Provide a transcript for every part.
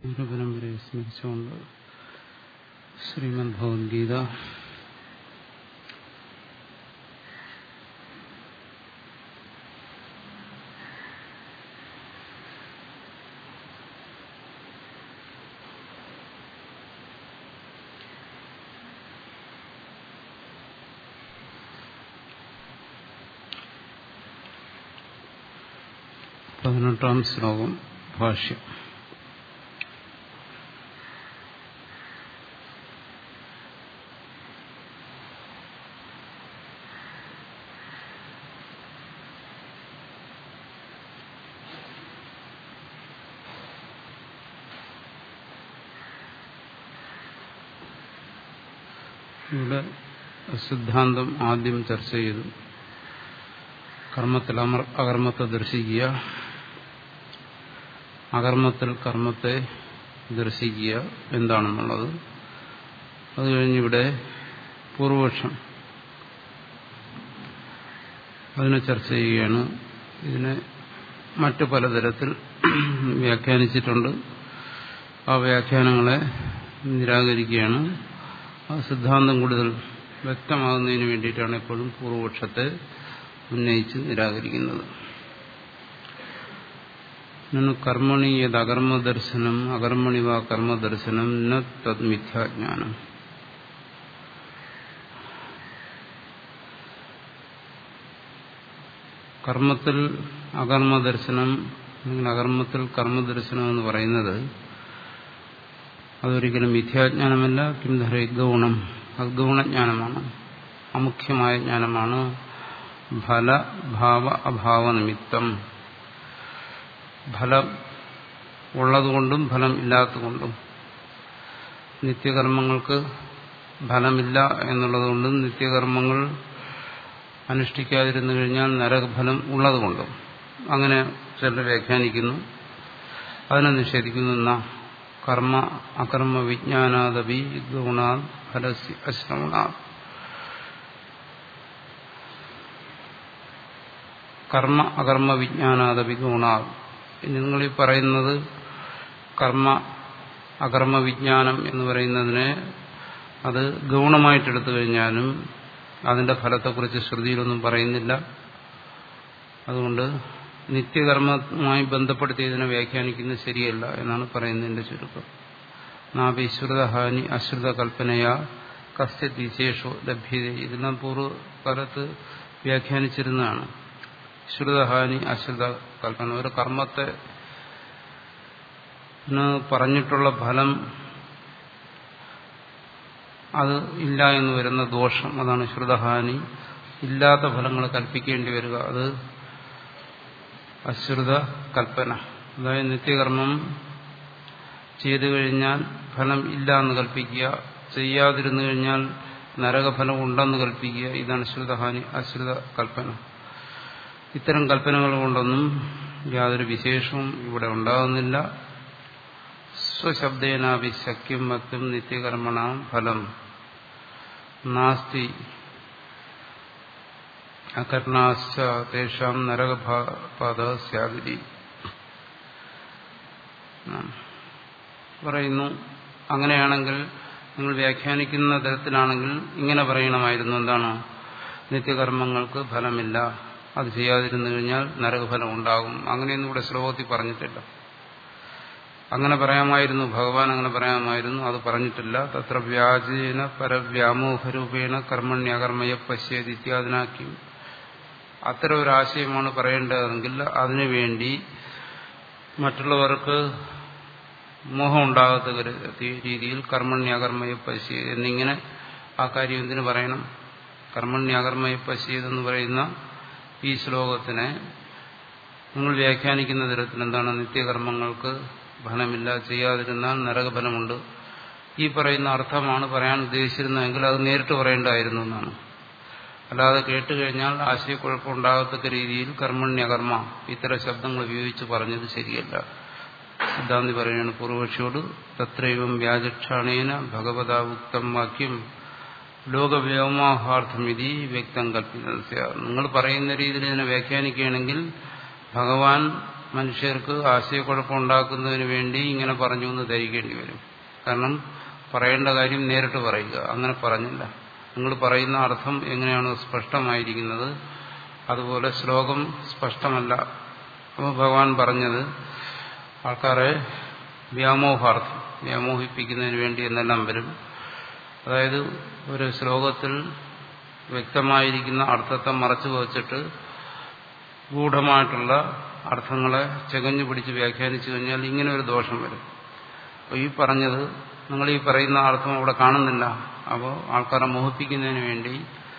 ഗുരുപരമ്പരയെ സ്മരിച്ചുകൊണ്ട് ശ്രീമദ് ഭഗവത്ഗീത പതിനെട്ടാം ശ്ലോകം ഭാഷ്യം ഇവിടെ സിദ്ധാന്തം ആദ്യം ചർച്ച ചെയ്തു കർമ്മത്തിൽ അമർ അകർമ്മത്തെ ദർശിക്കുക അകർമ്മത്തിൽ കർമ്മത്തെ ദർശിക്കുക എന്താണെന്നുള്ളത് അത് കഴിഞ്ഞിവിടെ പൂർവപക്ഷം അതിനെ ചർച്ച ചെയ്യുകയാണ് ഇതിനെ മറ്റു പലതരത്തിൽ വ്യാഖ്യാനിച്ചിട്ടുണ്ട് ആ വ്യാഖ്യാനങ്ങളെ നിരാകരിക്കുകയാണ് ആ സിദ്ധാന്തം കൂടുതൽ വ്യക്തമാകുന്നതിന് വേണ്ടിയിട്ടാണ് എപ്പോഴും പൂർവപക്ഷത്തെ ഉന്നയിച്ച് നിരാകരിക്കുന്നത് കർമ്മണി യത് അകർമ്മദർശനം അകർമ്മണി വാ കർമ്മദർശനം ന തത് മിഥ്യാജ്ഞാനം കർമ്മത്തിൽ അകർമ്മദർശനം അല്ലെങ്കിൽ അകർമ്മത്തിൽ കർമ്മദർശനം എന്ന് പറയുന്നത് അതൊരിക്കലും മിഥ്യാജ്ഞാനമല്ല കിംധര ഗൗണം അഗൗണജ്ഞാനമാണ് അമുഖ്യമായ ജ്ഞാനമാണ് ഫല ഭാവ അഭാവ നിമിത്തം ഫലം ഉള്ളതുകൊണ്ടും ഫലം ഇല്ലാത്തതുകൊണ്ടും നിത്യകർമ്മങ്ങൾക്ക് ഫലമില്ല എന്നുള്ളതുകൊണ്ടും നിത്യകർമ്മങ്ങൾ അനുഷ്ഠിക്കാതിരുന്നു കഴിഞ്ഞാൽ നരകഫലം ഉള്ളതുകൊണ്ടും അങ്ങനെ ചിലർ വ്യാഖ്യാനിക്കുന്നു അതിനെ നിഷേധിക്കുന്ന കർമ്മ അകർമ്മ വിജ്ഞാനാദപി ഗുണാ ഫലസ്യ അശ്രവണാ കർമ്മ അകർമ്മ വിജ്ഞാനാദപി ഗുണാ ഇനി നിങ്ങൾ ഈ പറയുന്നത് കർമ്മ അകർമ്മ വിജ്ഞാനം എന്ന് പറയുന്നതിനെ അത് ഗൗണമായിട്ടെടുത്തു കഴിഞ്ഞാലും അതിന്റെ ഫലത്തെക്കുറിച്ച് ശ്രുതിയിലൊന്നും പറയുന്നില്ല അതുകൊണ്ട് നിത്യകർമ്മവുമായി ബന്ധപ്പെടുത്തി ഇതിനെ വ്യാഖ്യാനിക്കുന്നത് ശരിയല്ല എന്നാണ് പറയുന്നതിന്റെ ചുരുക്കം നാഭിശ്രുതഹാനി അശ്രുത കൽപ്പനയാ കസ്യ വിശേഷോ ലഭ്യത ഇതെല്ലാം പൂർവ്വകാലത്ത് വ്യാഖ്യാനിച്ചിരുന്നതാണ് ശ്രുതഹാനി അശ്രുത കൽപ്പന ഒരു കർമ്മത്തെ പറഞ്ഞിട്ടുള്ള ഫലം അത് ഇല്ല എന്ന് വരുന്ന ദോഷം അതാണ് ശ്രുതഹാനി ഇല്ലാത്ത ഫലങ്ങൾ കൽപ്പിക്കേണ്ടി വരിക അത് അശ്രുത കൽപ്പന അതായത് നിത്യകർമ്മം ചെയ്തു കഴിഞ്ഞാൽ ഫലം ഇല്ല എന്ന് കൽപ്പിക്കുക ചെയ്യാതിരുന്നു കഴിഞ്ഞാൽ നരകഫലം ഉണ്ടെന്ന് കൽപ്പിക്കുക ഇതാണ് ശ്രുതഹാനി അശ്രുത കൽപ്പന ഇത്തരം കൽപ്പനകൾ കൊണ്ടൊന്നും യാതൊരു വിശേഷവും ഇവിടെ ഉണ്ടാകുന്നില്ല സ്വശബ്ദേനാഭി ശക്യം മറ്റും നിത്യകർമ്മണ ഫലം നാസ്തി അകർണാശ്ച തേഷാം നരകപാത സ്യാതിരി പറയുന്നു അങ്ങനെയാണെങ്കിൽ നിങ്ങൾ വ്യാഖ്യാനിക്കുന്ന തരത്തിലാണെങ്കിൽ ഇങ്ങനെ പറയണമായിരുന്നു എന്താണ് നിത്യകർമ്മങ്ങൾക്ക് ഫലമില്ല അത് ചെയ്യാതിരുന്നു കഴിഞ്ഞാൽ നരകഫലം ഉണ്ടാകും അങ്ങനെയൊന്നും ഇവിടെ ശ്ലോകത്തിൽ പറഞ്ഞിട്ടില്ല അങ്ങനെ പറയാമായിരുന്നു ഭഗവാൻ അങ്ങനെ പറയാമായിരുന്നു അത് പറഞ്ഞിട്ടില്ല തത്ര വ്യാജേന പരവ്യാമോഹരൂപേണ കർമ്മണ്യകർമ്മയ പശ്യേത് ഇത്യാദിനാക്കി അത്തരം ഒരു ആശയമാണ് പറയേണ്ടതെങ്കിൽ അതിനുവേണ്ടി മറ്റുള്ളവർക്ക് മോഹം ഉണ്ടാകാത്ത രീതിയിൽ കർമ്മണ്യകർമ്മയ പശ്യേത് എന്നിങ്ങനെ ആ കാര്യം എന്തിനു പറയണം കർമ്മണ്യകർമ്മയ പശ്യേത് എന്ന് പറയുന്ന ഈ ശ്ലോകത്തിനെ നിങ്ങൾ വ്യാഖ്യാനിക്കുന്ന തരത്തിൽ എന്താണ് നിത്യകർമ്മങ്ങൾക്ക് ഫലമില്ല ചെയ്യാതിരുന്നാൽ നരകഫലമുണ്ട് ഈ പറയുന്ന അർത്ഥമാണ് പറയാൻ ഉദ്ദേശിച്ചിരുന്നതെങ്കിൽ അത് നേരിട്ട് പറയേണ്ടതായിരുന്നു എന്നാണ് അല്ലാതെ കേട്ടുകഴിഞ്ഞാൽ ആശയക്കുഴപ്പമുണ്ടാകത്തക്ക രീതിയിൽ കർമ്മണ്യകർമ്മ ഇത്തരം ശബ്ദങ്ങൾ ഉപയോഗിച്ച് പറഞ്ഞത് ശരിയല്ല സിദ്ധാന്തി പറയുകയാണ് പൂർവപക്ഷിയോട് തത്രൈവം വ്യാജക്ഷാണേന ഭഗവതാവുക്തം വാക്യം ലോകവ്യോമാഹാർത്ഥമിതി വ്യക്തം കൽപ്പിത നിങ്ങൾ പറയുന്ന രീതിയിൽ ഇതിനെ വ്യാഖ്യാനിക്കുകയാണെങ്കിൽ ഭഗവാൻ മനുഷ്യർക്ക് ആശയക്കുഴപ്പം ഉണ്ടാക്കുന്നതിന് വേണ്ടി ഇങ്ങനെ പറഞ്ഞു എന്ന് ധരിക്കേണ്ടി വരും കാരണം പറയേണ്ട കാര്യം നേരിട്ട് പറയുക അങ്ങനെ പറഞ്ഞില്ല നിങ്ങൾ പറയുന്ന അർത്ഥം എങ്ങനെയാണോ സ്പഷ്ടമായിരിക്കുന്നത് അതുപോലെ ശ്ലോകം സ്പഷ്ടമല്ല അപ്പോൾ ഭഗവാൻ പറഞ്ഞത് ആൾക്കാരെ വ്യാമോഹാർത്ഥം വ്യാമോഹിപ്പിക്കുന്നതിന് വേണ്ടി എന്നെല്ലാം വരും അതായത് ഒരു ശ്ലോകത്തിൽ വ്യക്തമായിരിക്കുന്ന അർത്ഥത്തെ മറച്ചു വച്ചിട്ട് ഗൂഢമായിട്ടുള്ള അർത്ഥങ്ങളെ ചകഞ്ഞു പിടിച്ച് വ്യാഖ്യാനിച്ചു കഴിഞ്ഞാൽ ഇങ്ങനെ ഒരു ദോഷം വരും അപ്പോൾ ഈ പറഞ്ഞത് നിങ്ങൾ ഈ പറയുന്ന അർത്ഥം അവിടെ കാണുന്നില്ല അപ്പോൾ ആൾക്കാരെ മോഹിപ്പിക്കുന്നതിന് വേണ്ടി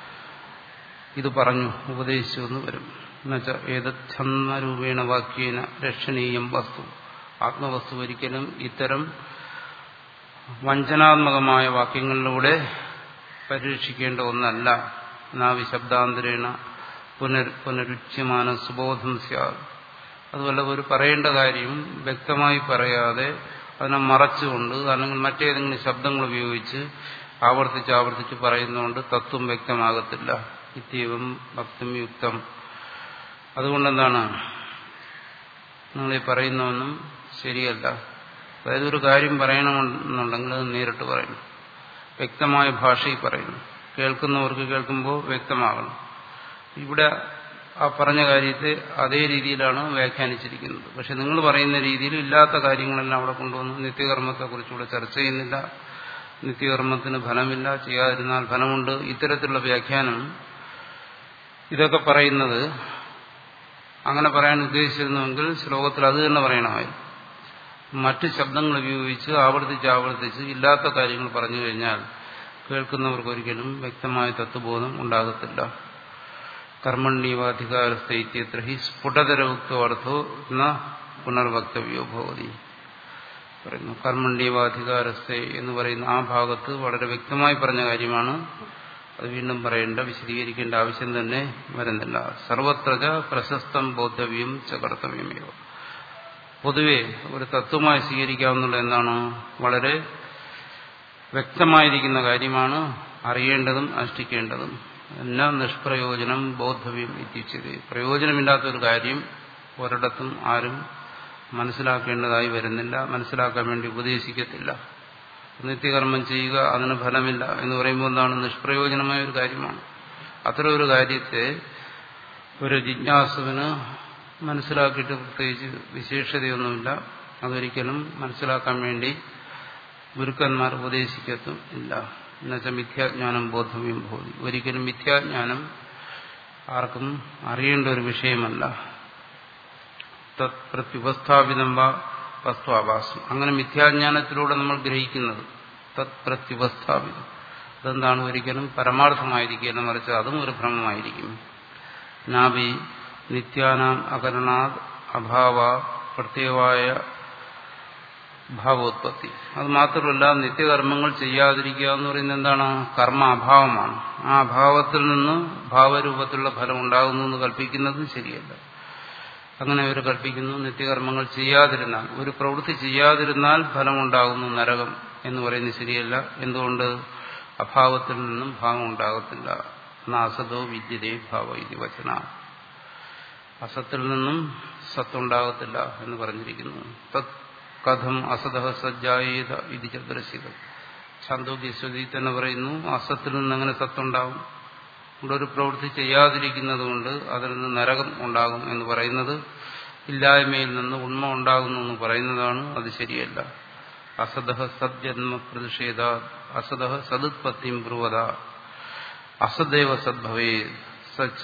ഇത് പറഞ്ഞു ഉപദേശിച്ചു എന്ന് വരും എന്നുവെച്ചാൽ ഏതച്ഛന്നരൂപേണ വാക്യേന രക്ഷണീയം വസ്തു ആത്മവസ്തു ഒരിക്കലും ഇത്തരം വഞ്ചനാത്മകമായ വാക്യങ്ങളിലൂടെ പരീക്ഷിക്കേണ്ട ഒന്നല്ല നാവി ശബ്ദാന്തരേണ പുനർ പുനരുച്യമാന സുബോധം സ്യാത് അതുപോലെ ഒരു പറയേണ്ട കാര്യം വ്യക്തമായി പറയാതെ അതിനെ മറച്ചുകൊണ്ട് അല്ലെങ്കിൽ മറ്റേതെങ്കിലും ശബ്ദങ്ങൾ ഉപയോഗിച്ച് ആവർത്തിച്ച് ആവർത്തിച്ച് പറയുന്നതുകൊണ്ട് തത്വം വ്യക്തമാകത്തില്ല ഇത്യവും ഭക്തം യുക്തം അതുകൊണ്ടെന്താണ് നിങ്ങൾ ഈ പറയുന്നതൊന്നും ശരിയല്ല അതായത് ഒരു കാര്യം പറയണമെന്നുണ്ടെങ്കിൽ അത് നേരിട്ട് പറയണം വ്യക്തമായ ഭാഷയിൽ പറയുന്നു കേൾക്കുന്നവർക്ക് കേൾക്കുമ്പോൾ വ്യക്തമാകണം ഇവിടെ ആ പറഞ്ഞ കാര്യത്തെ അതേ രീതിയിലാണ് വ്യാഖ്യാനിച്ചിരിക്കുന്നത് പക്ഷെ നിങ്ങൾ പറയുന്ന രീതിയിൽ ഇല്ലാത്ത കാര്യങ്ങളെല്ലാം അവിടെ കൊണ്ടുവന്ന് നിത്യകർമ്മത്തെക്കുറിച്ചുകൂടെ ചർച്ച ചെയ്യുന്നില്ല നിത്യകർമ്മത്തിന് ഫലമില്ല ചെയ്യാതിരുന്നാൽ ഫലമുണ്ട് ഇത്തരത്തിലുള്ള വ്യാഖ്യാനം ഇതൊക്കെ പറയുന്നത് അങ്ങനെ പറയാൻ ഉദ്ദേശിച്ചിരുന്നുവെങ്കിൽ ശ്ലോകത്തിൽ അത് തന്നെ പറയണമായിരുന്നു മറ്റ് ശബ്ദങ്ങൾ ഉപയോഗിച്ച് ആവർത്തിച്ച് ആവർത്തിച്ച് ഇല്ലാത്ത കാര്യങ്ങൾ പറഞ്ഞു കഴിഞ്ഞാൽ കേൾക്കുന്നവർക്ക് ഒരിക്കലും വ്യക്തമായ തത്വബോധം ഉണ്ടാകത്തില്ല കർമ്മണ്യവാധികാരസ്ഥൈത്യത്ര ഹി സ്ഫുടതരവുക്തോ ന പുനർവക്തവ്യോ ഭവതി പറയുന്നു കർമ്മണ്യവാധികാരസ്ഥ എന്ന് പറയുന്ന ആ ഭാഗത്ത് വളരെ വ്യക്തമായി പറഞ്ഞ കാര്യമാണ് അത് വീണ്ടും പറയേണ്ട വിശദീകരിക്കേണ്ട ആവശ്യം തന്നെ വരുന്നില്ല സർവത്രജ പ്രശസ്തം ബോദ്ധവ്യം ച കർത്തവ്യമേവ പൊതുവെ ഒരു തത്വമായി സ്വീകരിക്കാവുന്നത് എന്താണ് വളരെ വ്യക്തമായിരിക്കുന്ന കാര്യമാണ് അറിയേണ്ടതും അനുഷ്ഠിക്കേണ്ടതും എന്നാ നിഷ്പ്രയോജനം ബോദ്ധവ്യം എത്തിച്ചത് പ്രയോജനമില്ലാത്ത ഒരു കാര്യം ഒരിടത്തും ആരും മനസ്സിലാക്കേണ്ടതായി വരുന്നില്ല മനസ്സിലാക്കാൻ വേണ്ടി ഉപദേശിക്കത്തില്ല നിത്യകർമ്മം ചെയ്യുക അതിന് ഫലമില്ല എന്ന് പറയുമ്പോൾ എന്താണ് നിഷ്പ്രയോജനമായ ഒരു കാര്യമാണ് അത്തരം ഒരു കാര്യത്തെ ഒരു ജിജ്ഞാസുവിന് മനസ്സിലാക്കിയിട്ട് പ്രത്യേകിച്ച് വിശേഷതയൊന്നുമില്ല അതൊരിക്കലും മനസ്സിലാക്കാൻ വേണ്ടി ഗുരുക്കന്മാർ ഉപദേശിക്കത്തും ഇല്ല എന്നുവെച്ചാൽ മിഥ്യാജ്ഞാനം ബോധവ്യം ബോധി ഒരിക്കലും മിഥ്യാജ്ഞാനം ആർക്കും അറിയേണ്ട ഒരു വിഷയമല്ല തത് പ്രത്യുപസ്ഥാപിതം വാ വസ്തുവാഭാസം അങ്ങനെ മിഥ്യാജ്ഞാനത്തിലൂടെ നമ്മൾ ഗ്രഹിക്കുന്നത് തത് പ്രത്യുപസ്ഥാപിതം അതെന്താണ് ഒരിക്കലും പരമാർത്ഥമായിരിക്കുകയെന്ന് മറിച്ച് അതും ഒരു ഭ്രമമായിരിക്കും നാഭി നിത്യാനാം അകരണാത് അഭാവ പ്രത്യേകമായ ഭാവോത്പത്തി അത് മാത്രമല്ല നിത്യകർമ്മങ്ങൾ ചെയ്യാതിരിക്കുക എന്ന് പറയുന്നത് എന്താണ് കർമ്മ അഭാവമാണ് ആ അഭാവത്തിൽ നിന്ന് ഭാവരൂപത്തിലുള്ള ഫലം ഉണ്ടാകുന്നു എന്ന് കൽപ്പിക്കുന്നത് ശരിയല്ല അങ്ങനെ അവർ കൽപ്പിക്കുന്നു നിത്യകർമ്മങ്ങൾ ചെയ്യാതിരുന്നാൽ ഒരു പ്രവൃത്തി ചെയ്യാതിരുന്നാൽ ഫലമുണ്ടാകുന്നു നരകം എന്ന് പറയുന്നത് ശരിയല്ല എന്തുകൊണ്ട് അഭാവത്തിൽ നിന്നും ഭാവം ഉണ്ടാകത്തില്ല നാസതോ വിദ്യതേ ഭാവ ഇത് വചന അസത്തിൽ നിന്നും സത്തുണ്ടാകത്തില്ല എന്ന് പറഞ്ഞിരിക്കുന്നു തത് കഥം അസത സജ്ജായേത ഇത് ചതുരശിതം ഛാന്തോഗ്യശ്വതി തന്നെ പറയുന്നു അസത്തിൽ നിന്ന് അങ്ങനെ സത്തുണ്ടാവും ഇവിടെ ഒരു പ്രവൃത്തി ചെയ്യാതിരിക്കുന്നത് കൊണ്ട് അതിൽ നിന്ന് നരകം ഉണ്ടാകും എന്ന് പറയുന്നത് ഇല്ലായ്മയിൽ നിന്ന് ഉണ്മ ഉണ്ടാകുന്നു എന്ന് പറയുന്നതാണ് അത് ശരിയല്ല അസത സദ്ജന്മ പ്രതിഷേധ അസത സതുത്പത്തിയും ബ്രുവത അസദൈവ സദ്ഭവേ സച്ച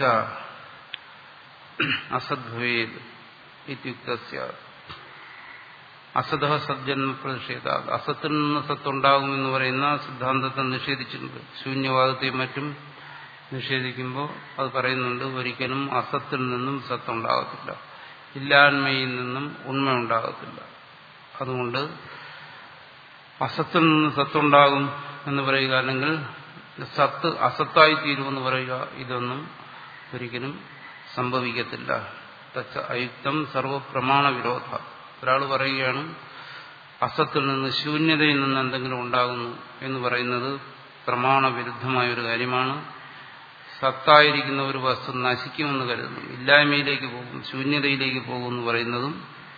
അസദ്ഭവേത് ഇത്യുക്ത അസത സജ്ജന്മ പ്രതിഷേധ അസത്തിൽ നിന്ന് സത്തുണ്ടാകുമെന്ന് പറയുന്ന സിദ്ധാന്തത്തെ നിഷേധിച്ചിട്ടുണ്ട് ശൂന്യവാദത്തെയും മറ്റും നിഷേധിക്കുമ്പോൾ അത് പറയുന്നുണ്ട് ഒരിക്കലും അസത്തിൽ നിന്നും സത്തുണ്ടാകത്തില്ല ഇല്ലായ്മയിൽ നിന്നും ഉണ്മ ഉണ്ടാകത്തില്ല അതുകൊണ്ട് അസത്തിൽ നിന്ന് സത്തുണ്ടാകും എന്ന് പറയുക അല്ലെങ്കിൽ സത്ത് അസത്തായി തീരുമെന്ന് പറയുക ഇതൊന്നും ഒരിക്കലും സംഭവിക്കത്തില്ല തച്ച അയുക്തം സർവപ്രമാണ വിരോധ ഒരാൾ പറയുകയാണ് അസത്തിൽ നിന്ന് ശൂന്യതയിൽ നിന്ന് എന്തെങ്കിലും ഉണ്ടാകുന്നു എന്ന് പറയുന്നത് പ്രമാണവിരുദ്ധമായ ഒരു കാര്യമാണ് സത്തായിരിക്കുന്ന ഒരു വസ്തു നശിക്കുമെന്ന് കരുതുന്നു ഇല്ലായ്മയിലേക്ക് പോകും ശൂന്യതയിലേക്ക് പോകും എന്ന് പറയുന്നതും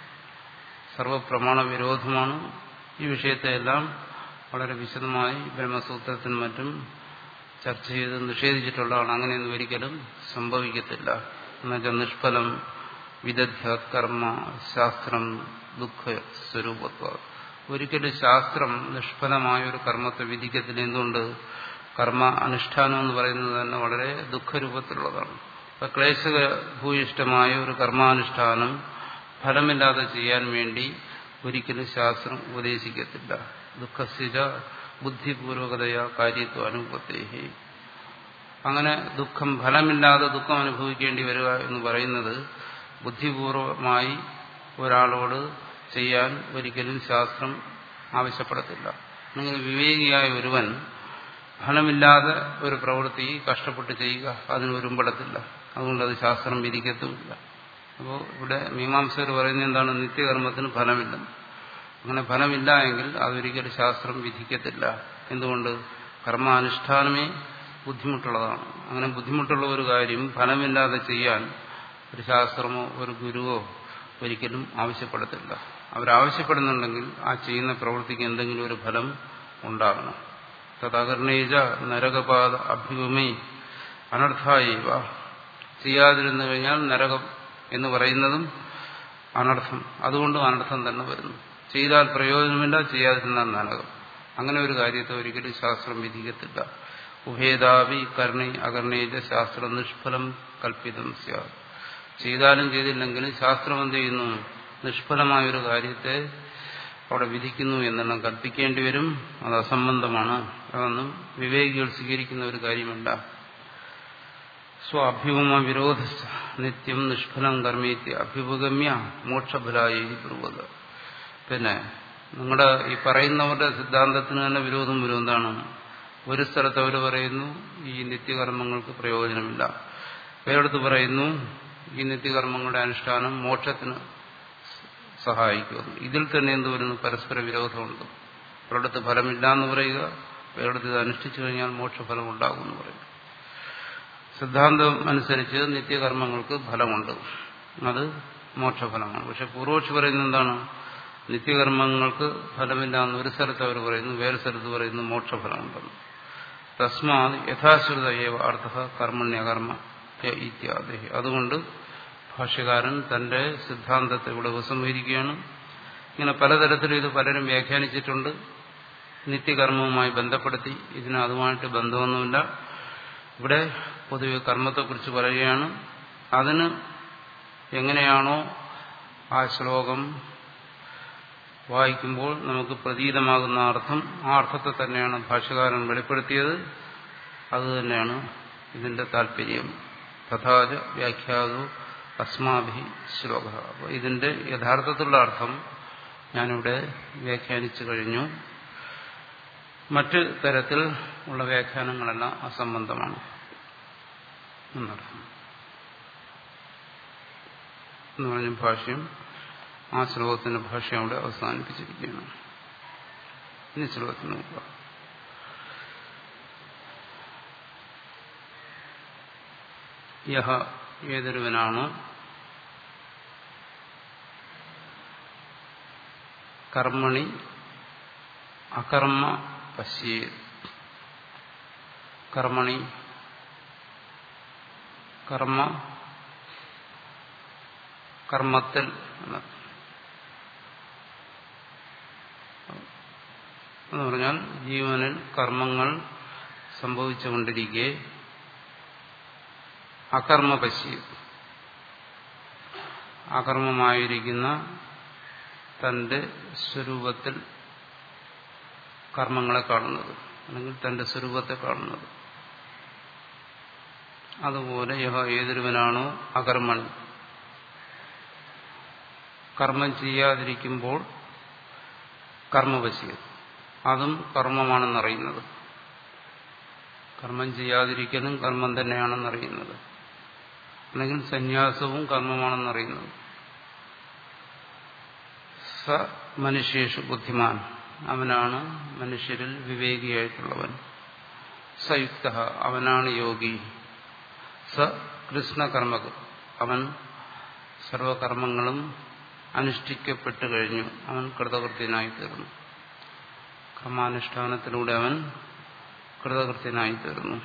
സർവപ്രമാണ വിരോധമാണ് ഈ വിഷയത്തെയെല്ലാം വളരെ വിശദമായി ബ്രഹ്മസൂത്രത്തിനും മറ്റും ചർച്ച ചെയ്ത് നിഷേധിച്ചിട്ടുള്ളതാണ് അങ്ങനെയൊന്നും ഒരിക്കലും സംഭവിക്കത്തില്ല എന്നുവെച്ചാൽ നിഷ്ഫലം വിദഗ്ധ കർമ്മ ശാസ്ത്രം ദുഃഖ സ്വരൂപത്വ ഒരിക്കലും ശാസ്ത്രം നിഷ്ഫലമായ ഒരു കർമ്മത്തെ വിധിക്കത്തില്ല എന്തുകൊണ്ട് കർമ്മ അനുഷ്ഠാനം എന്ന് പറയുന്നത് തന്നെ വളരെ ദുഃഖരൂപത്തിലുള്ളതാണ് അപ്പൊ ക്ലേശഭൂയിഷ്ടമായ ഒരു കർമാനുഷ്ഠാനം ഫലമില്ലാതെ ചെയ്യാൻ വേണ്ടി ഒരിക്കലും ശാസ്ത്രം ഉപദേശിക്കത്തില്ല ദുഃഖസ്ഥിത ബുദ്ധിപൂർവകതയാ കാര്യത്വ അനുഭവത്തേഹി അങ്ങനെ ദുഃഖം ഫലമില്ലാതെ ദുഃഖം അനുഭവിക്കേണ്ടി വരിക എന്ന് പറയുന്നത് ബുദ്ധിപൂർവമായി ഒരാളോട് ചെയ്യാൻ ഒരിക്കലും ശാസ്ത്രം ആവശ്യപ്പെടത്തില്ല നിങ്ങൾ വിവേകിയായ ഒരുവൻ ഫലമില്ലാതെ ഒരു പ്രവൃത്തി കഷ്ടപ്പെട്ട് ചെയ്യുക അതിന് ഒരുമ്പടത്തില്ല അതുകൊണ്ട് അത് ശാസ്ത്രം വിധിക്കത്തുമില്ല അപ്പോൾ ഇവിടെ മീമാംസകർ പറയുന്നത് എന്താണ് നിത്യകർമ്മത്തിന് ഫലമില്ല അങ്ങനെ ഫലമില്ല എങ്കിൽ അതൊരിക്കലും ശാസ്ത്രം വിധിക്കത്തില്ല എന്തുകൊണ്ട് കർമാനുഷ്ഠാനമേ ബുദ്ധിമുട്ടുള്ളതാണ് അങ്ങനെ ബുദ്ധിമുട്ടുള്ള ഒരു കാര്യം ഫലമില്ലാതെ ചെയ്യാൻ ഒരു ശാസ്ത്രമോ ഒരു ഗുരുവോ ഒരിക്കലും ആവശ്യപ്പെടത്തില്ല അവരാവശ്യപ്പെടുന്നുണ്ടെങ്കിൽ ആ ചെയ്യുന്ന പ്രവൃത്തിക്ക് എന്തെങ്കിലും ഒരു ഫലം ഉണ്ടാകണം തദകർണേജ നരകപാത അഭ്യുമേ അനർത്ഥായവ ചെയ്യാതിരുന്നു കഴിഞ്ഞാൽ നരകം എന്ന് പറയുന്നതും അനർത്ഥം അതുകൊണ്ടും അനർത്ഥം തന്നെ വരുന്നു ചെയ്താൽ പ്രയോജനമില്ല ചെയ്യാതിരുന്നാൽ നരകം അങ്ങനെ ഒരു കാര്യത്തെ ഒരിക്കലും ശാസ്ത്രം വിധിക്കത്തില്ല ഉഭേദാവി കർണി അകർണേജ ശാസ്ത്രം നിഷ്ഫലം കൽപ്പിതം സ്യാ ചെയ്താലും ചെയ്തില്ലെങ്കിലും ശാസ്ത്രം എന്ത് ചെയ്യുന്നു നിഷ്ഫലമായ ഒരു കാര്യത്തെ അവിടെ വിധിക്കുന്നു എന്നെണ്ണം കൽപ്പിക്കേണ്ടി വരും അത് അസംബന്ധമാണ് അതൊന്നും വിവേകികൾ സ്വീകരിക്കുന്ന ഒരു കാര്യമല്ല സ്വാഭ്യുമ വിരോധ നിത്യം നിഷ്ഫലം കർമ്മീത്യ അഭ്യുപഗമ്യ മോക്ഷഫലായി ബ്രുവത് പിന്നെ നിങ്ങളുടെ ഈ പറയുന്നവരുടെ സിദ്ധാന്തത്തിന് തന്നെ വിരോധം വരും എന്താണ് ഒരു സ്ഥലത്ത് അവർ പറയുന്നു ഈ നിത്യകർമ്മങ്ങൾക്ക് പ്രയോജനമില്ല വേറെടുത്ത് പറയുന്നു ഈ നിത്യകർമ്മങ്ങളുടെ അനുഷ്ഠാനം മോക്ഷത്തിന് സഹായിക്കുന്നു ഇതിൽ തന്നെ എന്ത് വരുന്നു പരസ്പര വിരോധമുണ്ട് ഒരിടത്ത് ഫലമില്ല എന്ന് പറയുക വേറെടുത്ത് ഇത് അനുഷ്ഠിച്ചു കഴിഞ്ഞാൽ മോക്ഷഫലം ഉണ്ടാകും എന്ന് പറയും സിദ്ധാന്തം അനുസരിച്ച് നിത്യകർമ്മങ്ങൾക്ക് ഫലമുണ്ട് അത് മോക്ഷഫലമാണ് പക്ഷെ പൂർവക്ഷി പറയുന്നത് എന്താണ് നിത്യകർമ്മങ്ങൾക്ക് ഫലമില്ല എന്ന് ഒരു സ്ഥലത്ത് അവർ പറയുന്നു വേറെ സ്ഥലത്ത് പറയുന്നു മോക്ഷഫലമുണ്ടെന്ന് തസ്മാ യഥാശ്രുത ഏവ അർത്ഥ കർമ്മണ്യകർമ്മ ഇത്യാദി അതുകൊണ്ട് ഭാഷ്യകാരൻ തന്റെ സിദ്ധാന്തത്തെ ഇവിടെ ഉപസംഹരിക്കുകയാണ് ഇങ്ങനെ പലതരത്തിലും ഇത് പലരും വ്യാഖ്യാനിച്ചിട്ടുണ്ട് നിത്യകർമ്മവുമായി ബന്ധപ്പെടുത്തി ഇതിന് അതുമായിട്ട് ബന്ധമൊന്നുമില്ല ഇവിടെ പൊതുവെ കർമ്മത്തെക്കുറിച്ച് പറയുകയാണ് അതിന് എങ്ങനെയാണോ ആ ശ്ലോകം വായിക്കുമ്പോൾ നമുക്ക് പ്രതീതമാകുന്ന അർത്ഥം ആ അർത്ഥത്തെ തന്നെയാണ് ഭാഷകാരൻ വെളിപ്പെടുത്തിയത് അതുതന്നെയാണ് ഇതിന്റെ താല്പര്യം തഥാച വ്യാഖ്യാതു അസ്മാഭി ശ്ലോക അപ്പോൾ ഇതിന്റെ യഥാർത്ഥത്തിലുള്ള അർത്ഥം ഞാനിവിടെ വ്യാഖ്യാനിച്ചു കഴിഞ്ഞു മറ്റ് തരത്തിൽ ഉള്ള വ്യാഖ്യാനങ്ങളെല്ലാം അസംബന്ധമാണ് എന്നർത്ഥം എന്ന് പറഞ്ഞ ഭാഷ്യം ആ ശ്ലോകത്തിന്റെ ഭാഷ്യം അവിടെ അവസാനിപ്പിച്ചിരിക്കുകയാണ് ഇനി ശ്ലോകത്തിൽ നോക്കുക യഹ ഏതൊരുവനാണോ കർമ്മണി അകർമ്മ പശ്യേ കർമ്മണി കർമ്മ കർമ്മത്തിൽ എന്ന് പറഞ്ഞാൽ ജീവനിൽ കർമ്മങ്ങൾ സംഭവിച്ചുകൊണ്ടിരിക്കെ അകർമ്മ പശ്യ അകർമ്മമായിരിക്കുന്ന തന്റെ സ്വരൂപത്തിൽ കർമ്മങ്ങളെ കാണുന്നത് അല്ലെങ്കിൽ തന്റെ സ്വരൂപത്തെ കാണുന്നത് അതുപോലെ യഹ ഏതൊരുവനാണോ അകർമ്മണി കർമ്മം ചെയ്യാതിരിക്കുമ്പോൾ കർമ്മപശ്യം അതും കർമ്മമാണെന്നറിയുന്നത് കർമ്മം ചെയ്യാതിരിക്കലും കർമ്മം തന്നെയാണെന്നറിയുന്നത് അല്ലെങ്കിൽ സന്യാസവും കർമ്മമാണെന്നറിയുന്നത് സ മനുഷ്യേഷു ബുദ്ധിമാൻ അവനാണ് മനുഷ്യരിൽ വിവേകിയായിട്ടുള്ളവൻ സയുക്ത അവനാണ് യോഗി സ കൃഷ്ണകർമ്മ അവൻ സർവകർമ്മങ്ങളും അനുഷ്ഠിക്കപ്പെട്ടു കഴിഞ്ഞു അവൻ കൃതകൃത്യനായി തീർന്നു കർമാനുഷ്ഠാനത്തിലൂടെ അവൻ കൃതകൃത്യനായി തീർന്നു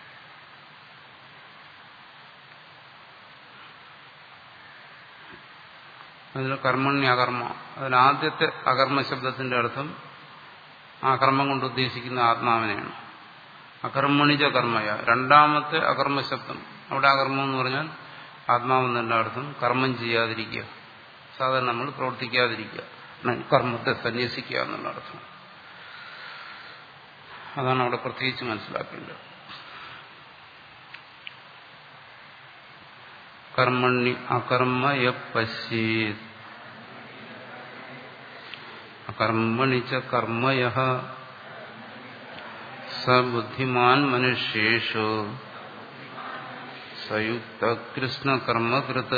അതിൽ കർമ്മണ്യ അകർമ്മ അതിൽ ആദ്യത്തെ അകർമ്മ ശബ്ദത്തിന്റെ അർത്ഥം ആ കർമ്മം കൊണ്ട് ഉദ്ദേശിക്കുന്ന ആത്മാവിനെയാണ് അകർമ്മണിജ കർമ്മയ രണ്ടാമത്തെ അകർമ്മ ശബ്ദം അവിടെ അകർമ്മം എന്ന് പറഞ്ഞാൽ ആത്മാവെന്നല്ല അർത്ഥം കർമ്മം ചെയ്യാതിരിക്കുക സാധാരണ നമ്മൾ പ്രവർത്തിക്കാതിരിക്കുക കർമ്മത്തെ സന്യസിക്കുക എന്നുള്ള അർത്ഥം അതാണ് അവിടെ പ്രത്യേകിച്ച് മനസ്സിലാക്കേണ്ടത് കർമ്മണി അകർമ്മ പശ്യേത് അകർമ്മണി ച കർമ്മയ സ ബുദ്ധിമാൻ മനുഷ്യേഷു സയുക്ത കൃഷ്ണകർമ്മകൃത്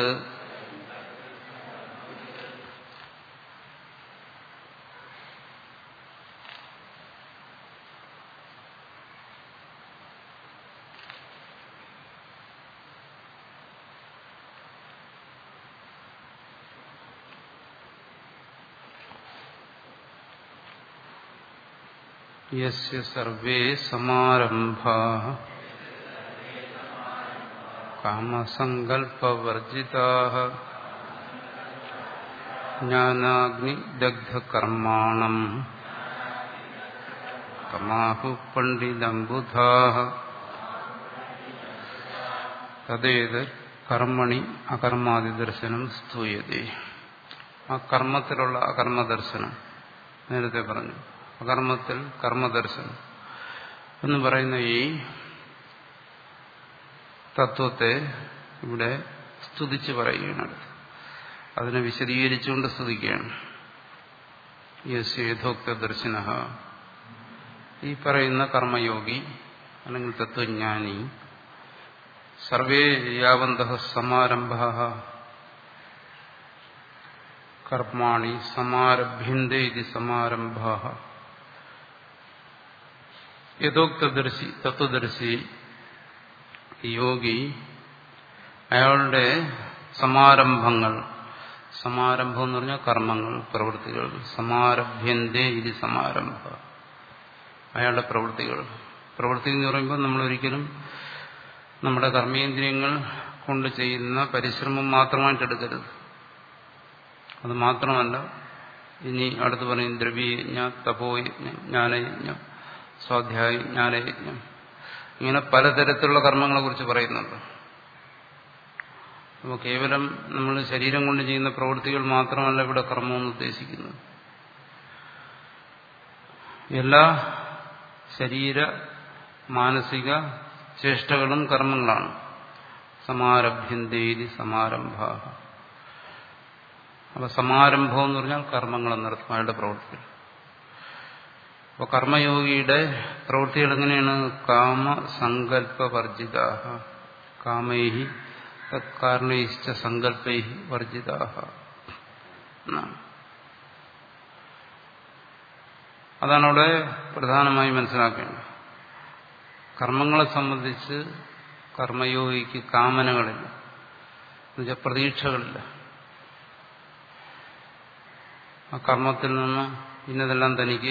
യസ്യ സർവേ സമാരംഭാ കാമസങ്കൽപ്പവർജിതാ ജ്ഞാനാഗ്നിദഗ്ധകർമാണം തമാഹു പണ്ഡിതം ബുധാ തദ്ദേത് കർമ്മണി അകർമാദിദർശനം സ്തൂയതേ ആ കർമ്മത്തിലുള്ള അകർമ്മദർശനം നേരത്തെ പറഞ്ഞു അകർമ്മത്തിൽ കർമ്മദർശനം എന്ന് പറയുന്ന ഈ തത്വത്തെ ഇവിടെ സ്തുതിച്ച് പറയുകയാണ് അടുത്ത് അതിനെ വിശദീകരിച്ചുകൊണ്ട് സ്തുതിക്കുകയാണ് യഥോക്ത ദർശന ഈ പറയുന്ന കർമ്മയോഗി അല്ലെങ്കിൽ തത്വജ്ഞാനി സർവേ യാവന്ത സമാരംഭ കർമാണി സമാരഭ്യന്തേ ഇത് സമാരംഭ യഥോക്തദർശി തത്വദർശി യോഗി അയാളുടെ സമാരംഭങ്ങൾ സമാരംഭം എന്ന് പറഞ്ഞാൽ കർമ്മങ്ങൾ പ്രവൃത്തികൾ സമാരഭ്യന്തേ ഇത് സമാരംഭ അയാളുടെ പ്രവൃത്തികൾ പ്രവൃത്തി എന്ന് പറയുമ്പോൾ നമ്മൾ ഒരിക്കലും നമ്മുടെ കർമ്മേന്ദ്രിയങ്ങൾ കൊണ്ട് ചെയ്യുന്ന പരിശ്രമം മാത്രമായിട്ട് എടുക്കരുത് അത് മാത്രമല്ല ഇനി അടുത്ത് പറയും ദ്രവ്യയജ്ഞ തപോയജ്ഞം ജ്ഞാനയജ്ഞം സ്വാധ്യായ ജ്ഞാനയജ്ഞം ഇങ്ങനെ പലതരത്തിലുള്ള കർമ്മങ്ങളെ കുറിച്ച് പറയുന്നുണ്ട് അപ്പോൾ കേവലം നമ്മൾ ശരീരം കൊണ്ട് ചെയ്യുന്ന പ്രവൃത്തികൾ മാത്രമല്ല ഇവിടെ കർമ്മമെന്ന് ഉദ്ദേശിക്കുന്നത് എല്ലാ ശരീര മാനസിക ചേഷ്ടകളും കർമ്മങ്ങളാണ് സമാരഭ്യന്തേരി സമാരംഭ അപ്പൊ സമാരംഭം എന്ന് പറഞ്ഞാൽ കർമ്മങ്ങൾ എന്നർത്ഥം അയാളുടെ പ്രവൃത്തികൾ അപ്പോൾ കർമ്മയോഗിയുടെ പ്രവൃത്തികൾ എങ്ങനെയാണ് കാമസങ്കല്പവർജിത കാമൈഹി തത്കാരണയിച്ച സങ്കല്പൈ വർജിത അതാണ് അവിടെ പ്രധാനമായി മനസ്സിലാക്കേണ്ടത് കർമ്മങ്ങളെ സംബന്ധിച്ച് കർമ്മയോഗിക്ക് കാമനകളില്ല എന്നുവെച്ചാൽ പ്രതീക്ഷകളില്ല ആ കർമ്മത്തിൽ നിന്ന് ഇന്നതെല്ലാം തനിക്ക്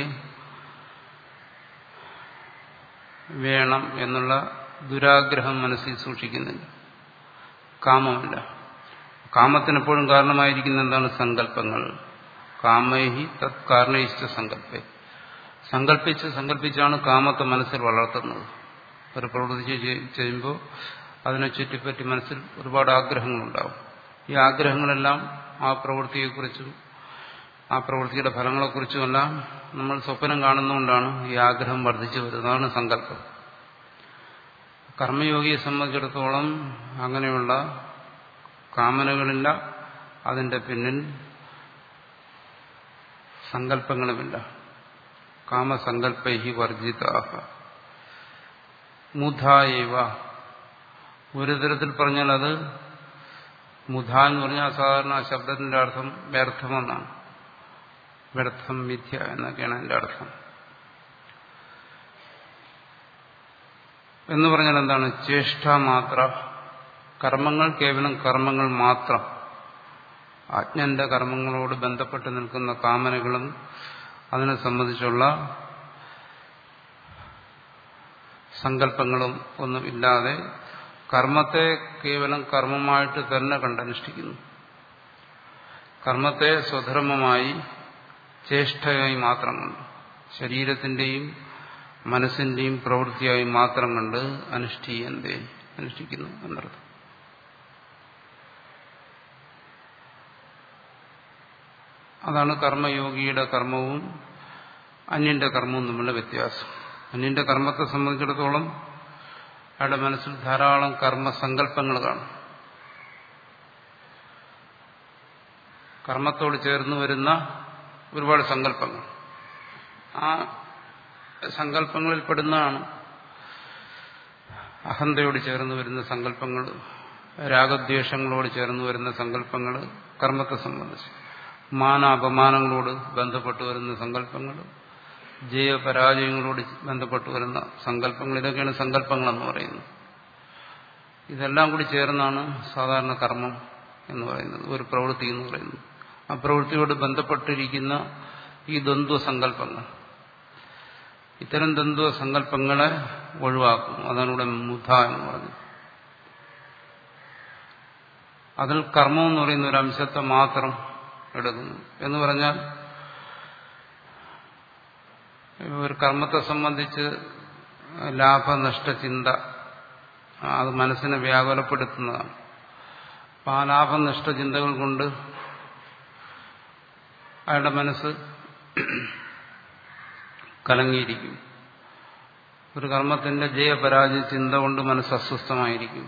വേണം എന്നുള്ള ദുരാഗ്രഹം മനസ്സിൽ സൂക്ഷിക്കുന്നില്ല കാമമില്ല കാമത്തിനെപ്പോഴും കാരണമായിരിക്കുന്ന എന്താണ് സങ്കല്പങ്ങൾ കാമൈഹി തത് കാരണയിച്ച സങ്കല്പേ സങ്കല്പിച്ച് സങ്കല്പിച്ചാണ് കാമത്തെ മനസ്സിൽ വളർത്തുന്നത് ഒരു പ്രവൃത്തി ചെയ്യുമ്പോൾ അതിനെ ചുറ്റിപ്പറ്റി മനസ്സിൽ ഒരുപാട് ആഗ്രഹങ്ങളുണ്ടാവും ഈ ആഗ്രഹങ്ങളെല്ലാം ആ പ്രവൃത്തിയെക്കുറിച്ചും ആ പ്രവൃത്തിയുടെ ഫലങ്ങളെക്കുറിച്ചുമെല്ലാം നമ്മൾ സ്വപ്നം കാണുന്നതുകൊണ്ടാണ് ഈ ആഗ്രഹം വർദ്ധിച്ചു വരുന്നതാണ് സങ്കല്പം കർമ്മയോഗിയെ സംബന്ധിച്ചിടത്തോളം അങ്ങനെയുള്ള കാമനകളില്ല അതിന്റെ പിന്നിൽ സങ്കല്പങ്ങളുമില്ല കാമസങ്കല്പൈഹി വർജിതാഹ മുധായവ ഒരു തരത്തിൽ പറഞ്ഞാൽ അത് മുധ എന്ന് പറഞ്ഞാൽ സാധാരണ ശബ്ദത്തിന്റെ അർത്ഥം വ്യർത്ഥമെന്നാണ് വ്യർത്ഥം മിഥ്യ എന്നൊക്കെയാണ് അതിന്റെ അർത്ഥം എന്ന് പറഞ്ഞാൽ എന്താണ് ചേഷ്ട മാത്ര കർമ്മങ്ങൾ കേവലം കർമ്മങ്ങൾ മാത്രം അജ്ഞന്റെ കർമ്മങ്ങളോട് ബന്ധപ്പെട്ട് നിൽക്കുന്ന കാമനകളും അതിനെ സംബന്ധിച്ചുള്ള സങ്കല്പങ്ങളും ഒന്നും ഇല്ലാതെ കർമ്മത്തെ കേവലം കർമ്മമായിട്ട് തന്നെ കണ്ടനുഷ്ഠിക്കുന്നു കർമ്മത്തെ സ്വധർമ്മമായി ചേഷ്ടയായി മാത്രം കണ്ട് ശരീരത്തിന്റെയും മനസ്സിന്റെയും പ്രവൃത്തിയായി മാത്രം കണ്ട് അനുഷ്ഠീയന്തേ അനുഷ്ഠിക്കുന്നു എന്നർത്ഥം അതാണ് കർമ്മയോഗിയുടെ കർമ്മവും അന്യന്റെ കർമ്മവും തമ്മിലുള്ള വ്യത്യാസം അന്യന്റെ കർമ്മത്തെ സംബന്ധിച്ചിടത്തോളം അയാളുടെ മനസ്സിൽ ധാരാളം കർമ്മസങ്കല്പങ്ങൾ കാണും കർമ്മത്തോട് ചേർന്ന് വരുന്ന ഒരുപാട് സങ്കല്പങ്ങൾ ആ സങ്കല്പങ്ങളിൽ പെടുന്നതാണ് അഹന്തയോട് ചേർന്ന് വരുന്ന സങ്കല്പങ്ങൾ രാഗദ്വേഷങ്ങളോട് ചേർന്ന് വരുന്ന സങ്കല്പങ്ങൾ കർമ്മത്തെ സംബന്ധിച്ച് മാനാപമാനങ്ങളോട് ബന്ധപ്പെട്ട് വരുന്ന സങ്കല്പങ്ങൾ ജയപരാജയങ്ങളോട് ബന്ധപ്പെട്ട് വരുന്ന സങ്കല്പങ്ങൾ ഇതൊക്കെയാണ് സങ്കല്പങ്ങളെന്ന് പറയുന്നത് ഇതെല്ലാം കൂടി ചേർന്നാണ് സാധാരണ കർമ്മം എന്ന് പറയുന്നത് ഒരു പ്രവൃത്തി എന്ന് പറയുന്നത് ആ പ്രവൃത്തിയോട് ബന്ധപ്പെട്ടിരിക്കുന്ന ഈ ദ്വന്ദ്വ സങ്കല്പങ്ങൾ ഇത്തരം ദ്വന്ദ്വ സങ്കല്പങ്ങളെ ഒഴിവാക്കും അതാണ് ഇവിടെ മുധ എന്ന് പറഞ്ഞത് അതിൽ കർമ്മം എന്ന് പറയുന്ന ഒരു അംശത്തെ മാത്രം എടുക്കുന്നു എന്ന് പറഞ്ഞാൽ ഒരു കർമ്മത്തെ സംബന്ധിച്ച് ലാഭനഷ്ട ചിന്ത അത് മനസ്സിനെ വ്യാകുലപ്പെടുത്തുന്നതാണ് അപ്പം ആ ലാഭനഷ്ട ചിന്തകൾ കൊണ്ട് അയാളുടെ മനസ്സ് കലങ്ങിയിരിക്കും ഒരു കർമ്മത്തിന്റെ ജയപരാജയ ചിന്ത കൊണ്ട് മനസ്സ് അസ്വസ്ഥമായിരിക്കും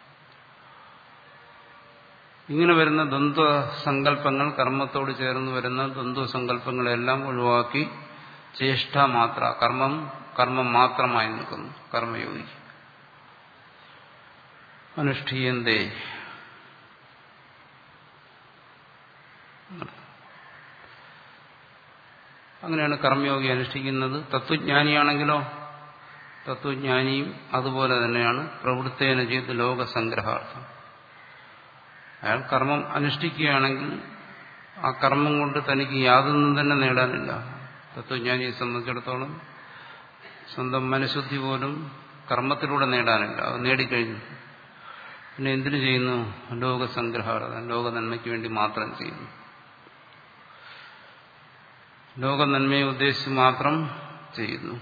ഇങ്ങനെ വരുന്ന ദ്വന്ദ്വ സങ്കല്പങ്ങൾ കർമ്മത്തോട് ചേർന്ന് വരുന്ന ദ്വന്ദ്വ സങ്കല്പങ്ങളെല്ലാം ഒഴിവാക്കി ചേഷ്ട മാത്ര കർമ്മം കർമ്മം മാത്രമായി നിൽക്കുന്നു കർമ്മയോഗി അനുഷ്ഠീയന്തേ അങ്ങനെയാണ് കർമ്മയോഗി അനുഷ്ഠിക്കുന്നത് തത്വജ്ഞാനിയാണെങ്കിലോ തത്വജ്ഞാനിയും അതുപോലെ തന്നെയാണ് പ്രവൃത്തേന ചെയ്ത് ലോകസംഗ്രഹാർത്ഥം അയാൾ കർമ്മം അനുഷ്ഠിക്കുകയാണെങ്കിൽ ആ കർമ്മം കൊണ്ട് തനിക്ക് യാതൊന്നും തന്നെ നേടാനില്ല തത്വജ്ഞാനിയെ സംബന്ധിച്ചിടത്തോളം സ്വന്തം മനഃശുദ്ധി പോലും കർമ്മത്തിലൂടെ നേടാനില്ല അത് നേടിക്കഴിഞ്ഞു പിന്നെ എന്തിനു ചെയ്യുന്നു ലോകസംഗ്രഹാർത്ഥം ലോക നന്മയ്ക്ക് വേണ്ടി മാത്രം ചെയ്യുന്നു ലോക നന്മയെ ഉദ്ദേശിച്ച് മാത്രം ചെയ്യുന്നു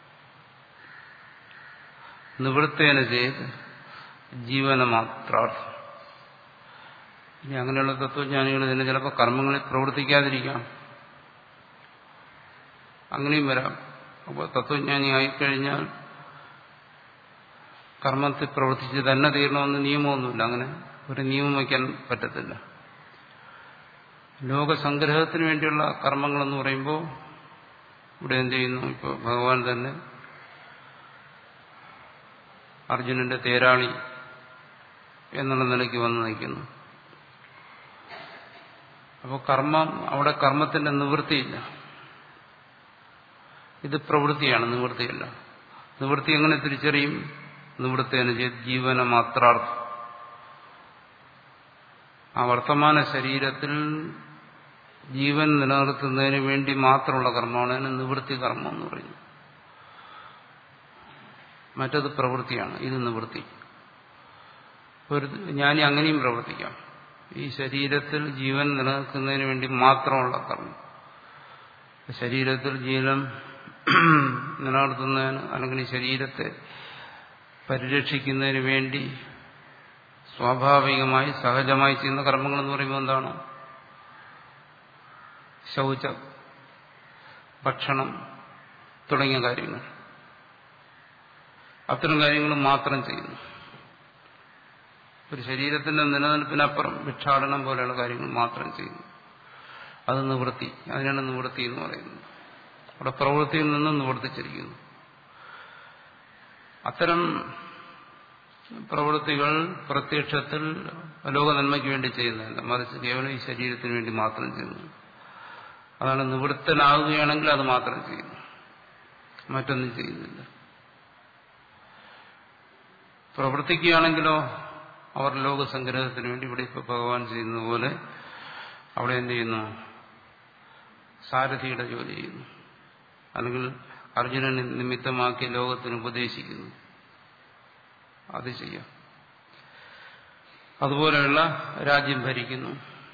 നിവൃത്തേന ചെയ്ത് ജീവന മാത്രാർത്ഥം ഇനി അങ്ങനെയുള്ള തത്വജ്ഞാനികൾ ഇതിന് ചിലപ്പോൾ കർമ്മങ്ങളിൽ പ്രവർത്തിക്കാതിരിക്കാം അങ്ങനെയും വരാം അപ്പോൾ തത്വജ്ഞാനി ആയിക്കഴിഞ്ഞാൽ കർമ്മത്തിൽ പ്രവർത്തിച്ച് തന്നെ തീരണമെന്ന് നിയമമൊന്നുമില്ല അങ്ങനെ ഒരു നിയമം വയ്ക്കാൻ പറ്റത്തില്ല ലോകസംഗ്രഹത്തിന് വേണ്ടിയുള്ള കർമ്മങ്ങളെന്ന് പറയുമ്പോൾ ഇവിടെ എന്ത് ചെയ്യുന്നു ഇപ്പോൾ ഭഗവാൻ തന്നെ അർജുനന്റെ തേരാളി എന്നുള്ള നിലയ്ക്ക് വന്ന് നിൽക്കുന്നു അപ്പോൾ കർമ്മം അവിടെ കർമ്മത്തിന്റെ നിവൃത്തിയില്ല ഇത് പ്രവൃത്തിയാണ് നിവൃത്തിയല്ല നിവൃത്തി എങ്ങനെ തിരിച്ചറിയും നിവൃത്തേന ജീവന മാത്രാർത്ഥം ആ വർത്തമാന ശരീരത്തിൽ ജീവൻ നിലനിർത്തുന്നതിന് വേണ്ടി മാത്രമുള്ള കർമ്മമാണ് അതിന് നിവൃത്തി കർമ്മം എന്ന് പറയുന്നത് മറ്റത് പ്രവൃത്തിയാണ് ഇത് നിവൃത്തി ഒരു ജ്ഞാനി അങ്ങനെയും പ്രവർത്തിക്കാം ഈ ശരീരത്തിൽ ജീവൻ നിലനിൽക്കുന്നതിന് വേണ്ടി മാത്രമുള്ള കർമ്മം ശരീരത്തിൽ ജീവൻ നിലനിർത്തുന്നതിന് അല്ലെങ്കിൽ ശരീരത്തെ പരിരക്ഷിക്കുന്നതിന് വേണ്ടി സ്വാഭാവികമായി സഹജമായി ചെയ്യുന്ന കർമ്മങ്ങൾ എന്ന് പറയുമ്പോൾ എന്താണ് ശൗചം ഭക്ഷണം തുടങ്ങിയ കാര്യങ്ങൾ അത്തരം കാര്യങ്ങൾ മാത്രം ചെയ്യുന്നു ഒരു ശരീരത്തിന്റെ നിലനിൽപ്പിനപ്പുറം ഭിക്ഷാടനം പോലെയുള്ള കാര്യങ്ങൾ മാത്രം ചെയ്യുന്നു അത് നിവൃത്തി അതിനാണ് നിവൃത്തി എന്ന് പറയുന്നത് അവിടെ പ്രവൃത്തിയിൽ നിന്ന് നിവർത്തിച്ചിരിക്കുന്നു അത്തരം പ്രവൃത്തികൾ പ്രത്യക്ഷത്തിൽ ലോക നന്മയ്ക്ക് വേണ്ടി ചെയ്യുന്നതല്ല മറിച്ച് കേവലം ഈ ശരീരത്തിന് വേണ്ടി മാത്രം ചെയ്യുന്നു അതാണ് നിവൃത്തനാവുകയാണെങ്കിൽ അത് മാത്രം ചെയ്യുന്നു മറ്റൊന്നും ചെയ്യുന്നില്ല പ്രവർത്തിക്കുകയാണെങ്കിലോ അവർ ലോകസംഗ്രഹത്തിന് വേണ്ടി ഇവിടെ ഇപ്പോൾ ഭഗവാൻ ചെയ്യുന്ന പോലെ അവിടെ എന്ത് ചെയ്യുന്നു സാരഥിയുടെ ജോലി ചെയ്യുന്നു അല്ലെങ്കിൽ അർജുനനെ നിമിത്തമാക്കി ലോകത്തിന് ഉപദേശിക്കുന്നു അത് ചെയ്യാം അതുപോലെയുള്ള രാജ്യം ഭരിക്കുന്നു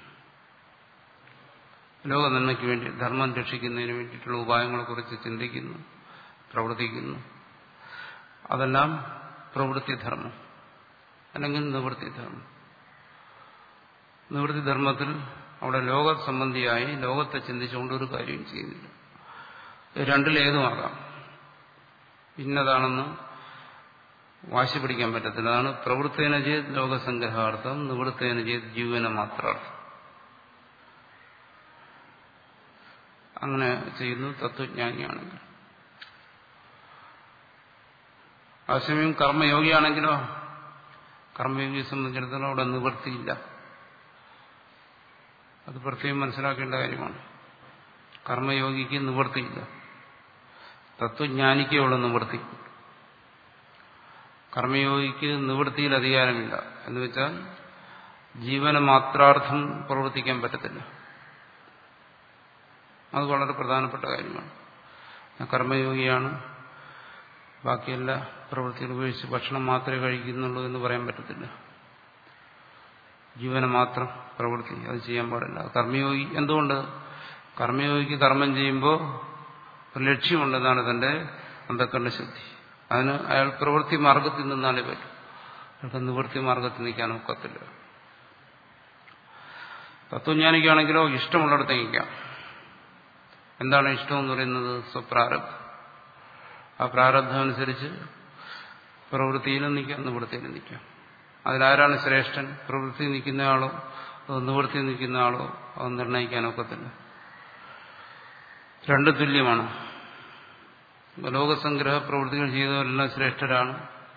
ലോക നന്മയ്ക്ക് വേണ്ടി ധർമ്മം രക്ഷിക്കുന്നതിന് വേണ്ടിയിട്ടുള്ള ഉപായങ്ങളെക്കുറിച്ച് ചിന്തിക്കുന്നു പ്രവർത്തിക്കുന്നു അതെല്ലാം പ്രവൃത്തിധർമ്മം അല്ലെങ്കിൽ നിവൃത്തിധർമ്മം നിവൃത്തിധർമ്മത്തിൽ അവിടെ ലോക സംബന്ധിയായി ലോകത്തെ ചിന്തിച്ചുകൊണ്ട് ഒരു കാര്യവും ചെയ്യുന്നില്ല രണ്ടിലേതുമാകാം ഇന്നതാണെന്ന് വാശി പിടിക്കാൻ പറ്റത്തില്ല അതാണ് പ്രവൃത്തേന ചെയ്ത് ലോകസംഗ്രഹാർത്ഥം നിവൃത്തേന ചെയ്ത് ജീവന മാത്രാർത്ഥം അങ്ങനെ ചെയ്യുന്നു തത്വജ്ഞാനിയാണെങ്കിൽ അതേസമയം കർമ്മയോഗിയാണെങ്കിലോ കർമ്മയോഗിയെ സംബന്ധിച്ചിടത്തോളം അവിടെ നിവൃത്തിയില്ല അത് പ്രത്യേകം മനസ്സിലാക്കേണ്ട കാര്യമാണ് കർമ്മയോഗിക്ക് നിവൃത്തിയില്ല തത്വജ്ഞാനിക്കേ ഉള്ള നിവൃത്തി കർമ്മയോഗിക്ക് നിവൃത്തിയിൽ അധികാരമില്ല എന്ന് വെച്ചാൽ ജീവന മാത്രാർത്ഥം പ്രവർത്തിക്കാൻ പറ്റത്തില്ല അത് വളരെ പ്രധാനപ്പെട്ട കാര്യമാണ് ഞാൻ കർമ്മയോഗിയാണ് ബാക്കിയെല്ലാ പ്രവൃത്തികൾ ഉപയോഗിച്ച് ഭക്ഷണം മാത്രമേ കഴിക്കുന്നുള്ളൂ എന്ന് പറയാൻ പറ്റത്തില്ല ജീവന മാത്രം പ്രവൃത്തി അത് ചെയ്യാൻ പാടില്ല കർമ്മയോഗി എന്തുകൊണ്ട് കർമ്മയോഗിക്ക് കർമ്മം ചെയ്യുമ്പോൾ ഒരു ലക്ഷ്യമുണ്ടെന്നാണ് തന്റെ അന്ധക്കണ്ണ ശുദ്ധി അതിന് അയാൾ പ്രവൃത്തി മാർഗത്തിൽ നിന്നാലേ പറ്റും അയാൾക്ക് നിവൃത്തി മാർഗത്തിൽ നിൽക്കാൻ ഒക്കത്തില്ല തത്വജ്ഞാനിക്കാണെങ്കിലോ ഇഷ്ടമുള്ളിടത്ത് നിൽക്കാം എന്താണ് ഇഷ്ടമെന്ന് പറയുന്നത് സ്വപ്രാരബ്ധം ആ പ്രാരബ്ധം അനുസരിച്ച് പ്രവൃത്തിയിലും നിൽക്കാം നിവൃത്തിയിലും നിൽക്കാം അതിലാരാണ് ശ്രേഷ്ഠൻ പ്രവൃത്തി നിൽക്കുന്നയാളോ അതോ നിവൃത്തി നിൽക്കുന്ന ആളോ അത് നിർണ്ണയിക്കാനൊക്കത്തില്ല രണ്ട് തുല്യമാണ് ലോകസംഗ്രഹ പ്രവൃത്തികൾ ചെയ്തവരെല്ലാം ശ്രേഷ്ഠരാണ്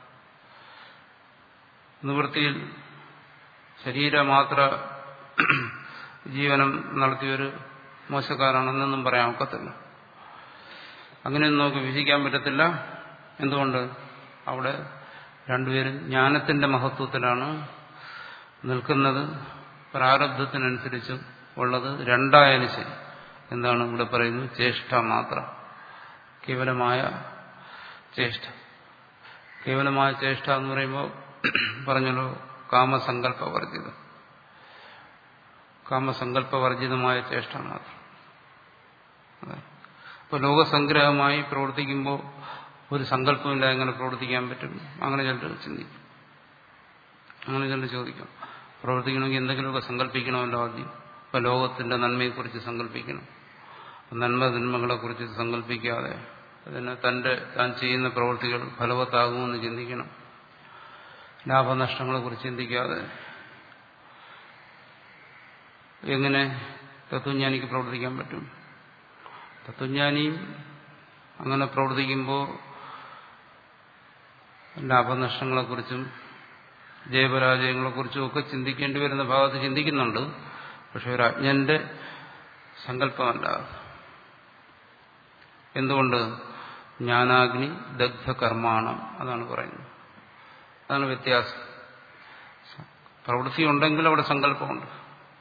നിവൃത്തിയിൽ ശരീരമാത്ര ജീവനം നടത്തിയൊരു മോശക്കാരാണെന്നൊന്നും പറയാൻ ഒക്കത്തില്ല അങ്ങനെയൊന്നും നമുക്ക് വിധിക്കാൻ പറ്റത്തില്ല എന്തുകൊണ്ട് അവിടെ രണ്ടുപേരും ജ്ഞാനത്തിന്റെ മഹത്വത്തിലാണ് നിൽക്കുന്നത് പ്രാരബ്ധത്തിനനുസരിച്ചും ഉള്ളത് രണ്ടായാലും ശരി എന്താണ് ഇവിടെ പറയുന്നത് ചേഷ്ട മാത്രം കേവലമായ ചേഷ്ട കേവലമായ ചേഷ്ട എന്ന് പറയുമ്പോൾ പറഞ്ഞല്ലോ കാമസങ്കല്പവർജിതം കാമസങ്കല്പവർജിതമായ ചേഷ്ട മാത്രം ഇപ്പോൾ ലോകസംഗ്രഹമായി പ്രവർത്തിക്കുമ്പോൾ ഒരു സങ്കല്പമില്ല എങ്ങനെ പ്രവർത്തിക്കാൻ പറ്റും അങ്ങനെ ചിലർ ചിന്തിക്കും അങ്ങനെ ചിലർ ചോദിക്കും പ്രവർത്തിക്കണമെങ്കിൽ എന്തെങ്കിലുമൊക്കെ സങ്കല്പിക്കണമല്ലോ ആദ്യം ഇപ്പം ലോകത്തിന്റെ നന്മയെക്കുറിച്ച് സങ്കല്പിക്കണം നന്മ തിന്മകളെക്കുറിച്ച് സങ്കല്പിക്കാതെ അതിന് തന്റെ താൻ ചെയ്യുന്ന പ്രവൃത്തികൾ ഫലവത്താകുമെന്ന് ചിന്തിക്കണം ലാഭനഷ്ടങ്ങളെക്കുറിച്ച് ചിന്തിക്കാതെ എങ്ങനെ തത്വജ്ഞാനിക്ക് പ്രവർത്തിക്കാൻ പറ്റും തത്വജ്ഞാനിയും അങ്ങനെ പ്രവർത്തിക്കുമ്പോൾ ലാഭനഷ്ടങ്ങളെക്കുറിച്ചും ജയപരാജയങ്ങളെക്കുറിച്ചും ഒക്കെ ചിന്തിക്കേണ്ടി വരുന്ന ഭാഗത്ത് ചിന്തിക്കുന്നുണ്ട് പക്ഷെ ഒരു അജ്ഞന്റെ സങ്കല്പമല്ല എന്തുകൊണ്ട് ജ്ഞാനാഗ്നി ദഗ്ധകർമാണം അതാണ് പറയുന്നത് അതാണ് വ്യത്യാസം പ്രവൃത്തി ഉണ്ടെങ്കിൽ അവിടെ സങ്കല്പമുണ്ട്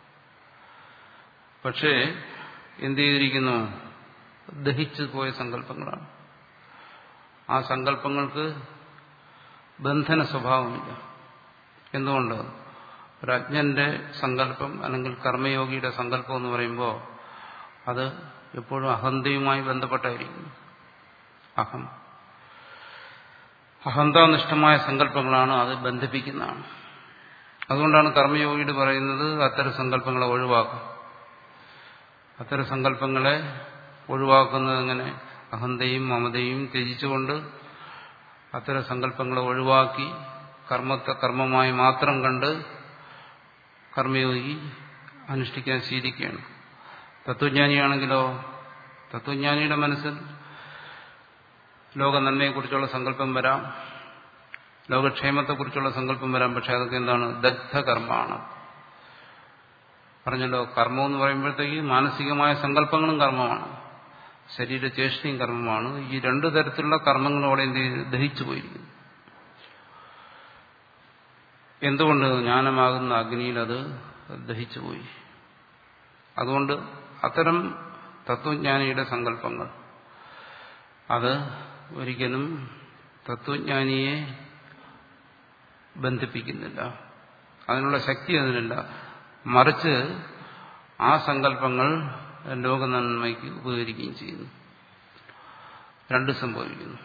പക്ഷേ എന്ത് ചെയ്തിരിക്കുന്നു ദഹിച്ചു പോയ സങ്കല്പങ്ങളാണ് ആ സങ്കല്പങ്ങൾക്ക് ബന്ധന സ്വഭാവമില്ല എന്തുകൊണ്ട് ഒരു അജ്ഞന്റെ സങ്കല്പം അല്ലെങ്കിൽ കർമ്മയോഗിയുടെ സങ്കല്പം എന്ന് പറയുമ്പോൾ അത് എപ്പോഴും അഹന്തയുമായി ബന്ധപ്പെട്ടായിരിക്കുന്നു അഹം അഹന്താനിഷ്ഠമായ സങ്കല്പങ്ങളാണ് അത് ബന്ധിപ്പിക്കുന്നതാണ് അതുകൊണ്ടാണ് കർമ്മയോഗിയുടെ പറയുന്നത് അത്തരം സങ്കല്പങ്ങളെ ഒഴിവാക്കും അത്തരം സങ്കല്പങ്ങളെ ഒഴിവാക്കുന്നത് എങ്ങനെ അഹന്തയും മമതയും ത്യജിച്ചുകൊണ്ട് അത്തരം സങ്കല്പങ്ങളെ ഒഴിവാക്കി കർമ്മത്തെ കർമ്മമായി മാത്രം കണ്ട് കർമ്മയോഗി അനുഷ്ഠിക്കാൻ ശീലിക്കുകയാണ് തത്വജ്ഞാനിയാണെങ്കിലോ തത്വജ്ഞാനിയുടെ മനസ്സിൽ ലോക നന്മയെക്കുറിച്ചുള്ള സങ്കല്പം വരാം ലോകക്ഷേമത്തെക്കുറിച്ചുള്ള സങ്കല്പം വരാം പക്ഷെ അതൊക്കെ എന്താണ് ദഗ്ധകർമ്മമാണ് പറഞ്ഞല്ലോ കർമ്മം എന്ന് പറയുമ്പോഴത്തേക്ക് മാനസികമായ സങ്കല്പങ്ങളും കർമ്മമാണ് ശരീരചേഷ്ടയും കർമ്മമാണ് ഈ രണ്ടു തരത്തിലുള്ള കർമ്മങ്ങളും അവിടെ എന്ത് ദഹിച്ചു പോയിരിക്കുന്നു എന്തുകൊണ്ട് ജ്ഞാനമാകുന്ന അഗ്നിയിൽ അത് ദഹിച്ചുപോയി അതുകൊണ്ട് അത്തരം തത്വജ്ഞാനിയുടെ സങ്കല്പങ്ങൾ അത് ഒരിക്കലും തത്വജ്ഞാനിയെ ബന്ധിപ്പിക്കുന്നില്ല അതിനുള്ള ശക്തി അതിനില്ല മറിച്ച് ആ സങ്കല്പങ്ങൾ ലോക നന്മയ്ക്ക് ഉപകരിക്കുകയും ചെയ്യുന്നു രണ്ട് സംഭവിക്കുന്നു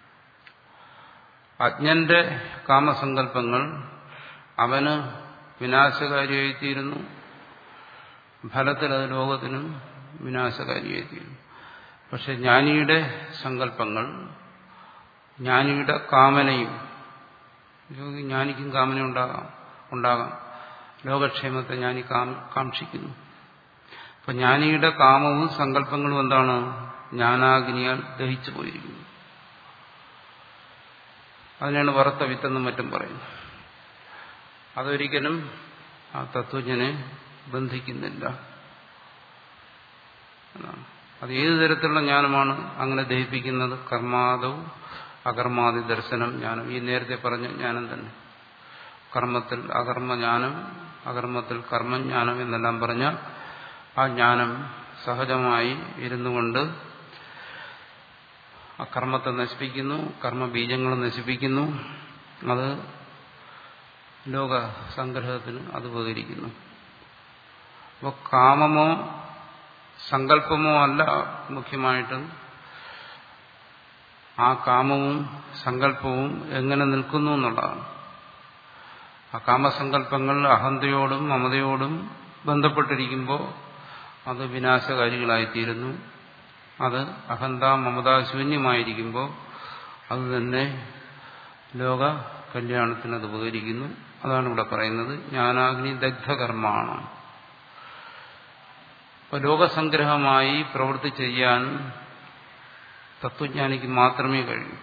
അജ്ഞന്റെ കാമസങ്കല്പങ്ങൾ അവന് വിനാശകാരിയായിത്തീരുന്നു ഫലത്തിൽ അത് ലോകത്തിനും വിനാശകാരിയായിത്തീരുന്നു പക്ഷെ ജ്ഞാനിയുടെ സങ്കല്പങ്ങൾ ജ്ഞാനിയുടെ കാമനയും ജ്ഞാനിക്കും കാമന ഉണ്ടാകാം ഉണ്ടാകാം ലോകക്ഷേമത്തെ ജ്ഞാനി കാക്ഷിക്കുന്നു അപ്പൊ ജ്ഞാനിയുടെ കാമവും സങ്കല്പങ്ങളും എന്താണ് ജ്ഞാനാഗ്നിയാൽ ദഹിച്ചു പോയിരിക്കുന്നു അതിനാണ് വറുത്ത വിത്തെന്നും മറ്റും പറയുന്നത് അതൊരിക്കലും ആ തത്വജ്ഞനെ ബന്ധിക്കുന്നില്ല അത് ഏത് തരത്തിലുള്ള ജ്ഞാനമാണ് അങ്ങനെ ദഹിപ്പിക്കുന്നത് കർമാദവും അകർമാദി ദർശനം ജ്ഞാനം ഈ നേരത്തെ പറഞ്ഞ ജ്ഞാനം തന്നെ കർമ്മത്തിൽ അകർമ്മജ്ഞാനം അകർമ്മത്തിൽ കർമ്മജ്ഞാനം എന്നെല്ലാം പറഞ്ഞ ആ ജ്ഞാനം സഹജമായി ഇരുന്നു കൊണ്ട് ആ കർമ്മത്തെ നശിപ്പിക്കുന്നു കർമ്മബീജങ്ങളെ നശിപ്പിക്കുന്നു അത് ലോക സംഗ്രഹത്തിന് അത് ഉപകരിക്കുന്നു അപ്പോൾ കാമമോ സങ്കല്പമോ അല്ല മുഖ്യമായിട്ടും ആ കാമവും സങ്കല്പവും എങ്ങനെ നിൽക്കുന്നു എന്നുള്ളതാണ് ആ കാമസങ്കല്പങ്ങൾ അഹന്തയോടും മമതയോടും ബന്ധപ്പെട്ടിരിക്കുമ്പോൾ അത് വിനാശകാരികളായിത്തീരുന്നു അത് അഹന്ത മമത ശൂന്യമായിരിക്കുമ്പോൾ അത് തന്നെ ലോക കല്യാണത്തിന് അത് ഉപകരിക്കുന്നു അതാണ് ഇവിടെ പറയുന്നത് ജ്ഞാനാഗ്നി ദഗ്ധകർമ്മമാണ് അപ്പോൾ ലോകസംഗ്രഹമായി പ്രവൃത്തി ചെയ്യാൻ തത്വജ്ഞാനിക്ക് മാത്രമേ കഴിയൂ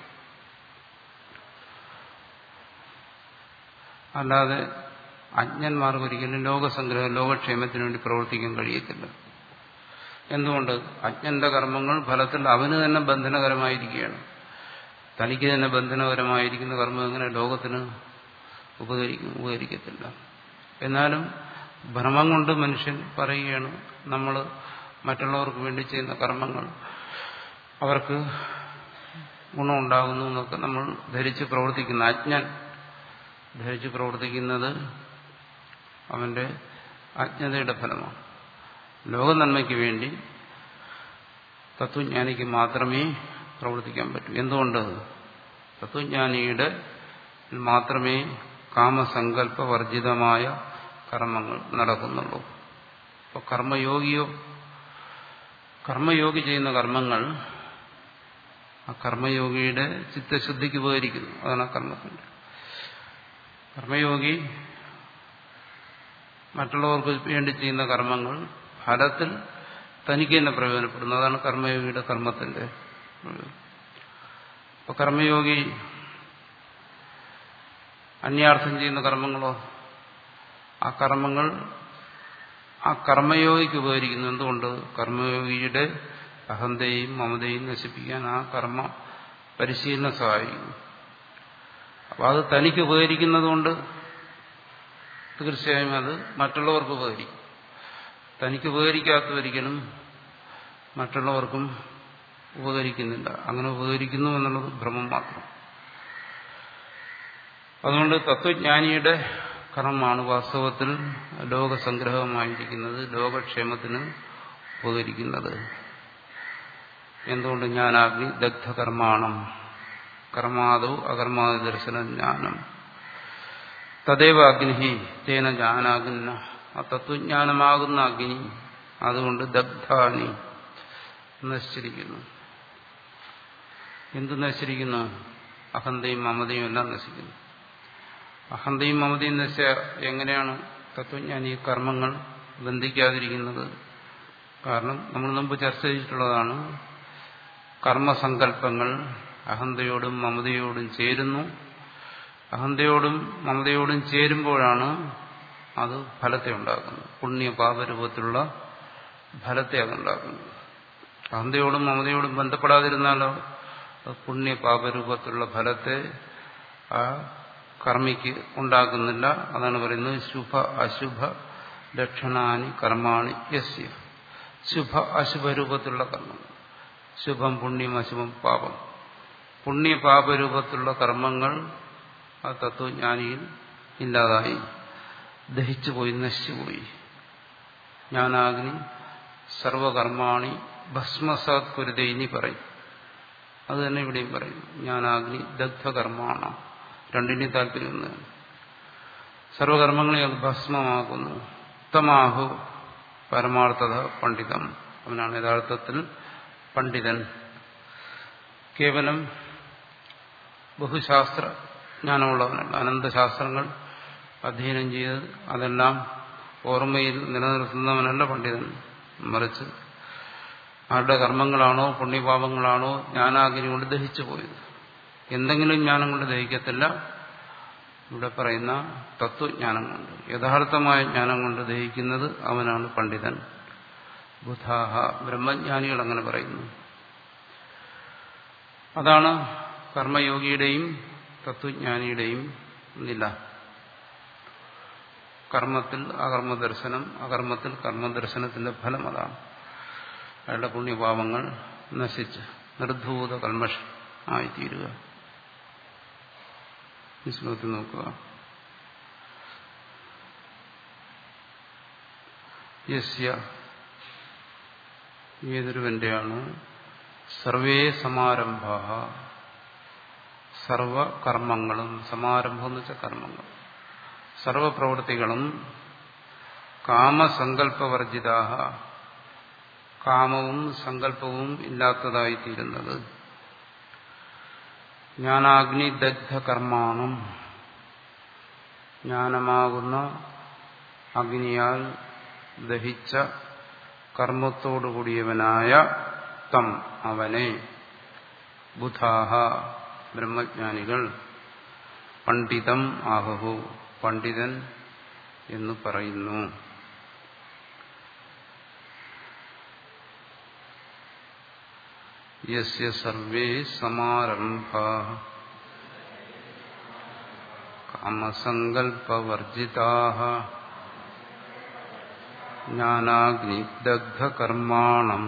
അല്ലാതെ അജ്ഞന്മാർക്ക് ഒരിക്കലും ലോകസംഗ്രഹം ലോകക്ഷേമത്തിന് വേണ്ടി പ്രവർത്തിക്കാൻ കഴിയത്തില്ല എന്തുകൊണ്ട് അജ്ഞന്റെ കർമ്മങ്ങൾ ഫലത്തിൽ അവന് തന്നെ ബന്ധനകരമായിരിക്കുകയാണ് തനിക്ക് തന്നെ ബന്ധനകരമായിരിക്കുന്ന കർമ്മം എങ്ങനെ ലോകത്തിന് ഉപകരിക്കും ഉപകരിക്കത്തില്ല എന്നാലും ഭ്രമം കൊണ്ട് മനുഷ്യൻ പറയുകയാണ് നമ്മൾ മറ്റുള്ളവർക്ക് വേണ്ടി ചെയ്യുന്ന കർമ്മങ്ങൾ അവർക്ക് ഗുണമുണ്ടാകുന്നു എന്നൊക്കെ നമ്മൾ ധരിച്ച് പ്രവർത്തിക്കുന്ന അജ്ഞൻ ധരിച്ച് പ്രവർത്തിക്കുന്നത് അവന്റെ അജ്ഞതയുടെ ഫലമാണ് ലോക നന്മയ്ക്ക് വേണ്ടി തത്വജ്ഞാനിക്ക് മാത്രമേ പ്രവർത്തിക്കാൻ പറ്റൂ എന്തുകൊണ്ട് തത്വജ്ഞാനിയുടെ മാത്രമേ കാമസങ്കല്പവർജിതമായ കർമ്മങ്ങൾ നടക്കുന്നുള്ളൂ അപ്പോൾ കർമ്മയോഗിയോ കർമ്മയോഗി ചെയ്യുന്ന കർമ്മങ്ങൾ ആ കർമ്മയോഗിയുടെ ചിത്തശുദ്ധിക്ക് ഉപകരിക്കുന്നു അതാണ് ആ കർമ്മത്തിന്റെ കർമ്മയോഗി മറ്റുള്ളവർക്ക് വേണ്ടി ചെയ്യുന്ന കർമ്മങ്ങൾ ഫലത്തിൽ തനിക്ക് തന്നെ പ്രയോജനപ്പെടുന്നു അതാണ് കർമ്മയോഗിയുടെ കർമ്മത്തിന്റെ അപ്പൊ കർമ്മയോഗി അന്യാർത്ഥം ചെയ്യുന്ന കർമ്മങ്ങളോ ആ കർമ്മങ്ങൾ ആ കർമ്മയോഗിക്ക് ഉപകരിക്കുന്നു എന്തുകൊണ്ട് കർമ്മയോഗിയുടെ അഹന്തയും മമതയും നശിപ്പിക്കാൻ ആ കർമ്മ പരിശീലനം സഹായിക്കുന്നു അപ്പോൾ അത് തനിക്ക് ഉപകരിക്കുന്നതുകൊണ്ട് തീർച്ചയായും അത് മറ്റുള്ളവർക്ക് ഉപകരിക്കും തനിക്ക് ഉപകരിക്കാത്തതൊരിക്കലും മറ്റുള്ളവർക്കും ഉപകരിക്കുന്നില്ല അങ്ങനെ ഉപകരിക്കുന്നു എന്നുള്ളത് ഭ്രമം മാത്രം അതുകൊണ്ട് തത്വജ്ഞാനിയുടെ കർമ്മമാണ് വാസ്തവത്തിൽ ലോകസംഗ്രഹമായിരിക്കുന്നത് ലോകക്ഷേമത്തിന് ഉപകരിക്കുന്നത് എന്തുകൊണ്ട് ജ്ഞാനാഗ്നി ദഗ്ധകർമാണം കർമാദോ അകർമാദ ദർശന ജ്ഞാനം തദൈവ അഗ്നി തേന ജ്ഞാനാകുന്ന ആ തത്വജ്ഞാനമാകുന്ന അഗ്നി അതുകൊണ്ട് ദഗ്ധാനി നശിച്ചിരിക്കുന്നു എന്ത് നശിച്ചിരിക്കുന്നു അഹന്തയും മമതയും എല്ലാം നശിക്കുന്നു അഹന്തയും മമതയും നശിച്ച എങ്ങനെയാണ് തത്വജ്ഞാനി കർമ്മങ്ങൾ ബന്ധിക്കാതിരിക്കുന്നത് കാരണം നമ്മൾ മുമ്പ് ചർച്ച ചെയ്തിട്ടുള്ളതാണ് കർമ്മസങ്കല്പങ്ങൾ അഹന്തയോടും മമതയോടും ചേരുന്നു അഹന്തയോടും മമതയോടും ചേരുമ്പോഴാണ് അത് ഫലത്തെ ഉണ്ടാക്കുന്നത് പുണ്യ പാപരൂപത്തിലുള്ള ഫലത്തെ അതുണ്ടാക്കുന്നത് അഹന്തയോടും മമതയോടും ബന്ധപ്പെടാതിരുന്നാലോ പുണ്യ പാപരൂപത്തിലുള്ള ഫലത്തെ ആ കർമ്മിക്ക് ഉണ്ടാക്കുന്നില്ല അതാണ് പറയുന്നത് ശുഭ അശുഭ ലക്ഷണാനി കർമാണി യസ്യ ശുഭ അശുഭ രൂപത്തിലുള്ള കർമ്മങ്ങൾ ശുഭം പുണ്യം അശുഭം പാപം പുണ്യ പാപരൂപത്തിലുള്ള കർമ്മങ്ങൾ ആ തത്വജ്ഞാനിയിൽ ഇല്ലാതായി ദഹിച്ചുപോയി നശിച്ചുപോയി ജ്ഞാനാഗ്നി സർവകർമാണി ഭസ്മസാത് കുരുത ഇനി പറയും അത് തന്നെ ഇവിടെയും പറയും ജ്ഞാനാഗ്നി ദഗ്ധകർമാണ് രണ്ടിനെയും താല്പര്യം ഒന്നാണ് സർവകർമ്മങ്ങളെ അത് ഭസ്മമാക്കുന്നു ഉത്തമാഹു പരമാർത്ഥത പണ്ഡിതം അവനാണ് യഥാർത്ഥത്തിൽ പണ്ഡിതൻ കേവലം ബഹുശാസ്ത്ര ജ്ഞാനമുള്ളവനല്ല അനന്തശാസ്ത്രങ്ങൾ അധ്യയനം ചെയ്ത് അതെല്ലാം ഓർമ്മയിൽ നിലനിർത്തുന്നവനല്ല പണ്ഡിതൻ മറിച്ച് ആരുടെ കർമ്മങ്ങളാണോ പുണ്യപാപങ്ങളാണോ ജ്ഞാനാഗ്നി കൊണ്ട് ദഹിച്ചു പോയത് എന്തെങ്കിലും ജ്ഞാനം കൊണ്ട് ദഹിക്കത്തില്ല ഇവിടെ പറയുന്ന തത്വജ്ഞാനം കൊണ്ട് യഥാർത്ഥമായ ജ്ഞാനം കൊണ്ട് ദഹിക്കുന്നത് അവനാണ് പണ്ഡിതൻ ബുധാഹ ബ്രഹ്മജ്ഞാനികൾ അങ്ങനെ പറയുന്നു അതാണ് കർമ്മയോഗിയുടെയും തത്വജ്ഞാനിയുടെയും നില കർമ്മത്തിൽ അകർമ്മദർശനം അകർമ്മത്തിൽ കർമ്മദർശനത്തിന്റെ ഫലം അതാണ് അയാളുടെ പുണ്യപാപങ്ങൾ നശിച്ച് നിർധൂത കൽമഷം ആയിത്തീരുക ഈ ശ്ലോകത്തിൽ നോക്കുക യസ്യ ഏതൊരുവന്റെയാണ് സർവേ സമാരംഭ സർവകർമ്മങ്ങളും സമാരംഭം എന്ന് വെച്ചാൽ കർമ്മങ്ങൾ സർവപ്രവൃത്തികളും കാമസങ്കല്പവർജിതാഹ കാമവും സങ്കല്പവും ഇല്ലാത്തതായിത്തീരുന്നത് ജ്ഞാനാഗ്നി ദഗ്ധ കർമാണം ജ്ഞാനമാകുന്ന അഗ്നിയാൽ ദഹിച്ച കർമ്മത്തോടുകൂടിയവനായ തം അവനെ ബുധാഹ ബ്രഹ്മജ്ഞാനികൾ പണ്ഡിതം ആഹു പണ്ഡിതൻ എന്ന് പറയുന്നു യസ്യ സർവേ സമാരംഭ കാമസങ്കൽപ്പവർജിതാ ജ്ഞാനാഗ്നിദഗ്ധകർമാണം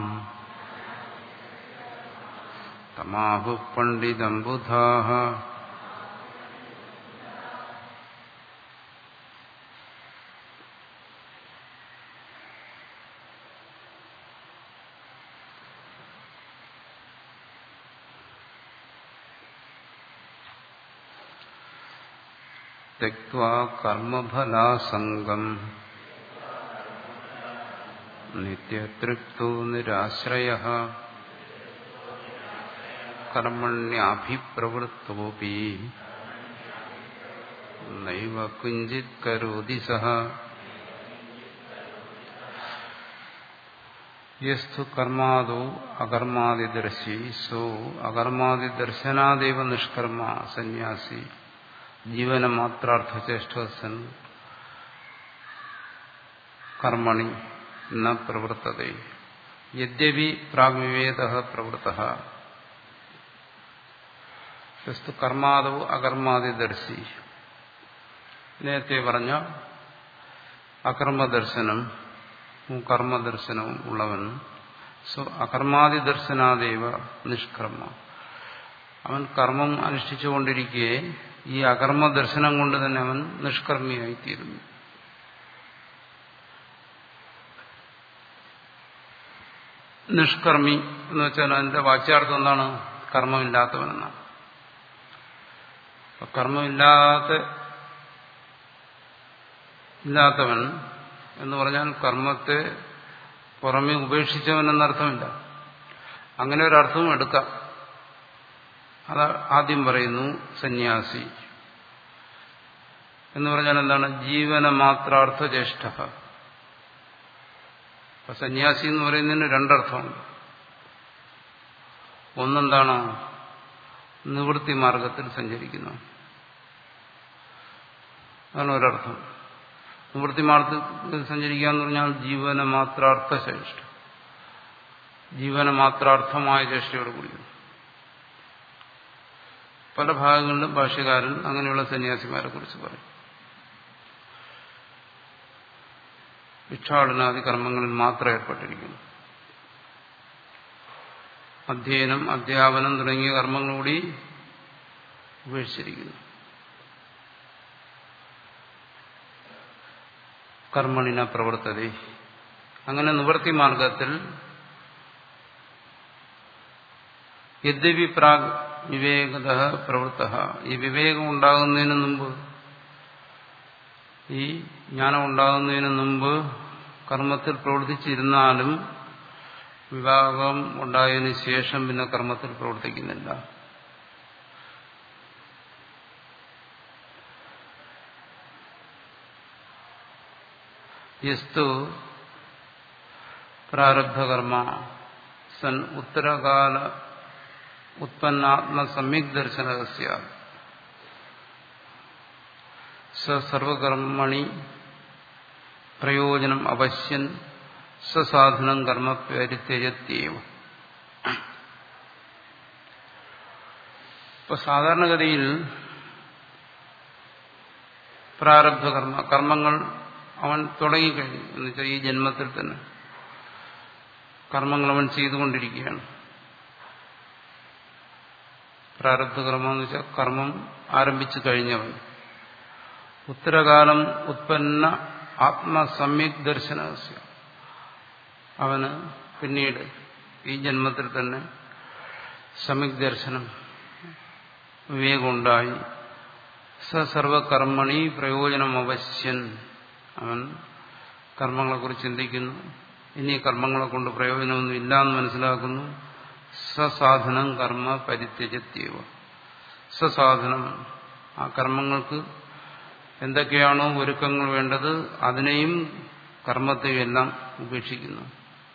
തമാഹു പണ്ഡിതം ബുധാ त्यक्त्वा कर्मफलासङ्गम् नित्यतृप्तो निराश्रयः कर्मण्याभिप्रवृत्तोऽपि नैव किञ्चित् करोति सः യസ്തു കർമാദോ അകർമാദിദർശി സോ അകർമാദിദർശനാദേവ നിഷ്കർമ്മ സന്യാസി ജീവനമാത്രാർത്ഥചേഷ്ടസൻ കർമ്മണി ന പ്രവൃത്തത യദ്യപി പ്രാഗ്വിവേദ പ്രവൃത്ത ക്രിസ്തു കർമാദോ അകർമാദിദർശി നേരത്തെ പറഞ്ഞ അകർമ്മദർശനം കർമ്മദർശനവും ഉള്ളവൻ സോ അകർമാദിദർശനാദേവ നിഷ്കർമ്മ അവൻ കർമ്മം അനുഷ്ഠിച്ചുകൊണ്ടിരിക്കെ ഈ അകർമ്മ ദർശനം കൊണ്ട് തന്നെ അവൻ നിഷ്കർമ്മിയായിത്തീരുന്നു നിഷ്കർമ്മി എന്ന് വെച്ചാൽ അതിന്റെ വാച്യാർത്ഥം എന്താണ് കർമ്മമില്ലാത്തവനെന്നാണ് കർമ്മമില്ലാത്ത ഇല്ലാത്തവൻ എന്ന് പറഞ്ഞാൽ കർമ്മത്തെ പുറമെ ഉപേക്ഷിച്ചവൻ എന്നർത്ഥമില്ല അങ്ങനെ ഒരർത്ഥവും എടുക്കാം അത് ആദ്യം പറയുന്നു സന്യാസി എന്ന് പറഞ്ഞാൽ എന്താണ് ജീവന മാത്രാർത്ഥ ജ്യേഷ്ഠ അപ്പൊ സന്യാസി എന്ന് പറയുന്നതിന് രണ്ടർത്ഥമുണ്ട് ഒന്നെന്താണ് നിവൃത്തി മാർഗത്തിൽ സഞ്ചരിക്കുന്നു അതാണ് ഒരർത്ഥം നിവൃത്തി മാർഗത്തിൽ സഞ്ചരിക്കുക എന്ന് പറഞ്ഞാൽ ജീവന മാത്രാർത്ഥ ശ്രേഷ്ഠ ജീവന മാത്രാർത്ഥമായ ചേഷ്ടയോട് കൂടി പല ഭാഗങ്ങളിലും ഭാഷ്യകാരൻ അങ്ങനെയുള്ള സന്യാസിമാരെ കുറിച്ച് പറയും ഭിക്ഷാടനാദി കർമ്മങ്ങളിൽ മാത്രം ഏർപ്പെട്ടിരിക്കുന്നു അധ്യയനം അധ്യാപനം തുടങ്ങിയ കർമ്മങ്ങൾ കൂടി ഉപേക്ഷിച്ചിരിക്കുന്നു കർമ്മണിന പ്രവർത്തത അങ്ങനെ നിവൃത്തി മാർഗത്തിൽ യദ്യപി പ്രാഗ് വിവേകത പ്രവൃത്ത ഈ വിവേകം ഉണ്ടാകുന്നതിന് മുമ്പ് ഈ ജ്ഞാനം ഉണ്ടാകുന്നതിന് മുമ്പ് കർമ്മത്തിൽ പ്രവർത്തിച്ചിരുന്നാലും വിവാഹം ഉണ്ടായതിനു ശേഷം പിന്നെ കർമ്മത്തിൽ പ്രവർത്തിക്കുന്നില്ല യസ്തു പ്രാരബ്ധകർമ്മ സൻ ഉത്തരകാല ഉത്പന്നാത്മസമ്യക് ദർശനസ്യ സർവകർമ്മണി പ്രയോജനം അവശ്യൻ സ്വസാധനം കർമ്മ പരിത്യജത്യേവ ഇപ്പൊ സാധാരണഗതിയിൽ പ്രാരബ്ധ കർമ്മ കർമ്മങ്ങൾ അവൻ തുടങ്ങിക്കഴിഞ്ഞു എന്ന് വെച്ചാൽ ഈ ജന്മത്തിൽ തന്നെ കർമ്മങ്ങൾ അവൻ ചെയ്തുകൊണ്ടിരിക്കുകയാണ് പ്രാരബ്ധ കർമ്മം എന്ന് വെച്ചാൽ കർമ്മം ആരംഭിച്ചു കഴിഞ്ഞവൻ ഉത്തരകാലം ഉത്പന്ന ആത്മസമ്യക് ദർശന അവന് പിന്നീട് ഈ ജന്മത്തിൽ തന്നെ സമ്യക് ദർശനം വിവേകമുണ്ടായി സർവകർമ്മണി പ്രയോജനം അവശ്യൻ അവൻ കർമ്മങ്ങളെക്കുറിച്ച് ചിന്തിക്കുന്നു ഇനി കർമ്മങ്ങളെ കൊണ്ട് പ്രയോജനമൊന്നും ഇല്ല എന്ന് മനസ്സിലാക്കുന്നു സസാധനം കർമ്മ പരിത്യജത്യവ സസാധനം ആ കർമ്മങ്ങൾക്ക് എന്തൊക്കെയാണോ ഒരുക്കങ്ങൾ വേണ്ടത് അതിനെയും കർമ്മത്തെയും എല്ലാം ഉപേക്ഷിക്കുന്നു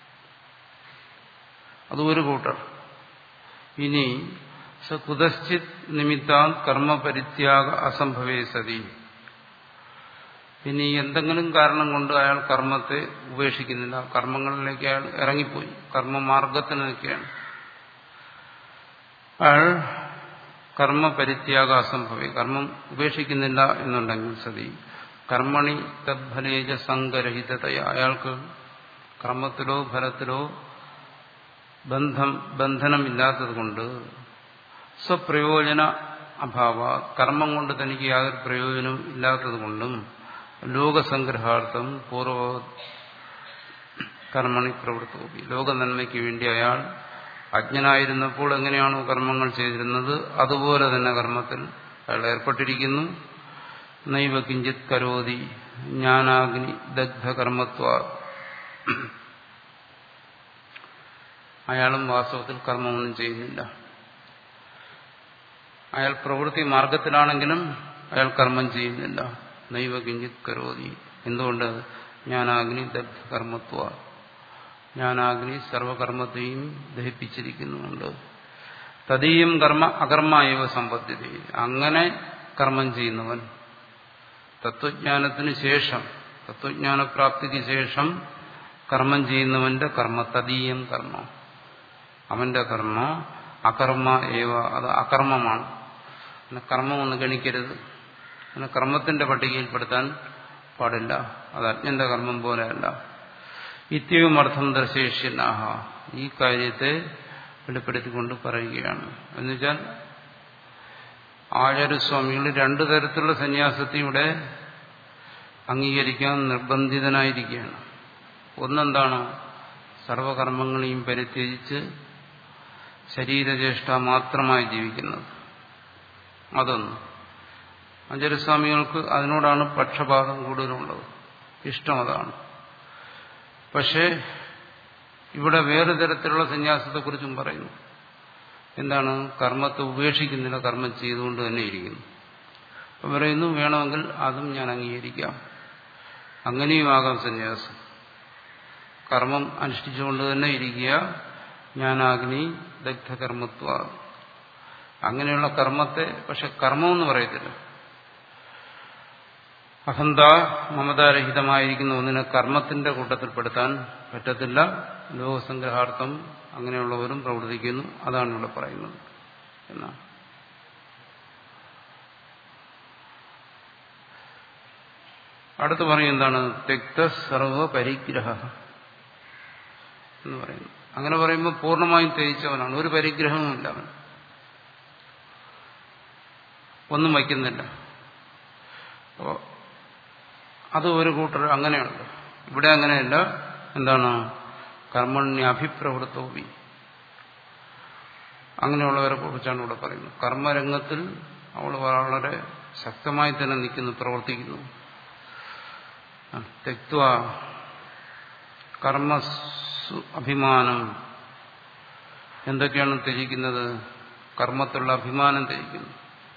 അത് ഒരു കൂട്ടർ ഇനി സ കുതശ്ചിത് നിമിത്താൻ കർമ്മപരിത്യാഗ അസംഭവേ സതി ഇനി എന്തെങ്കിലും കാരണം കൊണ്ട് അയാൾ കർമ്മത്തെ ഉപേക്ഷിക്കുന്നില്ല കർമ്മങ്ങളിലേക്ക് അയാൾ ഇറങ്ങിപ്പോയി കർമ്മമാർഗത്തിന് നിൽക്കുകയാണ് അയാൾ കർമ്മപരിത്യാഗ അസംഭവി കർമ്മം ഉപേക്ഷിക്കുന്നില്ല എന്നുണ്ടെങ്കിൽ സതി കർമ്മണി തദ്ഫലേജ സംഗരഹിതതയ അയാൾക്ക് കർമ്മത്തിലോ ഫലത്തിലോ ബന്ധം ബന്ധനമില്ലാത്തത് കൊണ്ട് സ്വപ്രയോജന അഭാവ കർമ്മം കൊണ്ട് തനിക്ക് യാതൊരു പ്രയോജനവും ഇല്ലാത്തത് കൊണ്ടും ലോകസംഗ്രഹാർത്ഥം പൂർവ കർമ്മണി പ്രവൃത്തി ലോക നന്മയ്ക്ക് വേണ്ടി അയാൾ അജ്ഞനായിരുന്നപ്പോൾ എങ്ങനെയാണോ കർമ്മങ്ങൾ ചെയ്തിരുന്നത് അതുപോലെ തന്നെ കർമ്മത്തിൽ അയാൾ ഏർപ്പെട്ടിരിക്കുന്നു നൈവ കിഞ്ചിത് കരോതി ജ്ഞാനാഗ്നി ദഗ്ധകർമ്മത്വ അയാളും വാസ്തവത്തിൽ കർമ്മമൊന്നും ചെയ്യുന്നില്ല അയാൾ പ്രവൃത്തി മാർഗത്തിലാണെങ്കിലും അയാൾ കർമ്മം ചെയ്യുന്നില്ല നൈവ കിഞ്ചിത് കരോതി എന്തുകൊണ്ട് ജ്ഞാനാഗ്നി ദഗ്ധകർമ്മത്വ ജ്ഞാനാഗ്നി സർവകർമ്മത്തെയും ദഹിപ്പിച്ചിരിക്കുന്നുണ്ട് തദീയം കർമ്മ അകർമ്മയവ സമ്പദ്ധ്യത അങ്ങനെ കർമ്മം ചെയ്യുന്നവൻ തത്വജ്ഞാനത്തിന് ശേഷം തത്വജ്ഞാനപ്രാപ്തിക്ക് ശേഷം കർമ്മം ചെയ്യുന്നവന്റെ കർമ്മ തദീയം കർമ്മ അവന്റെ കർമ്മ അകർമ്മ ഏവ അത് അകർമ്മമാണ് പിന്നെ കർമ്മം ഒന്ന് ഗണിക്കരുത് അങ്ങനെ കർമ്മത്തിന്റെ പട്ടികയിൽപ്പെടുത്താൻ പാടില്ല അത് അജ്ഞന്റെ കർമ്മം പോലെയല്ല ഇത്യവും അർത്ഥം ദർശേഷ്യനാഹ ഈ കാര്യത്തെ വെളിപ്പെടുത്തിക്കൊണ്ട് പറയുകയാണ് എന്നുവെച്ചാൽ ആചാര്യസ്വാമികൾ രണ്ടു തരത്തിലുള്ള സന്യാസത്തെ ഇവിടെ അംഗീകരിക്കാൻ നിർബന്ധിതനായിരിക്കുകയാണ് ഒന്നെന്താണ് സർവകർമ്മങ്ങളെയും പരിത്യജിച്ച് ശരീരചേഷ്ട മാത്രമായി ജീവിക്കുന്നത് അതൊന്ന് ആചാര്യസ്വാമികൾക്ക് അതിനോടാണ് പക്ഷപാതം കൂടുതലുള്ളത് ഇഷ്ടം അതാണ് പക്ഷേ ഇവിടെ വേറെ തരത്തിലുള്ള സന്യാസത്തെക്കുറിച്ചും പറയുന്നു എന്താണ് കർമ്മത്തെ ഉപേക്ഷിക്കുന്നില്ല കർമ്മം ചെയ്തുകൊണ്ട് തന്നെ ഇരിക്കുന്നു അപ്പം പറയുന്നു വേണമെങ്കിൽ അതും ഞാൻ അംഗീകരിക്കാം അങ്ങനെയുമാകാം സന്യാസം കർമ്മം അനുഷ്ഠിച്ചുകൊണ്ട് തന്നെ ഇരിക്കുക ജ്ഞാനാഗ്നി ദഗ്ധകർമ്മത്വ അങ്ങനെയുള്ള കർമ്മത്തെ പക്ഷെ കർമ്മമെന്ന് പറയത്തില്ല അഹന്ത മമതാരഹിതമായിരിക്കുന്ന ഒന്നിനെ കർമ്മത്തിന്റെ കൂട്ടത്തിൽപ്പെടുത്താൻ പറ്റത്തില്ല ലോകസംഗ്രഹാർത്ഥം അങ്ങനെയുള്ളവരും പ്രവർത്തിക്കുന്നു അതാണ് ഇവിടെ പറയുന്നത് എന്നാണ് അടുത്ത് പറയും എന്താണ് തെക്ത സർവ പരിഗ്രഹ എന്ന് പറയുന്നു അങ്ങനെ പറയുമ്പോൾ പൂർണ്ണമായും ത്യജിച്ചവനാണ് ഒരു പരിഗ്രഹവുമില്ല അവൻ ഒന്നും വയ്ക്കുന്നില്ല അപ്പോൾ അത് ഒരു കൂട്ടർ അങ്ങനെയുണ്ട് ഇവിടെ അങ്ങനെയല്ല എന്താണ് കർമ്മണ്യഭിപ്രവൃത്തോവി അങ്ങനെയുള്ളവരെ കുറിച്ചാണ് ഇവിടെ പറയുന്നത് കർമ്മരംഗത്തിൽ അവൾ വളരെ ശക്തമായി തന്നെ നിൽക്കുന്നു പ്രവർത്തിക്കുന്നു തെക്വ കർമ്മ അഭിമാനം എന്തൊക്കെയാണ് ത്യജിക്കുന്നത് കർമ്മത്തിലുള്ള അഭിമാനം ത്യജിക്കുന്നു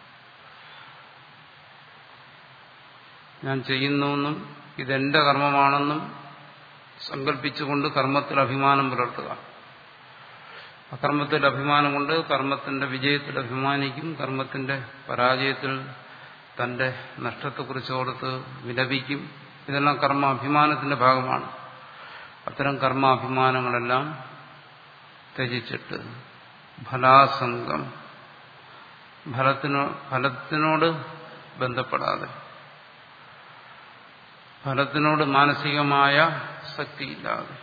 ഞാൻ ചെയ്യുന്നുവെന്നും ഇതെന്റെ കർമ്മമാണെന്നും സങ്കല്പിച്ചുകൊണ്ട് കർമ്മത്തിൽ അഭിമാനം പുലർത്തുക അകർമ്മത്തിൽ അഭിമാനം കൊണ്ട് കർമ്മത്തിന്റെ വിജയത്തിൽ അഭിമാനിക്കും കർമ്മത്തിന്റെ പരാജയത്തിൽ തന്റെ നഷ്ടത്തെക്കുറിച്ച് ഓർത്ത് വിലപിക്കും ഇതെല്ലാം കർമാഭിമാനത്തിന്റെ ഭാഗമാണ് അത്തരം കർമാഭിമാനങ്ങളെല്ലാം ത്യജിച്ചിട്ട് ഫലാസംഗം ഫലത്തിനോ ഫലത്തിനോട് ബന്ധപ്പെടാതെ ഫലത്തിനോട് മാനസികമായ ശക്തിയില്ലാതെ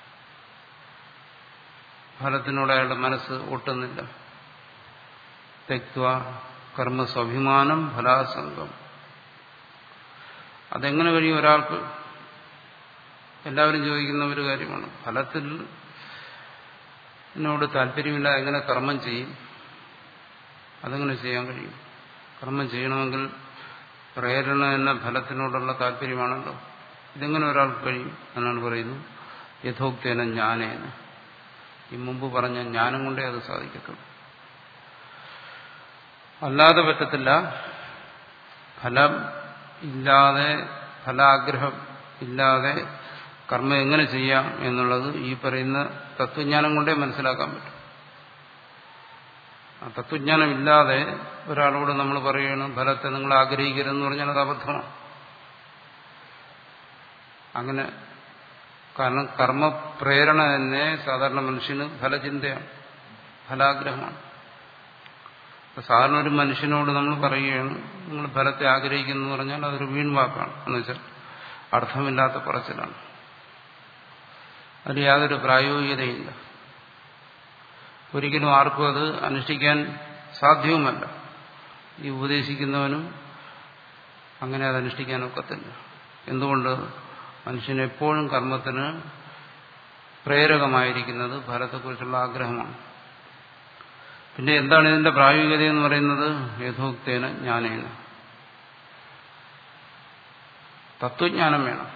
ഫലത്തിനോട് അയാളുടെ മനസ്സ് ഒട്ടുന്നില്ല തെക്വ കർമ്മസ്വാഭിമാനം ഫലാസംഗം അതെങ്ങനെ കഴിയും ഒരാൾക്ക് എല്ലാവരും ചോദിക്കുന്ന ഒരു കാര്യമാണ് ഫലത്തിൽ എന്നോട് താല്പര്യമില്ല എങ്ങനെ കർമ്മം ചെയ്യും അതെങ്ങനെ ചെയ്യാൻ കഴിയും കർമ്മം ചെയ്യണമെങ്കിൽ പ്രേരണ എന്ന ഫലത്തിനോടുള്ള താല്പര്യമാണല്ലോ ഇതെങ്ങനെ ഒരാൾക്ക് കഴിയും എന്നാണ് പറയുന്നത് യഥോക്തേന ജ്ഞാനേന ഈ മുമ്പ് പറഞ്ഞ ജ്ഞാനം കൊണ്ടേ അത് സാധിക്കത്തുള്ളൂ അല്ലാതെ പറ്റത്തില്ല ഫലം ഇല്ലാതെ ഫലാഗ്രഹം ഇല്ലാതെ കർമ്മം എങ്ങനെ ചെയ്യാം എന്നുള്ളത് ഈ പറയുന്ന തത്വജ്ഞാനം കൊണ്ടേ മനസ്സിലാക്കാൻ പറ്റും ആ തത്വജ്ഞാനം ഇല്ലാതെ ഒരാളോട് നമ്മൾ പറയുകയാണ് ഫലത്തെ നിങ്ങൾ ആഗ്രഹിക്കരുതെന്ന് പറഞ്ഞാൽ അത് അബദ്ധമാണ് അങ്ങനെ കാരണം കർമ്മപ്രേരണ തന്നെ സാധാരണ മനുഷ്യന് ഫലചിന്തയാണ് ഫലാഗ്രഹമാണ് സാധാരണ ഒരു മനുഷ്യനോട് നമ്മൾ പറയുകയാണ് നിങ്ങൾ ഫലത്തെ ആഗ്രഹിക്കുന്നു എന്ന് പറഞ്ഞാൽ അതൊരു വീൺവാക്കാണ് എന്ന് വെച്ചാൽ അർത്ഥമില്ലാത്ത പറച്ചിലാണ് അതിൽ യാതൊരു പ്രായോഗികതയില്ല ഒരിക്കലും ആർക്കും അത് അനുഷ്ഠിക്കാൻ സാധ്യവുമല്ല ഈ ഉപദേശിക്കുന്നവനും അങ്ങനെ അത് അനുഷ്ഠിക്കാൻ ഒക്കത്തില്ല എന്തുകൊണ്ട് മനുഷ്യന് എപ്പോഴും കർമ്മത്തിന് പ്രേരകമായിരിക്കുന്നത് ഫലത്തെക്കുറിച്ചുള്ള ആഗ്രഹമാണ് പിന്നെ എന്താണ് ഇതിന്റെ പ്രായോഗികത എന്ന് പറയുന്നത് യഥോക്തേന ജ്ഞാനേന തത്വജ്ഞാനം വേണം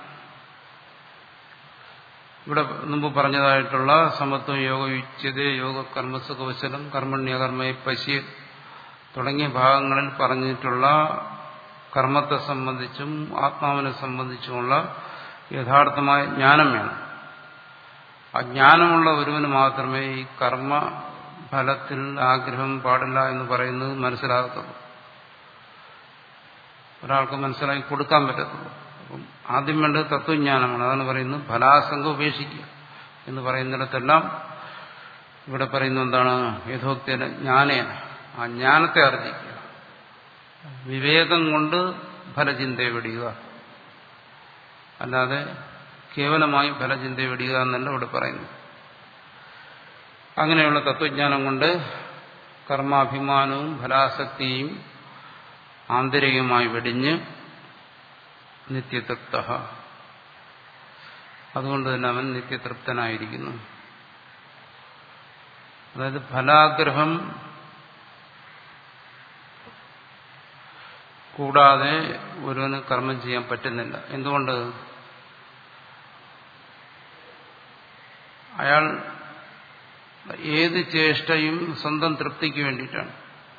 ഇവിടെ മുമ്പ് പറഞ്ഞതായിട്ടുള്ള സമത്വം യോഗ യുച്യത യോഗ കർമ്മസുഖവശലം കർമ്മണ്യകർമ്മയെ പശ്യ തുടങ്ങിയ ഭാഗങ്ങളിൽ പറഞ്ഞിട്ടുള്ള കർമ്മത്തെ സംബന്ധിച്ചും ആത്മാവിനെ സംബന്ധിച്ചുമുള്ള യഥാർത്ഥമായ ജ്ഞാനം വേണം ആ ജ്ഞാനമുള്ള ഒരുവന് മാത്രമേ ഈ കർമ്മ ഫലത്തിൽ ആഗ്രഹം പാടില്ല എന്ന് പറയുന്നത് മനസ്സിലാകത്തുള്ളൂ ഒരാൾക്ക് മനസ്സിലാക്കി കൊടുക്കാൻ പറ്റത്തുള്ളൂ അപ്പം ആദ്യം വേണ്ടത് തത്വജ്ഞാനമാണ് അതാണ് പറയുന്നത് ഫലാസംഗം ഉപേക്ഷിക്കുക എന്ന് പറയുന്നിടത്തെല്ലാം ഇവിടെ പറയുന്ന എന്താണ് യഥോക്തിയുടെ ജ്ഞാനേന ആ ജ്ഞാനത്തെ ആർജിക്കുക വിവേകം കൊണ്ട് ഫലചിന്തയെ വിടുക അല്ലാതെ കേവലമായി ഫലചിന്തയെ വിടുക എന്നല്ല ഇവിടെ പറയുന്നു അങ്ങനെയുള്ള തത്വജ്ഞാനം കൊണ്ട് കർമാഭിമാനവും ഫലാസക്തിയും ആന്തരികമായി വെടിഞ്ഞ് നിത്യതൃപ്ത അതുകൊണ്ട് തന്നെ അവൻ നിത്യതൃപ്തനായിരിക്കുന്നു അതായത് ഫലാഗ്രഹം കൂടാതെ ഒരുവന് കർമ്മം ചെയ്യാൻ പറ്റുന്നില്ല എന്തുകൊണ്ട് അയാൾ ഏത് ചേഷ്ടയും സ്വന്തം തൃപ്തിക്ക് വേണ്ടിയിട്ടാണ്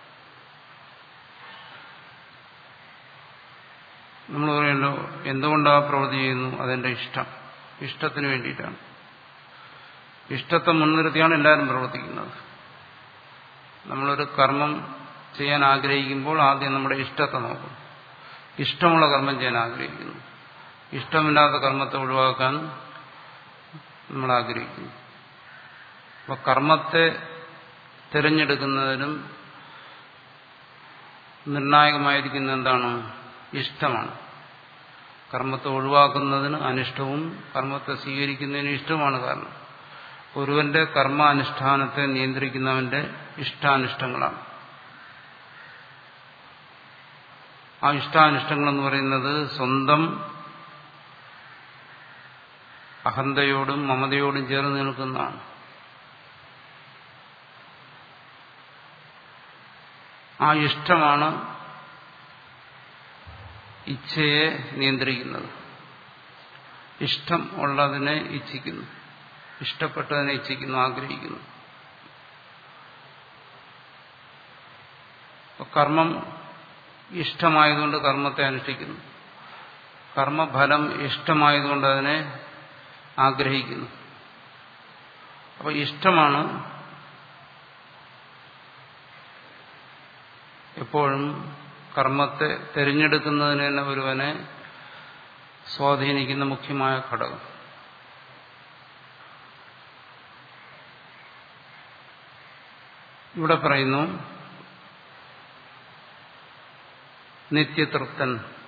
നമ്മൾ പറയുമല്ലോ എന്തുകൊണ്ടാ പ്രവൃത്തി ചെയ്യുന്നു അതെന്റെ ഇഷ്ടം ഇഷ്ടത്തിന് വേണ്ടിയിട്ടാണ് ഇഷ്ടത്തെ മുൻനിർത്തിയാണ് എല്ലാവരും പ്രവർത്തിക്കുന്നത് നമ്മളൊരു കർമ്മം ചെയ്യാൻ ആഗ്രഹിക്കുമ്പോൾ ആദ്യം നമ്മുടെ ഇഷ്ടത്തെ നോക്കും ഇഷ്ടമുള്ള കർമ്മം ചെയ്യാൻ ആഗ്രഹിക്കുന്നു ഇഷ്ടമില്ലാത്ത കർമ്മത്തെ ഒഴിവാക്കാൻ നമ്മൾ ആഗ്രഹിക്കുന്നു അപ്പൊ കർമ്മത്തെ തിരഞ്ഞെടുക്കുന്നതിനും നിർണായകമായിരിക്കുന്ന എന്താണ് ഇഷ്ടമാണ് കർമ്മത്തെ ഒഴിവാക്കുന്നതിന് അനിഷ്ടവും കർമ്മത്തെ സ്വീകരിക്കുന്നതിന് ഇഷ്ടവുമാണ് കാരണം ഒരുവന്റെ കർമാനുഷ്ഠാനത്തെ നിയന്ത്രിക്കുന്നവന്റെ ഇഷ്ടാനിഷ്ടങ്ങളാണ് ആ ഇഷ്ടാനിഷ്ടങ്ങളെന്ന് പറയുന്നത് സ്വന്തം അഹന്തയോടും മമതയോടും ചേർന്ന് നിൽക്കുന്നതാണ് ആ ഇഷ്ടമാണ് ഇച്ഛയെ നിയന്ത്രിക്കുന്നത് ഇഷ്ടം ഉള്ളതിനെ ഇച്ഛിക്കുന്നു ഇഷ്ടപ്പെട്ടതിനെ ഇച്ഛിക്കുന്നു ആഗ്രഹിക്കുന്നു കർമ്മം ഇഷ്ടമായതുകൊണ്ട് കർമ്മത്തെ അനുഷ്ഠിക്കുന്നു കർമ്മഫലം ഇഷ്ടമായതുകൊണ്ട് അതിനെ ആഗ്രഹിക്കുന്നു അപ്പൊ ഇഷ്ടമാണ് എപ്പോഴും കർമ്മത്തെ തിരഞ്ഞെടുക്കുന്നതിന് തന്നെ ഒരുവനെ സ്വാധീനിക്കുന്ന മുഖ്യമായ ഘടകം ഇവിടെ പറയുന്നു നിത്യതൃപ്തൻ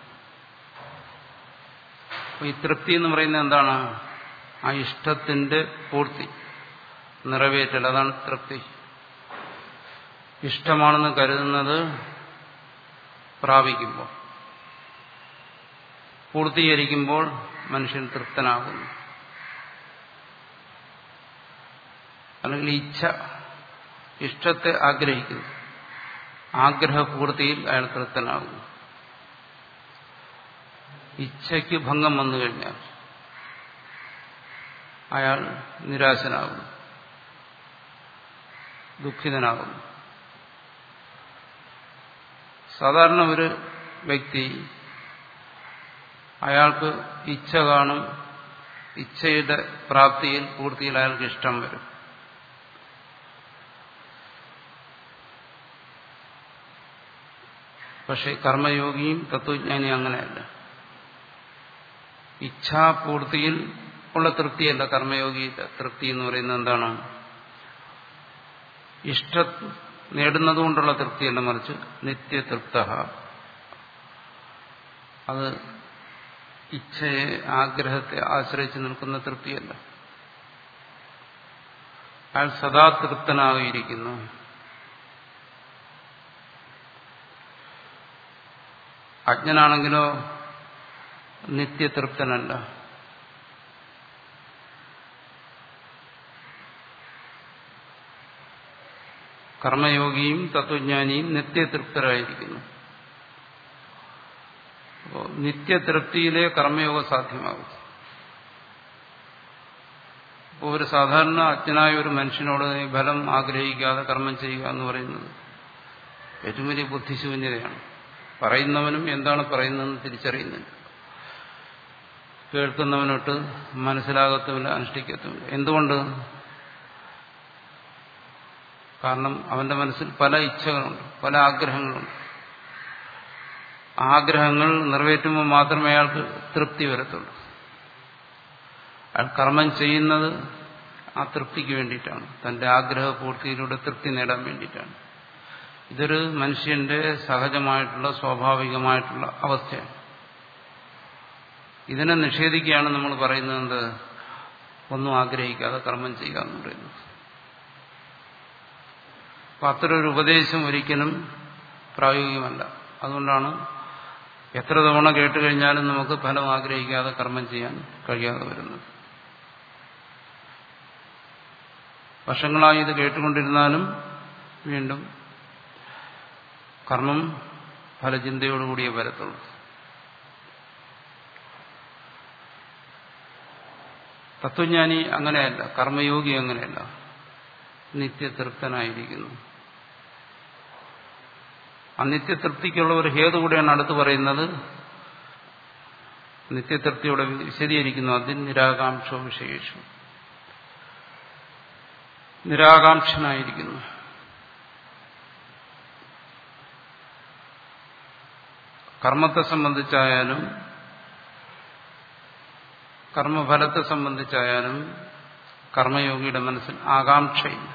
ഈ തൃപ്തി എന്ന് പറയുന്നത് എന്താണ് ആ ഇഷ്ടത്തിന്റെ പൂർത്തി നിറവേറ്റൽ അതാണ് തൃപ്തി ഇഷ്ടമാണെന്ന് കരുതുന്നത് പ്രാപിക്കുമ്പോൾ പൂർത്തീകരിക്കുമ്പോൾ മനുഷ്യൻ തൃപ്തനാകുന്നു അല്ലെങ്കിൽ ഇച്ഛ ഇഷ്ടത്തെ ആഗ്രഹിക്കുന്നു ആഗ്രഹപൂർത്തിയിൽ അയാൾ തൃപ്തനാകുന്നു ഇച്ഛയ്ക്ക് ഭംഗം വന്നു കഴിഞ്ഞാൽ അയാൾ നിരാശനാകുന്നു ദുഃഖിതനാകുന്നു സാധാരണ ഒരു വ്യക്തി അയാൾക്ക് ഇച്ഛ കാണും ഇച്ഛയുടെ പ്രാപ്തിയിൽ പൂർത്തിയിൽ അയാൾക്ക് ഇഷ്ടം വരും പക്ഷെ കർമ്മയോഗിയും തത്വജ്ഞാനി അങ്ങനെയല്ല ഇച്ഛാപൂർത്തിയിൽ ഉള്ള തൃപ്തിയല്ല കർമ്മയോഗി തൃപ്തി എന്ന് പറയുന്നത് എന്താണ് ഇഷ്ട നേടുന്നതുകൊണ്ടുള്ള തൃപ്തിയല്ല മറിച്ച് നിത്യതൃപ്ത അത് ഇച്ഛയെ ആഗ്രഹത്തെ ആശ്രയിച്ച് നിൽക്കുന്ന തൃപ്തിയല്ല അയാൾ സദാ തൃപ്തനായിരിക്കുന്നു അജ്ഞനാണെങ്കിലോ നിത്യതൃപ്തനല്ല കർമ്മയോഗിയും തത്വജ്ഞാനിയും നിത്യതൃപ്തരായിരിക്കുന്നു അപ്പോൾ നിത്യതൃപ്തിയിലെ കർമ്മയോഗം സാധ്യമാകും അപ്പോൾ ഒരു സാധാരണ അജ്ഞനായ ഒരു മനുഷ്യനോട് ഈ ഫലം ആഗ്രഹിക്കാതെ കർമ്മം ചെയ്യുക എന്ന് പറയുന്നത് ഏറ്റവും വലിയ ബുദ്ധിശൂന്യതയാണ് പറയുന്നവനും എന്താണ് പറയുന്നതെന്ന് തിരിച്ചറിയുന്നില്ല കേൾക്കുന്നവനൊട്ട് മനസ്സിലാകത്തുമില്ല അനുഷ്ഠിക്കത്തുമില്ല എന്തുകൊണ്ട് കാരണം അവന്റെ മനസ്സിൽ പല ഇച്ഛകളുണ്ട് പല ആഗ്രഹങ്ങളുണ്ട് ആഗ്രഹങ്ങൾ നിറവേറ്റുമ്പോൾ മാത്രമേ അയാൾക്ക് തൃപ്തി വരത്തുള്ളൂ അയാൾ കർമ്മം ചെയ്യുന്നത് ആ തൃപ്തിക്ക് വേണ്ടിയിട്ടാണ് തന്റെ ആഗ്രഹപൂർത്തിയിലൂടെ തൃപ്തി നേടാൻ വേണ്ടിയിട്ടാണ് ഇതൊരു മനുഷ്യന്റെ സഹജമായിട്ടുള്ള സ്വാഭാവികമായിട്ടുള്ള അവസ്ഥയാണ് ഇതിനെ നിഷേധിക്കുകയാണ് നമ്മൾ പറയുന്നത് എന്ത് ഒന്നും ആഗ്രഹിക്കാതെ കർമ്മം ചെയ്യുക എന്ന് പറയുന്നത് അപ്പൊ അത്തരൊരു ഉപദേശം ഒരിക്കലും പ്രായോഗികമല്ല അതുകൊണ്ടാണ് എത്ര തവണ കേട്ട് കഴിഞ്ഞാലും നമുക്ക് ഫലം ആഗ്രഹിക്കാതെ കർമ്മം ചെയ്യാൻ കഴിയാതെ വരുന്നത് വർഷങ്ങളായി ഇത് കേട്ടുകൊണ്ടിരുന്നാലും വീണ്ടും കർമ്മം ഫലചിന്തയോടുകൂടിയേ വരത്തുള്ളൂ തത്വജ്ഞാനി അങ്ങനെയല്ല കർമ്മയോഗി അങ്ങനെയല്ല നിത്യതൃപ്തനായിരിക്കുന്നു ആ നിത്യതൃപ്തിക്കുള്ള ഒരു ഹേതു കൂടെയാണ് അടുത്ത് പറയുന്നത് നിത്യതൃപ്തിയോടെ വിശദീകരിക്കുന്നു അതിന് നിരാകാംക്ഷോ വിശേഷം നിരാകാംക്ഷനായിരിക്കുന്നു കർമ്മത്തെ സംബന്ധിച്ചായാലും കർമ്മഫലത്തെ സംബന്ധിച്ചായാലും കർമ്മയോഗിയുടെ മനസ്സിൽ ആകാംക്ഷയില്ല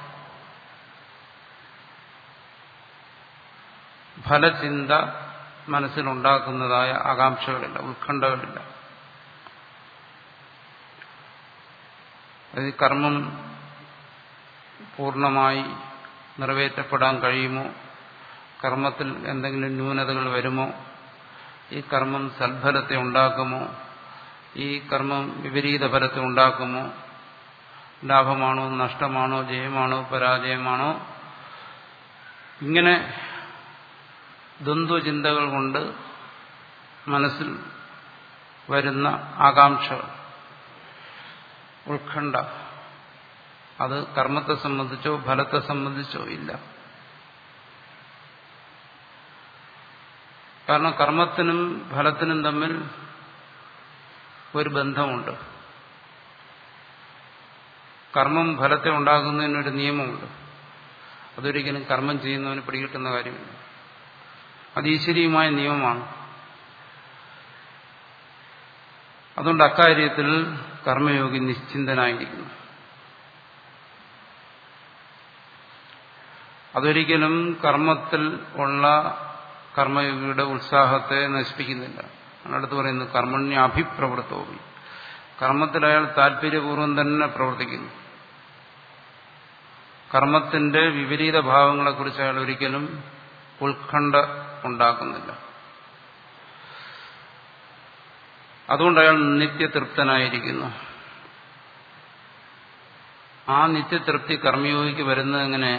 ഫലചിന്ത മനസ്സിലുണ്ടാക്കുന്നതായ ആകാംക്ഷകളില്ല ഉത്കണ്ഠകളില്ല അത് കർമ്മം പൂർണ്ണമായി നിറവേറ്റപ്പെടാൻ കഴിയുമോ കർമ്മത്തിൽ എന്തെങ്കിലും ന്യൂനതകൾ വരുമോ ഈ കർമ്മം സൽഫലത്തെ ഉണ്ടാക്കുമോ ഈ കർമ്മം വിപരീത ഫലത്തെ ഉണ്ടാക്കുമോ ലാഭമാണോ നഷ്ടമാണോ ജയമാണോ പരാജയമാണോ ഇങ്ങനെ ദ്വന്ദ്വചിന്തകൾ കൊണ്ട് മനസ്സിൽ വരുന്ന ആകാംക്ഷകൾ ഉത്കണ്ഠ അത് കർമ്മത്തെ സംബന്ധിച്ചോ ഫലത്തെ സംബന്ധിച്ചോ ഇല്ല കാരണം കർമ്മത്തിനും ഫലത്തിനും തമ്മിൽ ഒരു ബന്ധമുണ്ട് കർമ്മം ഫലത്തെ ഉണ്ടാകുന്നതിനൊരു നിയമമുണ്ട് അതൊരിക്കലും കർമ്മം ചെയ്യുന്നവന് പിടികിട്ടുന്ന കാര്യമില്ല അത് ഈശ്വരീയമായ നിയമമാണ് അതുകൊണ്ട് അക്കാര്യത്തിൽ കർമ്മയോഗി നിശ്ചിന്തനായിരിക്കുന്നു അതൊരിക്കലും കർമ്മത്തിൽ ഉള്ള കർമ്മയോഗിയുടെ ഉത്സാഹത്തെ നശിപ്പിക്കുന്നില്ല അടുത്ത് പറയുന്നു കർമ്മണ്യ അഭിപ്രവൃത്തോവി കർമ്മത്തിൽ അയാൾ താല്പര്യപൂർവ്വം തന്നെ പ്രവർത്തിക്കുന്നു കർമ്മത്തിന്റെ വിപരീത ഭാവങ്ങളെക്കുറിച്ച് അയാൾ ഒരിക്കലും ഉത്കണ്ഠ ഉണ്ടാക്കുന്നില്ല അതുകൊണ്ട് അയാൾ നിത്യതൃപ്തനായിരിക്കുന്നു ആ നിത്യതൃപ്തി കർമ്മയോഗിക്ക് വരുന്നത് എങ്ങനെ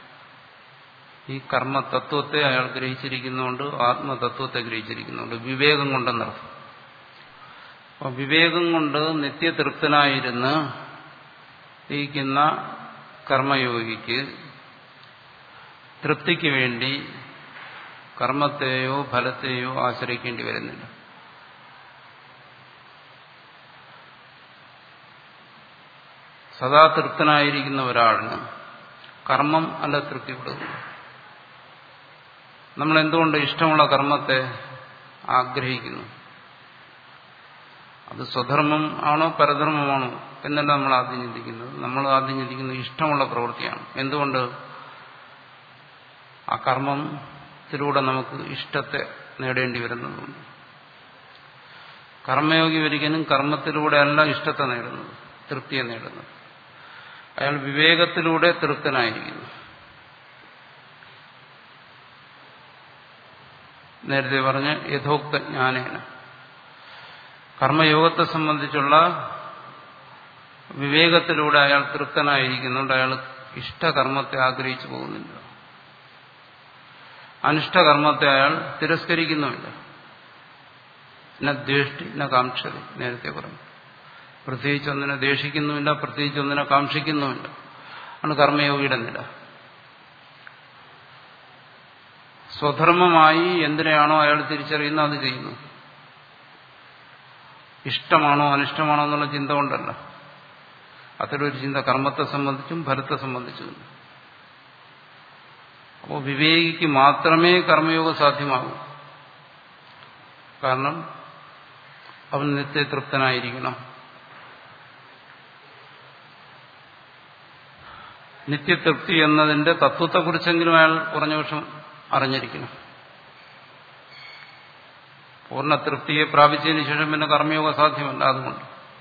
ഈ കർമ്മതത്വത്തെ അയാൾ ഗ്രഹിച്ചിരിക്കുന്നുണ്ട് ആത്മതത്വത്തെ ഗ്രഹിച്ചിരിക്കുന്നുണ്ട് വിവേകം കൊണ്ടെന്നർത്ഥം അപ്പോൾ വിവേകം കൊണ്ട് നിത്യതൃപ്തനായിരുന്ന് ഇരിക്കുന്ന കർമ്മയോഗിക്ക് തൃപ്തിക്ക് വേണ്ടി കർമ്മത്തെയോ ഫലത്തെയോ ആശ്രയിക്കേണ്ടി വരുന്നില്ല സദാ തൃപ്തനായിരിക്കുന്ന ഒരാളിന് കർമ്മം അല്ല തൃപ്തിപ്പെടുന്നു നമ്മൾ എന്തുകൊണ്ട് ഇഷ്ടമുള്ള കർമ്മത്തെ ആഗ്രഹിക്കുന്നു അത് സ്വധർമ്മം ആണോ പരധർമ്മമാണോ എന്നല്ല നമ്മൾ ആദ്യം ചിന്തിക്കുന്നത് നമ്മൾ ആദ്യം ചിന്തിക്കുന്നത് ഇഷ്ടമുള്ള പ്രവൃത്തിയാണ് എന്തുകൊണ്ട് ആ കർമ്മത്തിലൂടെ നമുക്ക് ഇഷ്ടത്തെ നേടേണ്ടി വരുന്നതുകൊണ്ട് കർമ്മയോഗി ഒരിക്കലും കർമ്മത്തിലൂടെ അല്ല ഇഷ്ടത്തെ നേടുന്നത് തൃപ്തിയെ നേടുന്നത് അയാൾ വിവേകത്തിലൂടെ തൃപ്തനായിരിക്കുന്നു നേരത്തെ പറഞ്ഞ യഥോക്ത ജ്ഞാനേന കർമ്മയോഗത്തെ സംബന്ധിച്ചുള്ള വിവേകത്തിലൂടെ അയാൾ തൃപ്തനായിരിക്കുന്നുണ്ട് അയാൾ ഇഷ്ടകർമ്മത്തെ ആഗ്രഹിച്ചു പോകുന്നില്ല അനിഷ്ടകർമ്മത്തെ അയാൾ തിരസ്കരിക്കുന്നുമില്ല ന ദ്വേഷ്ടി ന കാക്ഷതി നേരത്തെ പറഞ്ഞു പ്രത്യേകിച്ച് ഒന്നിനെ ദേഷിക്കുന്നുമില്ല പ്രത്യേകിച്ച് ഒന്നിനെ കാക്ഷിക്കുന്നുമില്ല ആണ് കർമ്മയോഗിയുടെ നില സ്വധർമ്മമായി എന്തിനെയാണോ അയാൾ തിരിച്ചറിയുന്നത് അത് ചെയ്യുന്നു ഇഷ്ടമാണോ അനിഷ്ടമാണോ എന്നുള്ള ചിന്ത കൊണ്ടല്ല അത്തരൊരു ചിന്ത കർമ്മത്തെ സംബന്ധിച്ചും ഫലത്തെ സംബന്ധിച്ചും അപ്പോൾ വിവേകിക്ക് മാത്രമേ കർമ്മയോഗം സാധ്യമാകൂ കാരണം അവൻ നിത്യതൃപ്തനായിരിക്കണം നിത്യതൃപ്തി എന്നതിന്റെ തത്വത്തെക്കുറിച്ചെങ്കിലും അയാൾ കുറഞ്ഞ വർഷം അറിഞ്ഞിരിക്കണം പൂർണ്ണ തൃപ്തിയെ പ്രാപിച്ചതിന് ശേഷം പിന്നെ കർമ്മയോഗം സാധ്യമല്ല അതുകൊണ്ട്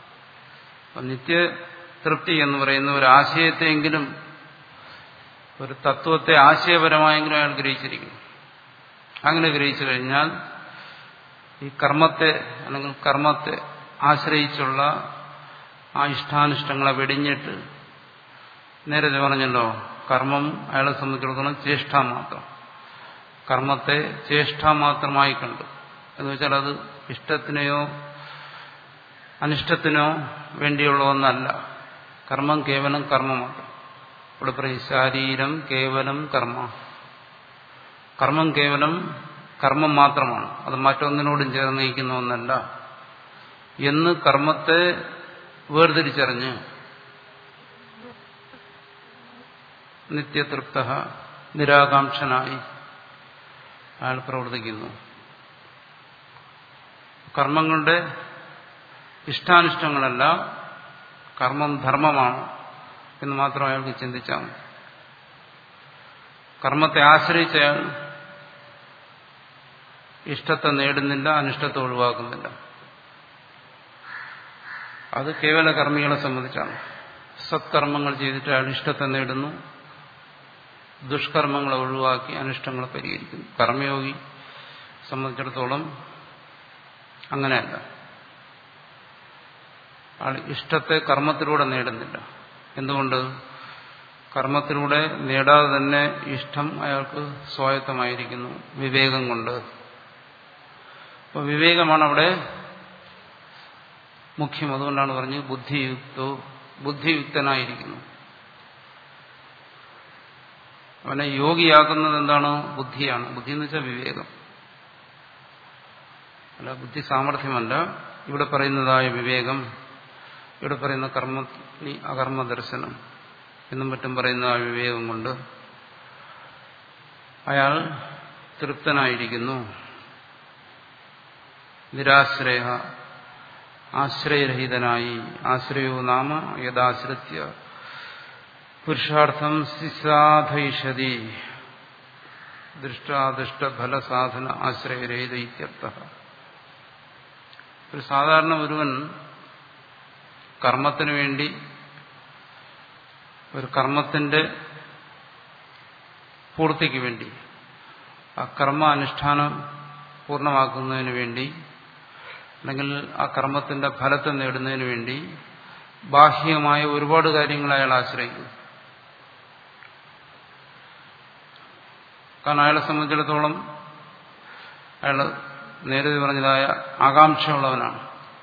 നിത്യതൃപ്തി എന്ന് പറയുന്ന ഒരു ആശയത്തെയെങ്കിലും ഒരു തത്വത്തെ ആശയപരമായെങ്കിലും അയാൾ ഗ്രഹിച്ചിരിക്കുന്നു അങ്ങനെ ഗ്രഹിച്ചു കഴിഞ്ഞാൽ ഈ കർമ്മത്തെ അല്ലെങ്കിൽ കർമ്മത്തെ ആശ്രയിച്ചുള്ള ആ ഇഷ്ടാനിഷ്ടങ്ങളെ വെടിഞ്ഞിട്ട് നേരത്തെ പറഞ്ഞല്ലോ കർമ്മം അയാളെ സംബന്ധിച്ചിടത്തോളം ചേഷ്ടാമാത്രം കർമ്മത്തെ ചേഷ്ടാമാത്രമായി കണ്ടു എന്ന് വെച്ചാൽ അത് ഇഷ്ടത്തിനെയോ അനിഷ്ടത്തിനോ വേണ്ടിയുള്ള ഒന്നല്ല കർമ്മം കേവലം കർമ്മമാണ് ഇവിടെ പറയും ശാരീരം കേവലം കർമ്മ കർമ്മം കേവലം കർമ്മം മാത്രമാണ് അത് മറ്റൊന്നിനോടും ചേർന്ന് നയിക്കുന്ന ഒന്നല്ല എന്ന് കർമ്മത്തെ വേർതിരിച്ചറിഞ്ഞ് നിത്യതൃപ്ത നിരാകാംക്ഷനായി അയാൾ പ്രവർത്തിക്കുന്നു കർമ്മങ്ങളുടെ ഇഷ്ടാനിഷ്ടങ്ങളല്ല കർമ്മം ധർമ്മമാണ് എന്ന് മാത്രം അയാൾക്ക് ചിന്തിച്ചാൽ മതി കർമ്മത്തെ ആശ്രയിച്ച് അയാൾ ഇഷ്ടത്തെ നേടുന്നില്ല അനിഷ്ടത്തെ ഒഴിവാക്കുന്നില്ല അത് കേവല കർമ്മികളെ സംബന്ധിച്ചാണ് സത്കർമ്മങ്ങൾ ചെയ്തിട്ട് അയാൾ ഇഷ്ടത്തെ നേടുന്നു ദുഷ്കർമ്മങ്ങളെ ഒഴിവാക്കി അനിഷ്ടങ്ങളെ പരിഹരിക്കുന്നു കർമ്മയോഗി സംബന്ധിച്ചിടത്തോളം അങ്ങനെയല്ല ആൾ ഇഷ്ടത്തെ കർമ്മത്തിലൂടെ നേടുന്നില്ല എന്തുകൊണ്ട് കർമ്മത്തിലൂടെ നേടാതെ തന്നെ ഇഷ്ടം അയാൾക്ക് സ്വായത്തമായിരിക്കുന്നു വിവേകം കൊണ്ട് അപ്പോൾ വിവേകമാണ് അവിടെ മുഖ്യം അതുകൊണ്ടാണ് പറഞ്ഞത് ബുദ്ധിയുക്തോ ബുദ്ധിയുക്തനായിരിക്കുന്നു അവനെ യോഗിയാക്കുന്നത് എന്താണ് ബുദ്ധിയാണ് ബുദ്ധി എന്ന് വെച്ചാൽ വിവേകം അല്ല ബുദ്ധി സാമർഥ്യമല്ല ഇവിടെ പറയുന്നതായ വിവേകം ഇവിടെ പറയുന്ന കർമ്മ അകർമ്മ ദർശനം എന്നും മറ്റും പറയുന്ന ആ വിവേകം കൊണ്ട് അയാൾ തൃപ്തനായിരിക്കുന്നു നിരാശ്രയ ആശ്രയരഹിതനായി ആശ്രയോ നാമ യഥാശ്രിത്യ പുരുഷാർത്ഥം സിസാധയിഷതി ദൃഷ്ടാദൃഷ്ടഫലസാധന ആശ്രയരഹിത ഇത്യർത്ഥ ഒരു സാധാരണ ഒരുവൻ കർമ്മത്തിനു വേണ്ടി ഒരു കർമ്മത്തിന്റെ പൂർത്തിക്ക് വേണ്ടി ആ കർമ്മ അനുഷ്ഠാനം പൂർണ്ണമാക്കുന്നതിന് വേണ്ടി അല്ലെങ്കിൽ ആ കർമ്മത്തിന്റെ ഫലത്തെ നേടുന്നതിന് വേണ്ടി ബാഹ്യമായ ഒരുപാട് കാര്യങ്ങൾ അയാൾ ആശ്രയിക്കും കാരണം അയാളെ സംബന്ധിച്ചിടത്തോളം അയാൾ നേരത്തെ പറഞ്ഞതായ ആകാംക്ഷയുള്ളവനാണ്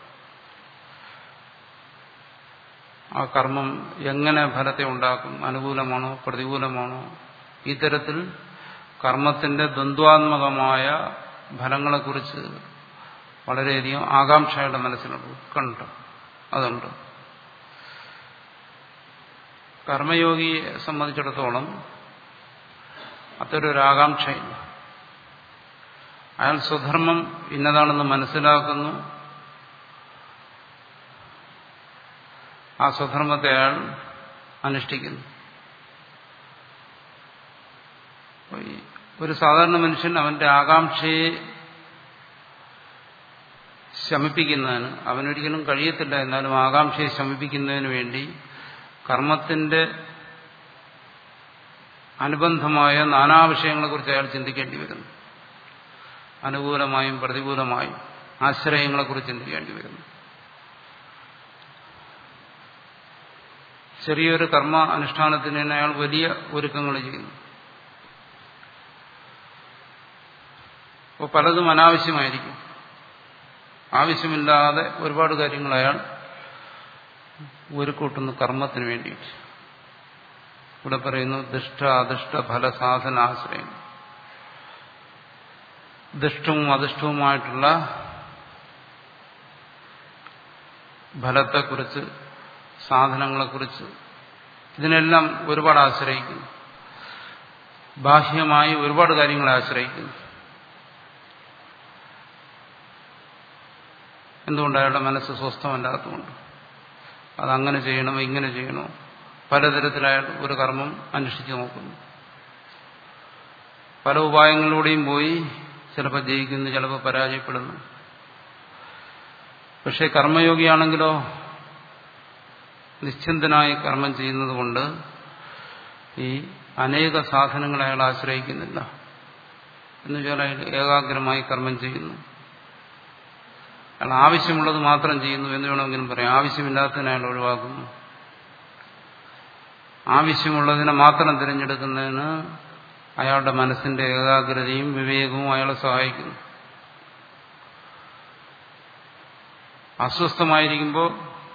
ആ കർമ്മം എങ്ങനെ ഫലത്തെ ഉണ്ടാക്കും അനുകൂലമാണോ പ്രതികൂലമാണോ ഈ തരത്തിൽ കർമ്മത്തിന്റെ ദ്വന്ദ്വാത്മകമായ ഫലങ്ങളെക്കുറിച്ച് വളരെയധികം ആകാംക്ഷയുടെ മനസ്സിലുണ്ട് ഉത്കണ്ഠ അതുണ്ട് കർമ്മയോഗിയെ സംബന്ധിച്ചിടത്തോളം അത്തരൊരു ആകാംക്ഷയില്ല അയാൾ സ്വധർമ്മം ഇന്നതാണെന്ന് മനസ്സിലാക്കുന്നു ആ സ്വധർമ്മത്തെ അയാൾ അനുഷ്ഠിക്കുന്നു ഒരു സാധാരണ മനുഷ്യൻ അവന്റെ ആകാംക്ഷയെ ശമിപ്പിക്കുന്നതിന് അവനൊരിക്കലും കഴിയത്തില്ല എന്നാലും ആകാംക്ഷയെ ശമിപ്പിക്കുന്നതിന് വേണ്ടി കർമ്മത്തിന്റെ അനുബന്ധമായ നാനാ വിഷയങ്ങളെക്കുറിച്ച് അയാൾ ചിന്തിക്കേണ്ടി വരുന്നു അനുകൂലമായും പ്രതികൂലമായും ആശ്രയങ്ങളെക്കുറിച്ച് ചിന്തിക്കേണ്ടി വരുന്നു ചെറിയൊരു കർമ്മ അനുഷ്ഠാനത്തിന് തന്നെ അയാൾ വലിയ ഒരുക്കങ്ങൾ ചെയ്യുന്നു അപ്പോൾ പലതും അനാവശ്യമായിരിക്കും ആവശ്യമില്ലാതെ ഒരുപാട് കാര്യങ്ങൾ അയാൾ ഒരുക്കൂട്ടുന്നു കർമ്മത്തിന് വേണ്ടിയിട്ട് ഇവിടെ പറയുന്നു ദുഷ്ട അദുഷ്ട ഫലസാധനാശ്രയം ദുഷ്ടവും അദുഷ്ടവുമായിട്ടുള്ള ഫലത്തെക്കുറിച്ച് സാധനങ്ങളെക്കുറിച്ച് ഇതിനെല്ലാം ഒരുപാട് ആശ്രയിക്കുന്നു ബാഹ്യമായി ഒരുപാട് കാര്യങ്ങളെ ആശ്രയിക്കുന്നു എന്തുകൊണ്ട് അയാളുടെ മനസ്സ് സ്വസ്ഥമല്ലാത്തതുകൊണ്ട് അതങ്ങനെ ചെയ്യണമോ ഇങ്ങനെ ചെയ്യണോ പലതരത്തിൽ അയാൾ ഒരു കർമ്മം അനുഷ്ഠിച്ചു നോക്കുന്നു പല ഉപായങ്ങളിലൂടെയും പോയി ചിലപ്പോൾ ജയിക്കുന്നു ചിലപ്പോൾ പരാജയപ്പെടുന്നു പക്ഷെ കർമ്മയോഗിയാണെങ്കിലോ നിശ്ചിന്തനായി കർമ്മം ചെയ്യുന്നത് കൊണ്ട് ഈ അനേക സാധനങ്ങളെ അയാൾ ആശ്രയിക്കുന്നില്ല എന്നുവെച്ചാൽ അയാൾ ഏകാഗ്രമായി കർമ്മം ചെയ്യുന്നു അയാൾ ആവശ്യമുള്ളത് മാത്രം ചെയ്യുന്നു എന്ന് വേണമെങ്കിലും പറയാം ആവശ്യമില്ലാത്തതിനെ അയാൾ ഒഴിവാക്കുന്നു ആവശ്യമുള്ളതിനെ മാത്രം തിരഞ്ഞെടുക്കുന്നതിന് അയാളുടെ മനസ്സിന്റെ ഏകാഗ്രതയും വിവേകവും അയാളെ സഹായിക്കുന്നു അസ്വസ്ഥമായിരിക്കുമ്പോൾ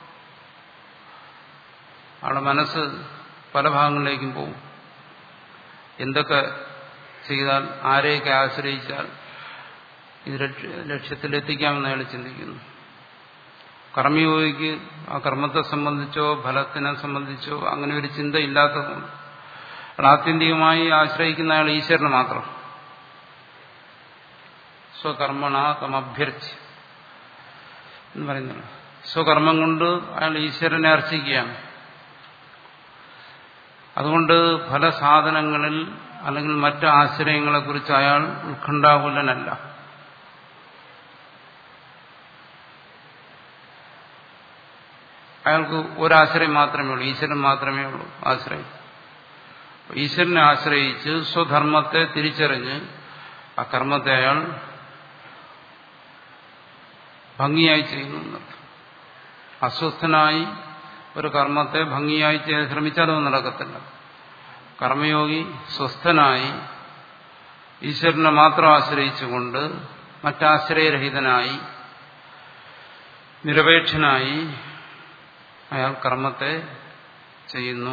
ആളുടെ മനസ്സ് പല ഭാഗങ്ങളിലേക്കും പോകും എന്തൊക്കെ ചെയ്താൽ ആരെയൊക്കെ ആശ്രയിച്ചാൽ ഇത് ലക്ഷ്യത്തിലെത്തിക്കാമെന്ന് അയാൾ ചിന്തിക്കുന്നു കർമ്മയോഗിക്ക് ആ കർമ്മത്തെ സംബന്ധിച്ചോ ഫലത്തിനെ സംബന്ധിച്ചോ അങ്ങനെ ഒരു ചിന്ത ഇല്ലാത്തതുകൊണ്ട് ആത്യന്തികമായി ആശ്രയിക്കുന്ന അയാൾ ഈശ്വരനെ മാത്രം സ്വകർമ്മണ തമഭ്യർച്ച് എന്ന് പറയുന്നത് സ്വകർമ്മം കൊണ്ട് അയാൾ ഈശ്വരനെ അർച്ചിക്കുകയാണ് അതുകൊണ്ട് ഫലസാധനങ്ങളിൽ അല്ലെങ്കിൽ മറ്റ് ആശ്രയങ്ങളെക്കുറിച്ച് അയാൾ ഉത്കണ്ഠാകുലനല്ല അയാൾക്ക് ഒരാശ്രയം മാത്രമേ ഉള്ളൂ ഈശ്വരൻ മാത്രമേ ഉള്ളൂ ആശ്രയം ഈശ്വരനെ ആശ്രയിച്ച് സ്വധർമ്മത്തെ തിരിച്ചറിഞ്ഞ് ആ കർമ്മത്തെ അയാൾ ഭംഗിയായി ചെയ്യുന്നു എന്നർത്ഥം അസ്വസ്ഥനായി ഒരു കർമ്മത്തെ ഭംഗിയായി ചെയ്യാൻ ശ്രമിച്ചാലും നടക്കത്തില്ല കർമ്മയോഗി സ്വസ്ഥനായി ഈശ്വരനെ മാത്രം ആശ്രയിച്ചുകൊണ്ട് മറ്റാശ്രയരഹിതനായി നിരപേക്ഷനായി അയാൾ കർമ്മത്തെ ചെയ്യുന്നു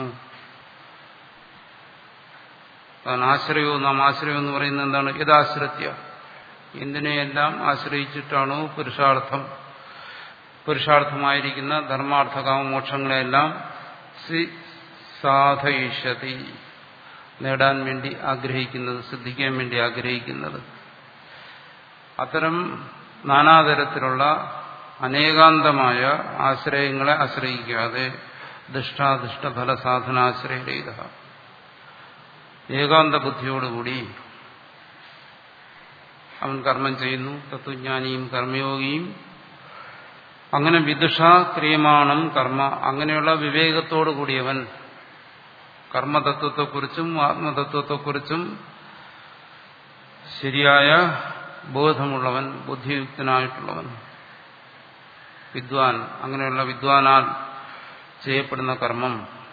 അതാണ് ആശ്രയവും നാം ആശ്രയം എന്ന് പറയുന്നത് എന്താണ് യഥാശ്രത്യ എന്തിനെയെല്ലാം ആശ്രയിച്ചിട്ടാണോ പുരുഷാർത്ഥം പുരുഷാർത്ഥമായിരിക്കുന്ന ധർമാർത്ഥ കാമമോക്ഷങ്ങളെല്ലാം സാധയിഷതി നേടാൻ വേണ്ടി ആഗ്രഹിക്കുന്നത് സിദ്ധിക്കാൻ വേണ്ടി ആഗ്രഹിക്കുന്നത് അത്തരം നാനാതരത്തിലുള്ള അനേകാന്തമായ ആശ്രയങ്ങളെ ആശ്രയിക്കാതെ ദുഷ്ടാദുഷ്ടഫല സാധനാശ്രയരഹിത ഏകാന്ത ബുദ്ധിയോടുകൂടി അവൻ കർമ്മം ചെയ്യുന്നു തത്വജ്ഞാനിയും കർമ്മയോഗിയും അങ്ങനെ വിദുഷ ക്രിയമാണം കർമ്മ അങ്ങനെയുള്ള വിവേകത്തോടു കൂടിയവൻ കർമ്മതത്വത്തെക്കുറിച്ചും ആത്മതത്വത്തെക്കുറിച്ചും ശരിയായ ബോധമുള്ളവൻ ബുദ്ധിയുക്തനായിട്ടുള്ളവൻ വിദ്വാൻ അങ്ങനെയുള്ള വിദ്വാനാൽ ചെയ്യപ്പെടുന്ന കർമ്മം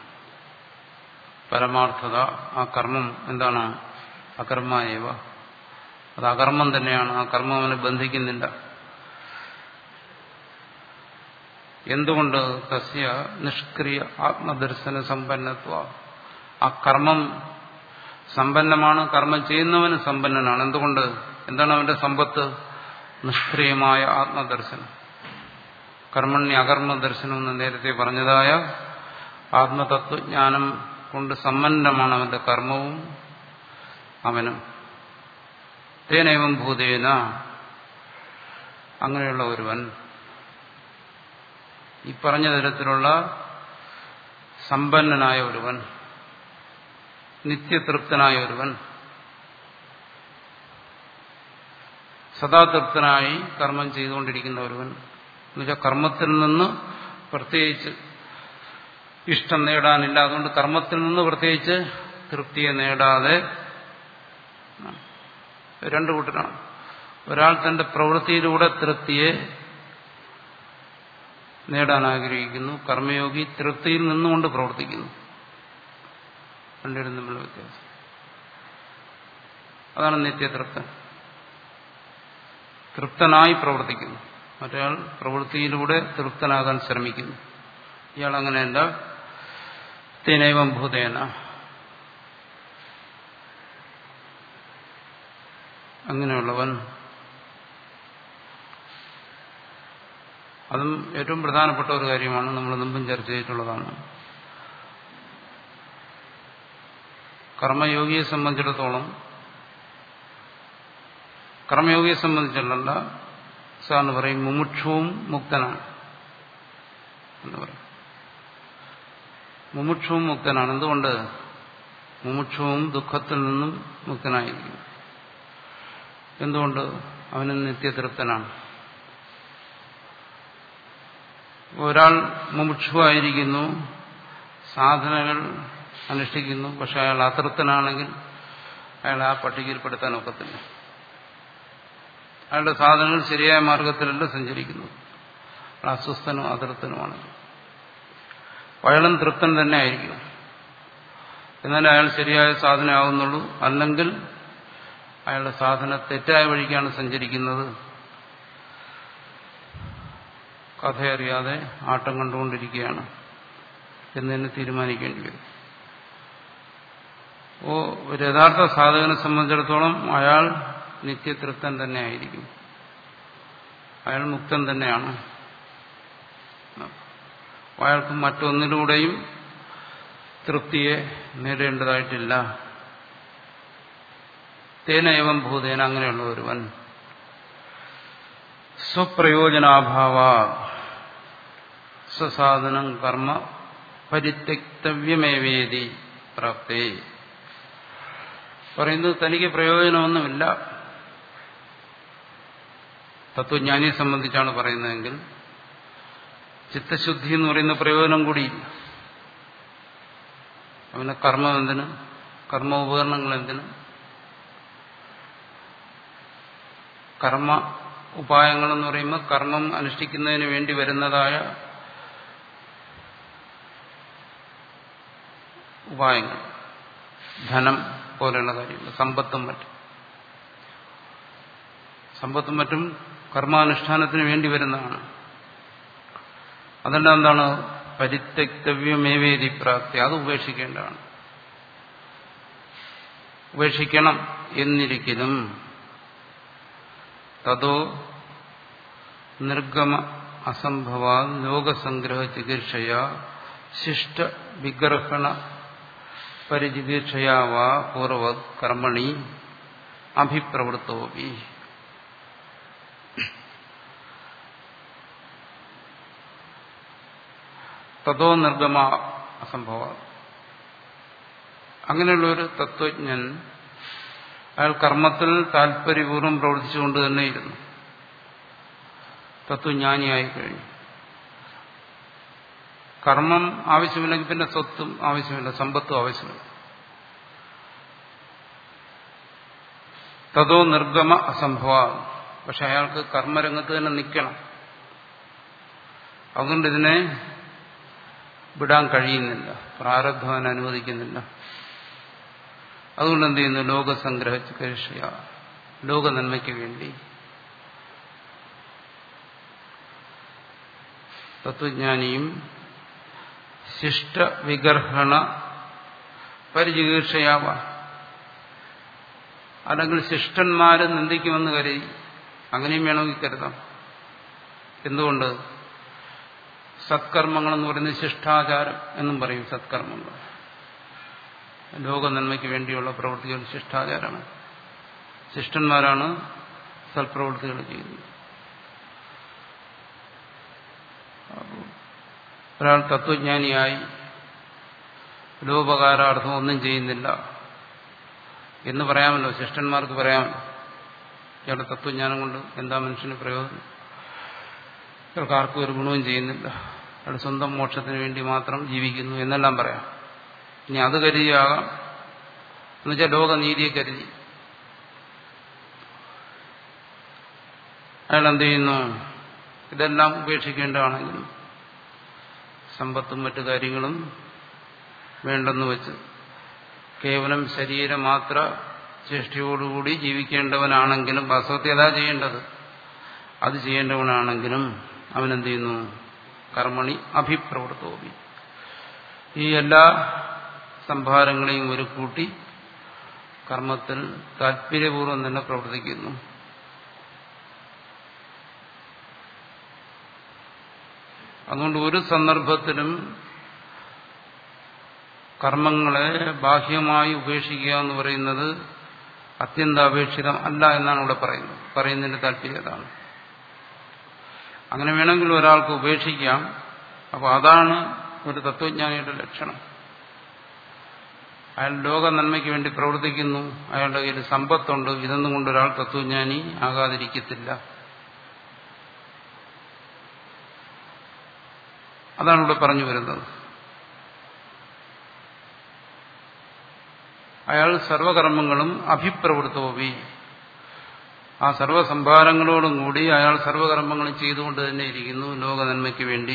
പരമാർത്ഥത ആ കർമ്മം എന്താണ് അകർമ്മയേവ അത് അകർമ്മം തന്നെയാണ് ആ കർമ്മം അവനെ ബന്ധിക്കുന്നില്ല എന്തുകൊണ്ട് തസ്യ നിഷ്ക്രിയ ആത്മദർശന സമ്പന്നത്വ ആ കർമ്മം സമ്പന്നമാണ് കർമ്മം ചെയ്യുന്നവന് സമ്പന്നനാണ് എന്തുകൊണ്ട് എന്താണ് അവന്റെ സമ്പത്ത് നിഷ്ക്രിയമായ ആത്മദർശനം കർമ്മണ്യ അകർമ്മ ദർശനം എന്ന് നേരത്തെ പറഞ്ഞതായ ആത്മതത്വജ്ഞാനം കൊണ്ട് സമ്പന്നമാണ് അവന്റെ കർമ്മവും അവനും തേനേവം ഭൂതേന അങ്ങനെയുള്ള ഒരുവൻ ഈ പറഞ്ഞ തരത്തിലുള്ള സമ്പന്നനായ ഒരുവൻ നിത്യതൃപ്തനായ ഒരുവൻ സദാ തൃപ്തനായി കർമ്മം ചെയ്തുകൊണ്ടിരിക്കുന്ന ഒരുവൻ എന്നുവെച്ചാൽ കർമ്മത്തിൽ നിന്ന് പ്രത്യേകിച്ച് ഇഷ്ടം നേടാനില്ല അതുകൊണ്ട് കർമ്മത്തിൽ നിന്ന് പ്രത്യേകിച്ച് തൃപ്തിയെ നേടാതെ രണ്ടു കൂട്ടരാണ് ഒരാൾ തന്റെ പ്രവൃത്തിയിലൂടെ തൃപ്തിയെ നേടാൻ ആഗ്രഹിക്കുന്നു കർമ്മയോഗി തൃപ്തിയിൽ നിന്നുകൊണ്ട് പ്രവർത്തിക്കുന്നു രണ്ടുപേരും തമ്മിലുള്ള വ്യത്യാസം അതാണ് നിത്യതൃപ്തൻ തൃപ്തനായി പ്രവർത്തിക്കുന്നു മറ്റയാൾ പ്രവൃത്തിയിലൂടെ തൃപ്തനാകാൻ ശ്രമിക്കുന്നു ഇയാൾ അങ്ങനെയല്ല തേനൈവം ഭൂതേന അങ്ങനെയുള്ളവൻ അതും ഏറ്റവും പ്രധാനപ്പെട്ട ഒരു കാര്യമാണ് നമ്മൾ മുമ്പും ചർച്ച ചെയ്തിട്ടുള്ളതാണ് കർമ്മയോഗിയെ സംബന്ധിച്ചിടത്തോളം കർമ്മയോഗിയെ സംബന്ധിച്ചുള്ള സാറിന് പറയും മുമുക്ഷവും മുക്തനാണ് എന്ന് പറയും മുമുക്ഷവും മുക്തനാണ് എന്തുകൊണ്ട് മുമുക്ഷവും ദുഃഖത്തിൽ നിന്നും മുക്തനായിരിക്കും എന്തുകൊണ്ട് അവന് നിത്യതൃപ്തനാണ് ഒരാൾ മുമുക്ഷുവായിരിക്കുന്നു സാധനകൾ അനുഷ്ഠിക്കുന്നു പക്ഷെ അയാൾ അതൃപ്തനാണെങ്കിൽ അയാൾ ആ പട്ടികയിൽപ്പെടുത്താൻ ഒക്കത്തില്ല അയാളുടെ സാധനങ്ങൾ ശരിയായ മാർഗത്തിലല്ല സഞ്ചരിക്കുന്നു അയാൾ അസ്വസ്ഥനും അതൃപ്തനുമാണ് അയാളും തൃപ്തൻ തന്നെ ആയിരിക്കും എന്നാൽ അയാൾ ശരിയായ സാധനമാകുന്നുള്ളൂ അല്ലെങ്കിൽ അയാളുടെ സാധന തെറ്റായ വഴിക്കാണ് സഞ്ചരിക്കുന്നത് കഥയറിയാതെ ആട്ടം കണ്ടുകൊണ്ടിരിക്കുകയാണ് എന്നതിന് തീരുമാനിക്കേണ്ടി വരും ഓ ഒരു യഥാർത്ഥ സാധകനെ സംബന്ധിച്ചിടത്തോളം അയാൾ നിത്യതൃപ്തൻ തന്നെ ആയിരിക്കും അയാൾ മുക്തൻ തന്നെയാണ് അയാൾക്ക് മറ്റൊന്നിലൂടെയും തൃപ്തിയെ നേടേണ്ടതായിട്ടില്ല തേനയവം ഭൂതേന അങ്ങനെയുള്ള ഒരുവൻ സ്വപ്രയോജനാഭാവ സ്വസാധനം കർമ്മ പരിത്യക്തവ്യമേവേദി പ്രാപ്തേ പറയുന്നത് തനിക്ക് പ്രയോജനമൊന്നുമില്ല തത്വജ്ഞാനിയെ സംബന്ധിച്ചാണ് പറയുന്നതെങ്കിൽ ചിത്തശുദ്ധി എന്ന് പറയുന്ന പ്രയോജനം കൂടിയില്ല അവന് കർമ്മം എന്തിന് കർമ്മ ഉപകരണങ്ങൾ എന്തിന് കർമ്മ ഉപായങ്ങളെന്ന് പറയുമ്പോൾ കർമ്മം അനുഷ്ഠിക്കുന്നതിന് വേണ്ടി വരുന്നതായ ഉപായങ്ങൾ ധനം പോലെയുള്ള കാര്യങ്ങൾ സമ്പത്തും മറ്റും സമ്പത്തും മറ്റും കർമാനുഷ്ഠാനത്തിന് വേണ്ടി വരുന്നതാണ് അതെല്ലാം എന്താണ് പരിത്യക്തവ്യമേവേദി പ്രാപ്തി അത് ഉപേക്ഷിക്കേണ്ടതാണ് ഉപേക്ഷിക്കണം എന്നിരിക്കലും തതോ നിർഗമ അസംഭവാ ലോകസംഗ്രഹ ചികിത്സയ ശിഷ്ട വിഗ്രഹണ പരിചികിത്സയാവാ പൂർവ കർമ്മണി അഭിപ്രവൃത്തോപി തതോ നിർഗമ അസംഭവ അങ്ങനെയുള്ള ഒരു തത്വജ്ഞൻ അയാൾ കർമ്മത്തിൽ താല്പര്യപൂർവ്വം പ്രവർത്തിച്ചുകൊണ്ട് തന്നെ ഇരുന്നു തത്വജ്ഞാനിയായി കഴിഞ്ഞു കർമ്മം ആവശ്യമില്ലെങ്കിൽ പിന്നെ സ്വത്തും ആവശ്യമില്ല സമ്പത്തും ആവശ്യമില്ല തതോ നിർഗമ അസംഭവ പക്ഷെ അയാൾക്ക് കർമ്മരംഗത്ത് തന്നെ നിൽക്കണം അതുകൊണ്ട് ഇതിനെ വിടാൻ കഴിയുന്നില്ല പ്രാരബ്ധം അനുവദിക്കുന്നില്ല അതുകൊണ്ട് എന്ത് ചെയ്യുന്നു ലോകസംഗ്രഹ ചികിത്സയ ലോക നന്മയ്ക്ക് വേണ്ടി തത്വജ്ഞാനിയും ശിഷ്ട വിഗർഹണ പരിചികീർഷയാവ അല്ലെങ്കിൽ ശിഷ്ടന്മാരെ നിന്ദിക്കുമെന്ന് കരുതി അങ്ങനെയും വേണമെങ്കിൽ കരുതാം എന്തുകൊണ്ട് സത്കർമ്മങ്ങൾ എന്ന് പറയുന്നത് ശിഷ്ടാചാരം എന്നും പറയും സത്കർമ്മങ്ങൾ ലോക നന്മയ്ക്ക് വേണ്ടിയുള്ള പ്രവൃത്തികൾ ശിഷ്ടാചാരമാണ് ശിഷ്ടന്മാരാണ് സൽപ്രവൃത്തികൾ ചെയ്യുന്നത് ഒരാൾ തത്വജ്ഞാനിയായി ലോപകാരാർത്ഥം ഒന്നും ചെയ്യുന്നില്ല എന്ന് പറയാമല്ലോ ശിഷ്ടന്മാർക്ക് പറയാമല്ലോ ഇയാളുടെ തത്വജ്ഞാനം കൊണ്ട് എന്താ മനുഷ്യന് പ്രയോജനം ഇയാൾക്ക് ആർക്കും ഒരു ഗുണവും ചെയ്യുന്നില്ല അയാൾ സ്വന്തം മോക്ഷത്തിന് വേണ്ടി മാത്രം ജീവിക്കുന്നു എന്നെല്ലാം പറയാം ഇനി അത് കരുതിയാകാം എന്നുവെച്ചാൽ ലോകനീതിയെ കരുതി അയാൾ എന്ത് ചെയ്യുന്നു ഇതെല്ലാം ഉപേക്ഷിക്കേണ്ടതാണെങ്കിലും സമ്പത്തും മറ്റു കാര്യങ്ങളും വേണ്ടെന്ന് വെച്ച് കേവലം ശരീരമാത്ര ചേഷ്ടിയോടുകൂടി ജീവിക്കേണ്ടവനാണെങ്കിലും വാസ്തവത്തിൽ അതാ ചെയ്യേണ്ടത് അത് ചെയ്യേണ്ടവനാണെങ്കിലും അവനെന്ത് ചെയ്യുന്നു കർമ്മണി അഭിപ്രവൃത്തോപി ഈ എല്ലാ സംഭാരങ്ങളെയും ഒരു കൂട്ടി കർമ്മത്തിൽ താല്പര്യപൂർവ്വം തന്നെ പ്രവർത്തിക്കുന്നു അതുകൊണ്ട് ഒരു സന്ദർഭത്തിലും കർമ്മങ്ങളെ ബാഹ്യമായി ഉപേക്ഷിക്കുക എന്ന് പറയുന്നത് അത്യന്താപേക്ഷിതം അല്ല എന്നാണ് ഇവിടെ പറയുന്നത് പറയുന്നതിന്റെ താല്പര്യം അതാണ് അങ്ങനെ വേണമെങ്കിൽ ഒരാൾക്ക് ഉപേക്ഷിക്കാം അപ്പോൾ അതാണ് ഒരു തത്വജ്ഞാനിയുടെ ലക്ഷണം അയാൾ ലോക നന്മയ്ക്ക് വേണ്ടി പ്രവർത്തിക്കുന്നു അയാളുടെ കയ്യിൽ സമ്പത്തുണ്ട് ഇതൊന്നും കൊണ്ട് ഒരാൾ തത്വജ്ഞാനി ആകാതിരിക്കത്തില്ല അതാണ് ഇവിടെ പറഞ്ഞു വരുന്നത് അയാൾ സർവകർമ്മങ്ങളും അഭിപ്രവൃത്തോവി ആ സർവസംഭാരങ്ങളോടും കൂടി അയാൾ സർവകർമ്മങ്ങളും ചെയ്തുകൊണ്ട് തന്നെ ഇരിക്കുന്നു ലോക നന്മയ്ക്ക് വേണ്ടി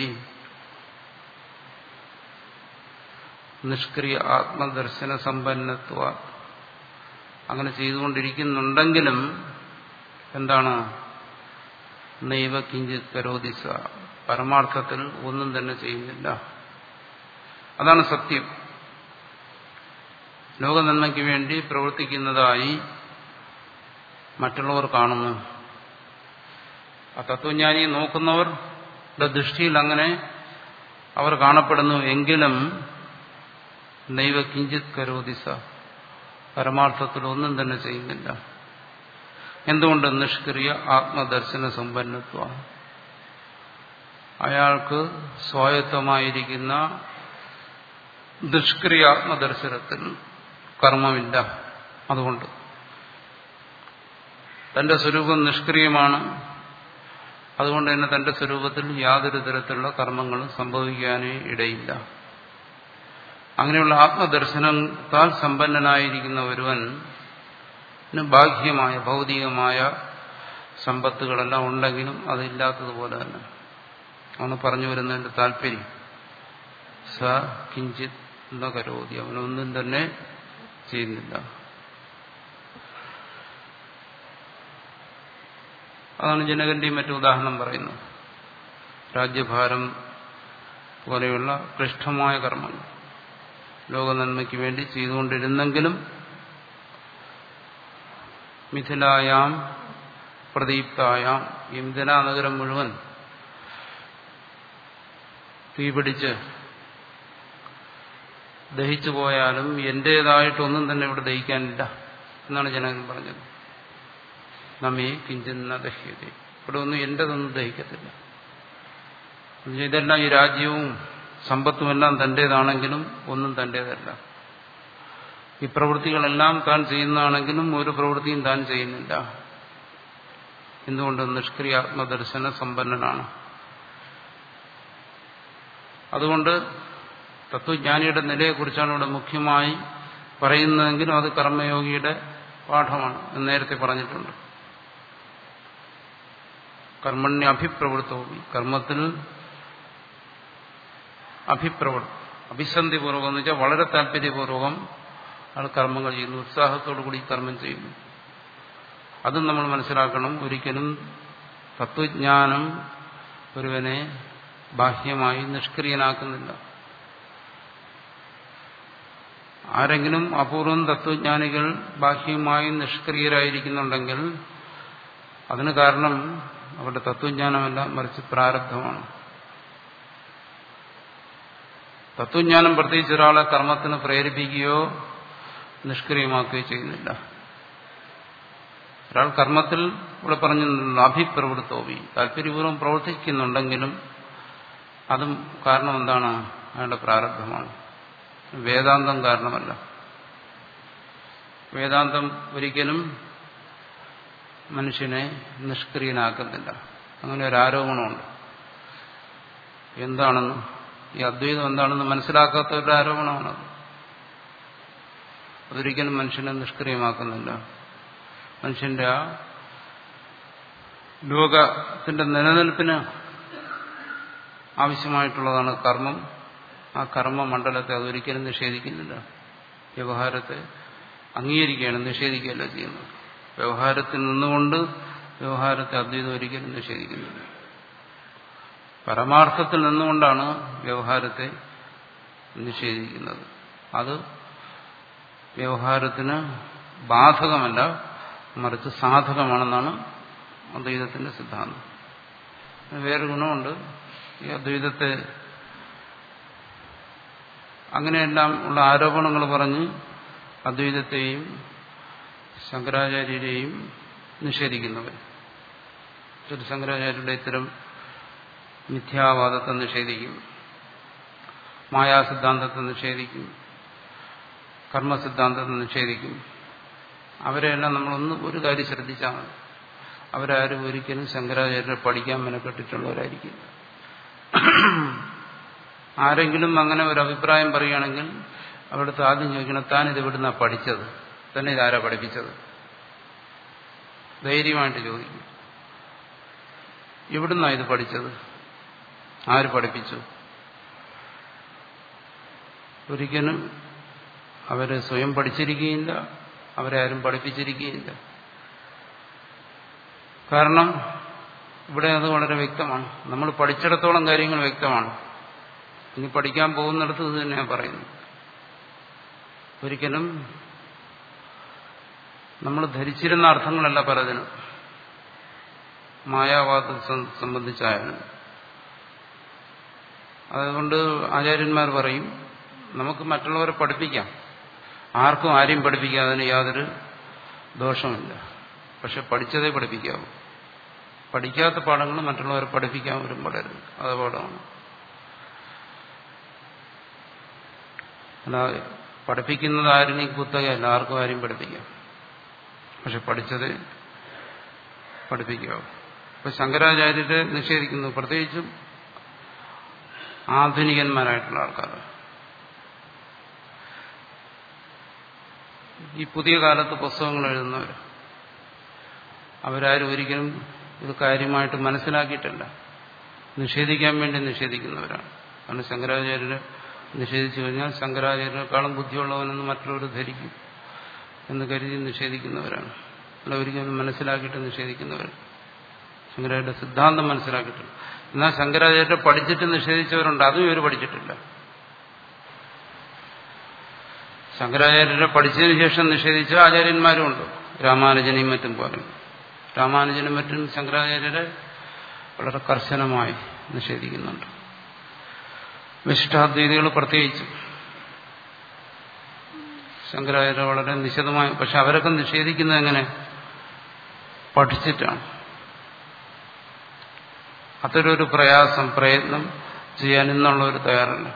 നിഷ്ക്രിയ ആത്മദർശന സമ്പന്നത്വ അങ്ങനെ ചെയ്തുകൊണ്ടിരിക്കുന്നുണ്ടെങ്കിലും എന്താണ് നൈവ കിഞ്ചിത് കരോദിസ പരമാർത്ഥത്തിൽ ഒന്നും തന്നെ ചെയ്യുന്നില്ല അതാണ് സത്യം ലോക നന്മയ്ക്ക് വേണ്ടി പ്രവർത്തിക്കുന്നതായി മറ്റുള്ളവർ കാണുന്നു ആ തത്വജ്ഞാനി നോക്കുന്നവരുടെ ദൃഷ്ടിയിൽ അങ്ങനെ അവർ കാണപ്പെടുന്നു എങ്കിലും നൈവ കിഞ്ചിത് കരോദിസ പരമാർത്ഥത്തിൽ ഒന്നും തന്നെ ചെയ്യുന്നില്ല എന്തുകൊണ്ട് നിഷ്ക്രിയ ആത്മദർശന സമ്പന്നത്വ അയാൾക്ക് സ്വായത്തമായിരിക്കുന്ന ദുഷ്ക്രിയ ആത്മദർശനത്തിൽ കർമ്മമില്ല അതുകൊണ്ട് തന്റെ സ്വരൂപം നിഷ്ക്രിയമാണ് അതുകൊണ്ട് തന്നെ തന്റെ സ്വരൂപത്തിൽ യാതൊരു തരത്തിലുള്ള കർമ്മങ്ങളും സംഭവിക്കാനേ ഇടയില്ല അങ്ങനെയുള്ള ആത്മദർശനത്താൽ സമ്പന്നനായിരിക്കുന്ന ഒരുവൻ ബാഹ്യമായ ഭൗതികമായ സമ്പത്തുകളെല്ലാം ഉണ്ടെങ്കിലും അതില്ലാത്തതുപോലെ തന്നെ ആണ് പറഞ്ഞു വരുന്നതിന്റെ താല്പര്യം സ കിഞ്ചിത് എന്ന കരോതി അവനൊന്നും തന്നെ ചെയ്യുന്നില്ല അതാണ് ജനകന്റെയും മറ്റു ഉദാഹരണം പറയുന്നത് രാജ്യഭാരം പോലെയുള്ള ക്ലിഷ്ടമായ കർമ്മങ്ങൾ ലോകനന്മയ്ക്ക് വേണ്ടി ചെയ്തുകൊണ്ടിരുന്നെങ്കിലും മിഥിലായാം പ്രദീപ്തായാം ഈ മിഥില നഗരം മുഴുവൻ തീപിടിച്ച് ദഹിച്ചു പോയാലും എന്റേതായിട്ടൊന്നും തന്നെ ഇവിടെ ദഹിക്കാനില്ല എന്നാണ് ജനകൻ പറഞ്ഞത് നമ്മെ കിഞ്ചിന്ന ദഹ്യത ഇവിടെ ഒന്നും എന്റേതൊന്നും ദഹിക്കത്തില്ല ഇതെല്ലാം ഈ രാജ്യവും സമ്പത്തുമെല്ലാം തന്റേതാണെങ്കിലും ഒന്നും തന്റേതല്ല ഈ പ്രവൃത്തികളെല്ലാം താൻ ചെയ്യുന്നതാണെങ്കിലും ഒരു പ്രവൃത്തിയും താൻ ചെയ്യുന്നില്ല എന്തുകൊണ്ട് നിഷ്ക്രിയാത്മദർശന സമ്പന്നനാണ് അതുകൊണ്ട് തത്വജ്ഞാനിയുടെ നിലയെക്കുറിച്ചാണ് ഇവിടെ മുഖ്യമായി പറയുന്നതെങ്കിലും അത് കർമ്മയോഗിയുടെ പാഠമാണ് എന്ന് നേരത്തെ പറഞ്ഞിട്ടുണ്ട് കർമ്മണ്യ അഭിപ്രവൃത്തവും കർമ്മത്തിൽ അഭിപ്രവൃത്തി അഭിസന്ധിപൂർവകം എന്ന് വെച്ചാൽ വളരെ താല്പര്യപൂർവകം ആൾ കർമ്മങ്ങൾ ചെയ്യുന്നു ഉത്സാഹത്തോടു കൂടി കർമ്മം ചെയ്യുന്നു അതും നമ്മൾ മനസ്സിലാക്കണം ഒരിക്കലും തത്വജ്ഞാനം ഒരുവനെ ബാഹ്യമായി നിഷ്ക്രിയനാക്കുന്നില്ല ആരെങ്കിലും അപൂർവം തത്വജ്ഞാനികൾ ബാഹ്യമായി നിഷ്ക്രിയരായിരിക്കുന്നുണ്ടെങ്കിൽ അതിന് കാരണം അവരുടെ തത്വജ്ഞാനമല്ല മറിച്ച് പ്രാരബ്ധമാണ് തത്വജ്ഞാനം പ്രത്യേകിച്ച് ഒരാളെ കർമ്മത്തിന് പ്രേരിപ്പിക്കുകയോ നിഷ്ക്രിയമാക്കുകയോ ചെയ്യുന്നില്ല ഒരാൾ കർമ്മത്തിൽ ഇവിടെ പറഞ്ഞു അഭിപ്രവൃത്തോവി താല്പര്യപൂർവ്വം പ്രവർത്തിക്കുന്നുണ്ടെങ്കിലും അതും കാരണം എന്താണ് അയാളുടെ പ്രാരബ്ധമാണ് വേദാന്തം കാരണമല്ല വേദാന്തം ഒരിക്കലും മനുഷ്യനെ നിഷ്ക്രിയനാക്കുന്നില്ല അങ്ങനെ ഒരു ആരോപണമുണ്ട് എന്താണെന്ന് ഈ അദ്വൈതം എന്താണെന്ന് മനസ്സിലാക്കാത്ത ഒരു ആരോപണമാണത് അതൊരിക്കലും മനുഷ്യനെ നിഷ്ക്രിയമാക്കുന്നില്ല മനുഷ്യന്റെ ആ ലോകത്തിന്റെ നിലനിൽപ്പിന് ആവശ്യമായിട്ടുള്ളതാണ് കർമ്മം ആ കർമ്മ മണ്ഡലത്തെ അതൊരിക്കലും നിഷേധിക്കുന്നില്ല വ്യവഹാരത്തെ അംഗീകരിക്കുകയാണ് നിഷേധിക്കുകയല്ല ചെയ്യുന്നത് വ്യവഹാരത്തിൽ നിന്നുകൊണ്ട് വ്യവഹാരത്തെ അദ്വൈതം ഒരിക്കലും നിഷേധിക്കുന്നില്ല പരമാർത്ഥത്തിൽ നിന്നുകൊണ്ടാണ് വ്യവഹാരത്തെ നിഷേധിക്കുന്നത് അത് വ്യവഹാരത്തിന് ബാധകമല്ല മറിച്ച് സാധകമാണെന്നാണ് അദ്വൈതത്തിന്റെ സിദ്ധാന്തം വേറെ ഗുണമുണ്ട് ഈ അദ്വൈതത്തെ അങ്ങനെയെല്ലാം ഉള്ള ആരോപണങ്ങൾ പറഞ്ഞ് അദ്വൈതത്തെയും ശങ്കരാചാര്യരെയും നിഷേധിക്കുന്നവർ ഒരു ശങ്കരാചാര്യരുടെ ഇത്തരം മിഥ്യാവാദത്തെ നിഷേധിക്കും മായാസിദ്ധാന്തത്തെ നിഷേധിക്കും കർമ്മസിദ്ധാന്തത്തെ നിഷേധിക്കും അവരെല്ലാം നമ്മളൊന്ന് ഒരു കാര്യം ശ്രദ്ധിച്ചാൽ മതി അവരാരും ഒരിക്കലും ശങ്കരാചാര്യരെ പഠിക്കാൻ മെനക്കെട്ടിട്ടുള്ളവരായിരിക്കില്ല ആരെങ്കിലും അങ്ങനെ ഒരു അഭിപ്രായം പറയുകയാണെങ്കിൽ അവിടുത്തെ ആദ്യം ചോദിക്കണം താൻ ഇത് ഇവിടുന്ന പഠിച്ചത് തന്നെ ഇതാരാ പഠിപ്പിച്ചത് ധൈര്യമായിട്ട് ചോദിക്കും എവിടുന്നാ ഇത് പഠിച്ചത് ആര് പഠിപ്പിച്ചു ഒരിക്കലും അവര് സ്വയം പഠിച്ചിരിക്കുകയില്ല അവരെ ആരും പഠിപ്പിച്ചിരിക്കുകയില്ല കാരണം ഇവിടെ അത് വളരെ വ്യക്തമാണ് നമ്മൾ പഠിച്ചിടത്തോളം കാര്യങ്ങൾ വ്യക്തമാണ് ഇനി പഠിക്കാൻ പോകുന്നിടത്ത് ഇത് തന്നെയാണ് പറയുന്നത് ഒരിക്കലും നമ്മൾ ധരിച്ചിരുന്ന അർത്ഥങ്ങളല്ല പലതിനും മായാവാദം സംബന്ധിച്ചായാലും അതുകൊണ്ട് ആചാര്യന്മാർ പറയും നമുക്ക് മറ്റുള്ളവരെ പഠിപ്പിക്കാം ആർക്കും ആരെയും പഠിപ്പിക്കാം അതിന് യാതൊരു ദോഷമില്ല പക്ഷെ പഠിച്ചതേ പഠിപ്പിക്കാവൂ പഠിക്കാത്ത പാഠങ്ങൾ മറ്റുള്ളവരെ പഠിപ്പിക്കാൻ വരും വളരുത് അത് പാഠമാണ് അല്ല പഠിപ്പിക്കുന്നത് ആരും കുത്തകയല്ല ആർക്കും ആരെയും പഠിപ്പിക്കാം പക്ഷെ പഠിച്ചത് പഠിപ്പിക്കാവൂ ഇപ്പൊ ശങ്കരാചാര്യരെ നിഷേധിക്കുന്നു പ്രത്യേകിച്ചും ആധുനികന്മാരായിട്ടുള്ള ആൾക്കാർ ഈ പുതിയ കാലത്ത് പുസ്തകങ്ങൾ എഴുതുന്നവർ അവരാരും ഒരിക്കലും ഇത് കാര്യമായിട്ട് മനസ്സിലാക്കിയിട്ടില്ല നിഷേധിക്കാൻ വേണ്ടി നിഷേധിക്കുന്നവരാണ് കാരണം ശങ്കരാചാര്യരെ നിഷേധിച്ചു കഴിഞ്ഞാൽ ശങ്കരാചാര്യരെക്കാളും ബുദ്ധിയുള്ളവനെന്ന് മറ്റുള്ളവർ ധരിക്കും എന്ന് കരുതി നിഷേധിക്കുന്നവരാണ് അല്ല ഒരിക്കലും മനസ്സിലാക്കിയിട്ട് നിഷേധിക്കുന്നവർ ശങ്കരാചാര്യ സിദ്ധാന്തം മനസ്സിലാക്കിയിട്ടില്ല എന്നാൽ ശങ്കരാചാര്യരെ പഠിച്ചിട്ട് നിഷേധിച്ചവരുണ്ട് അതും ഇവർ പഠിച്ചിട്ടില്ല ശങ്കരാചാര്യരെ പഠിച്ചതിന് ശേഷം നിഷേധിച്ച ആചാര്യന്മാരുമുണ്ട് രാമാനുജനെയും മറ്റും പോലെ രാമാനുജനും മറ്റും ശങ്കരാചാര്യരെ വളരെ കർശനമായി നിഷേധിക്കുന്നുണ്ട് വിശിഷ്ടാദ്വൈതികൾ പ്രത്യേകിച്ചും ശങ്കരാചാര്യ വളരെ നിശിതമായി പക്ഷെ അവരൊക്കെ നിഷേധിക്കുന്നത് എങ്ങനെ പഠിച്ചിട്ടാണ് അത്തരൊരു പ്രയാസം പ്രയത്നം ചെയ്യാൻ ഇന്നുള്ളവർ തയ്യാറല്ല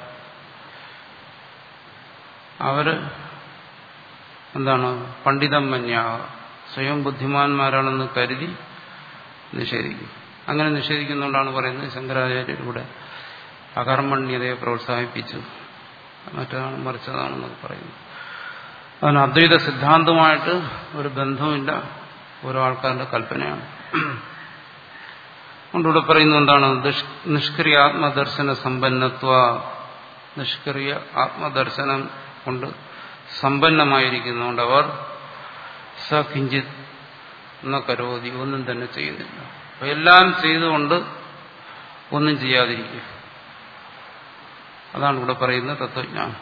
അവര് എന്താണ് പണ്ഡിതം മന്യാവ സ്വയം ബുദ്ധിമാന്മാരാണെന്ന് കരുതി നിഷേധിക്കും അങ്ങനെ നിഷേധിക്കുന്നുകൊണ്ടാണ് പറയുന്നത് ശങ്കരാചാര്യരുടെ അകർമ്മണ്യതയെ പ്രോത്സാഹിപ്പിച്ചു മറ്റതാണ് മറിച്ചതാണെന്നൊക്കെ പറയുന്നു അതിന് അദ്വൈത സിദ്ധാന്തമായിട്ട് ഒരു ബന്ധവുമില്ല ഓരോ ആൾക്കാരുടെ കൽപ്പനയാണ് അതുകൊണ്ടിവിടെ പറയുന്നത് എന്താണ് നിഷ്ക്രിയ ആത്മദർശന സമ്പന്നത്വ നിഷ്ക്രിയ ആത്മദർശനം കൊണ്ട് സമ്പന്നമായിരിക്കുന്നതുകൊണ്ട് അവർ സ കിഞ്ചിത് എന്ന കരോതി ഒന്നും തന്നെ ചെയ്യുന്നില്ല അപ്പൊ എല്ലാം ചെയ്തുകൊണ്ട് ഒന്നും ചെയ്യാതിരിക്കുക അതാണ് ഇവിടെ പറയുന്ന തത്വജ്ഞാനം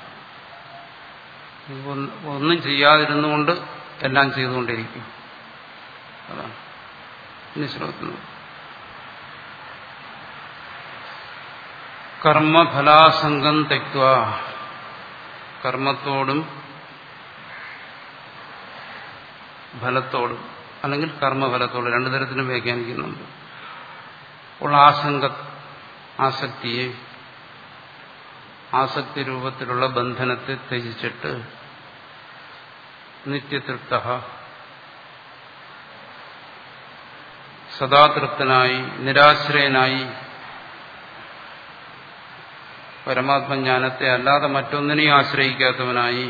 ഒന്നും ചെയ്യാതിരുന്നുകൊണ്ട് എല്ലാം ചെയ്തുകൊണ്ടിരിക്കും അതാണ് ഇനി ശ്ലോകത്തിൽ കർമ്മഫലാസംഗം തെക്വ കർമ്മത്തോടും ഫലത്തോടും അല്ലെങ്കിൽ കർമ്മഫലത്തോടും രണ്ടു തരത്തിലും വ്യാഖ്യാനിക്കുന്നുണ്ട് ഉള്ള ആസംഗ ആസക്തിയെ ആസക്തി രൂപത്തിലുള്ള ബന്ധനത്തെ ത്യജിച്ചിട്ട് നിത്യതൃപ്ത സദാതൃപ്തനായി നിരാശ്രയനായി പരമാത്മജ്ഞാനത്തെ അല്ലാതെ മറ്റൊന്നിനെയും ആശ്രയിക്കാത്തവനായി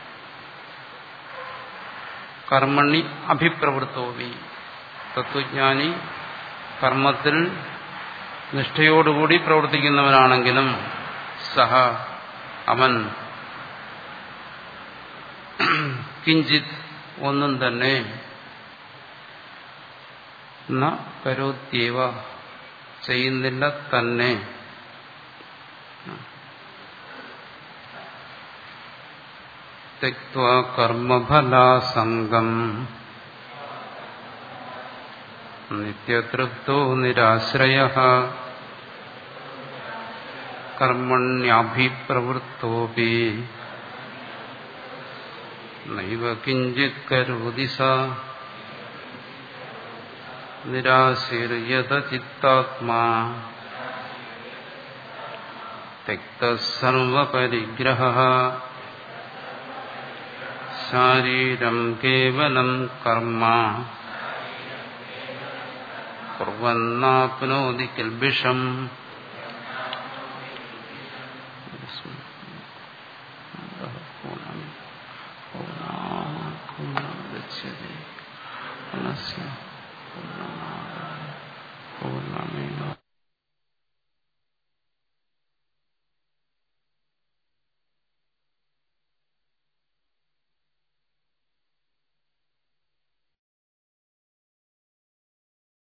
കർമ്മണി അഭിപ്രവൃത്തോവി തത്വജ്ഞാനി കർമ്മത്തിൽ നിഷ്ഠയോടുകൂടി പ്രവർത്തിക്കുന്നവനാണെങ്കിലും സഹ അവൻ കിഞ്ചിത് ഒന്നും തന്നെ ന കരോത്യവ ചെയ്യുന്നില്ല തന്നെ തെക്വ കർമ്മഫലാസംഗം നിത്യതൃപ്തോ നിരാശ്രയ കർമ്മണ്യാഭിപ്രവൃത്തോപി നൈവ കിഞ്ചിത് കരോതി സ നിരാശീര്യത ചിത്താത്മാ തെക്തസർവപരിഗ്രഹ ശാരീരം കേവലം കർമ്മ കുർവന്നാപ്നോതി കിൽബിഷം പൂർണ്ണ പൂർണ്ണ ഗച്ഛതി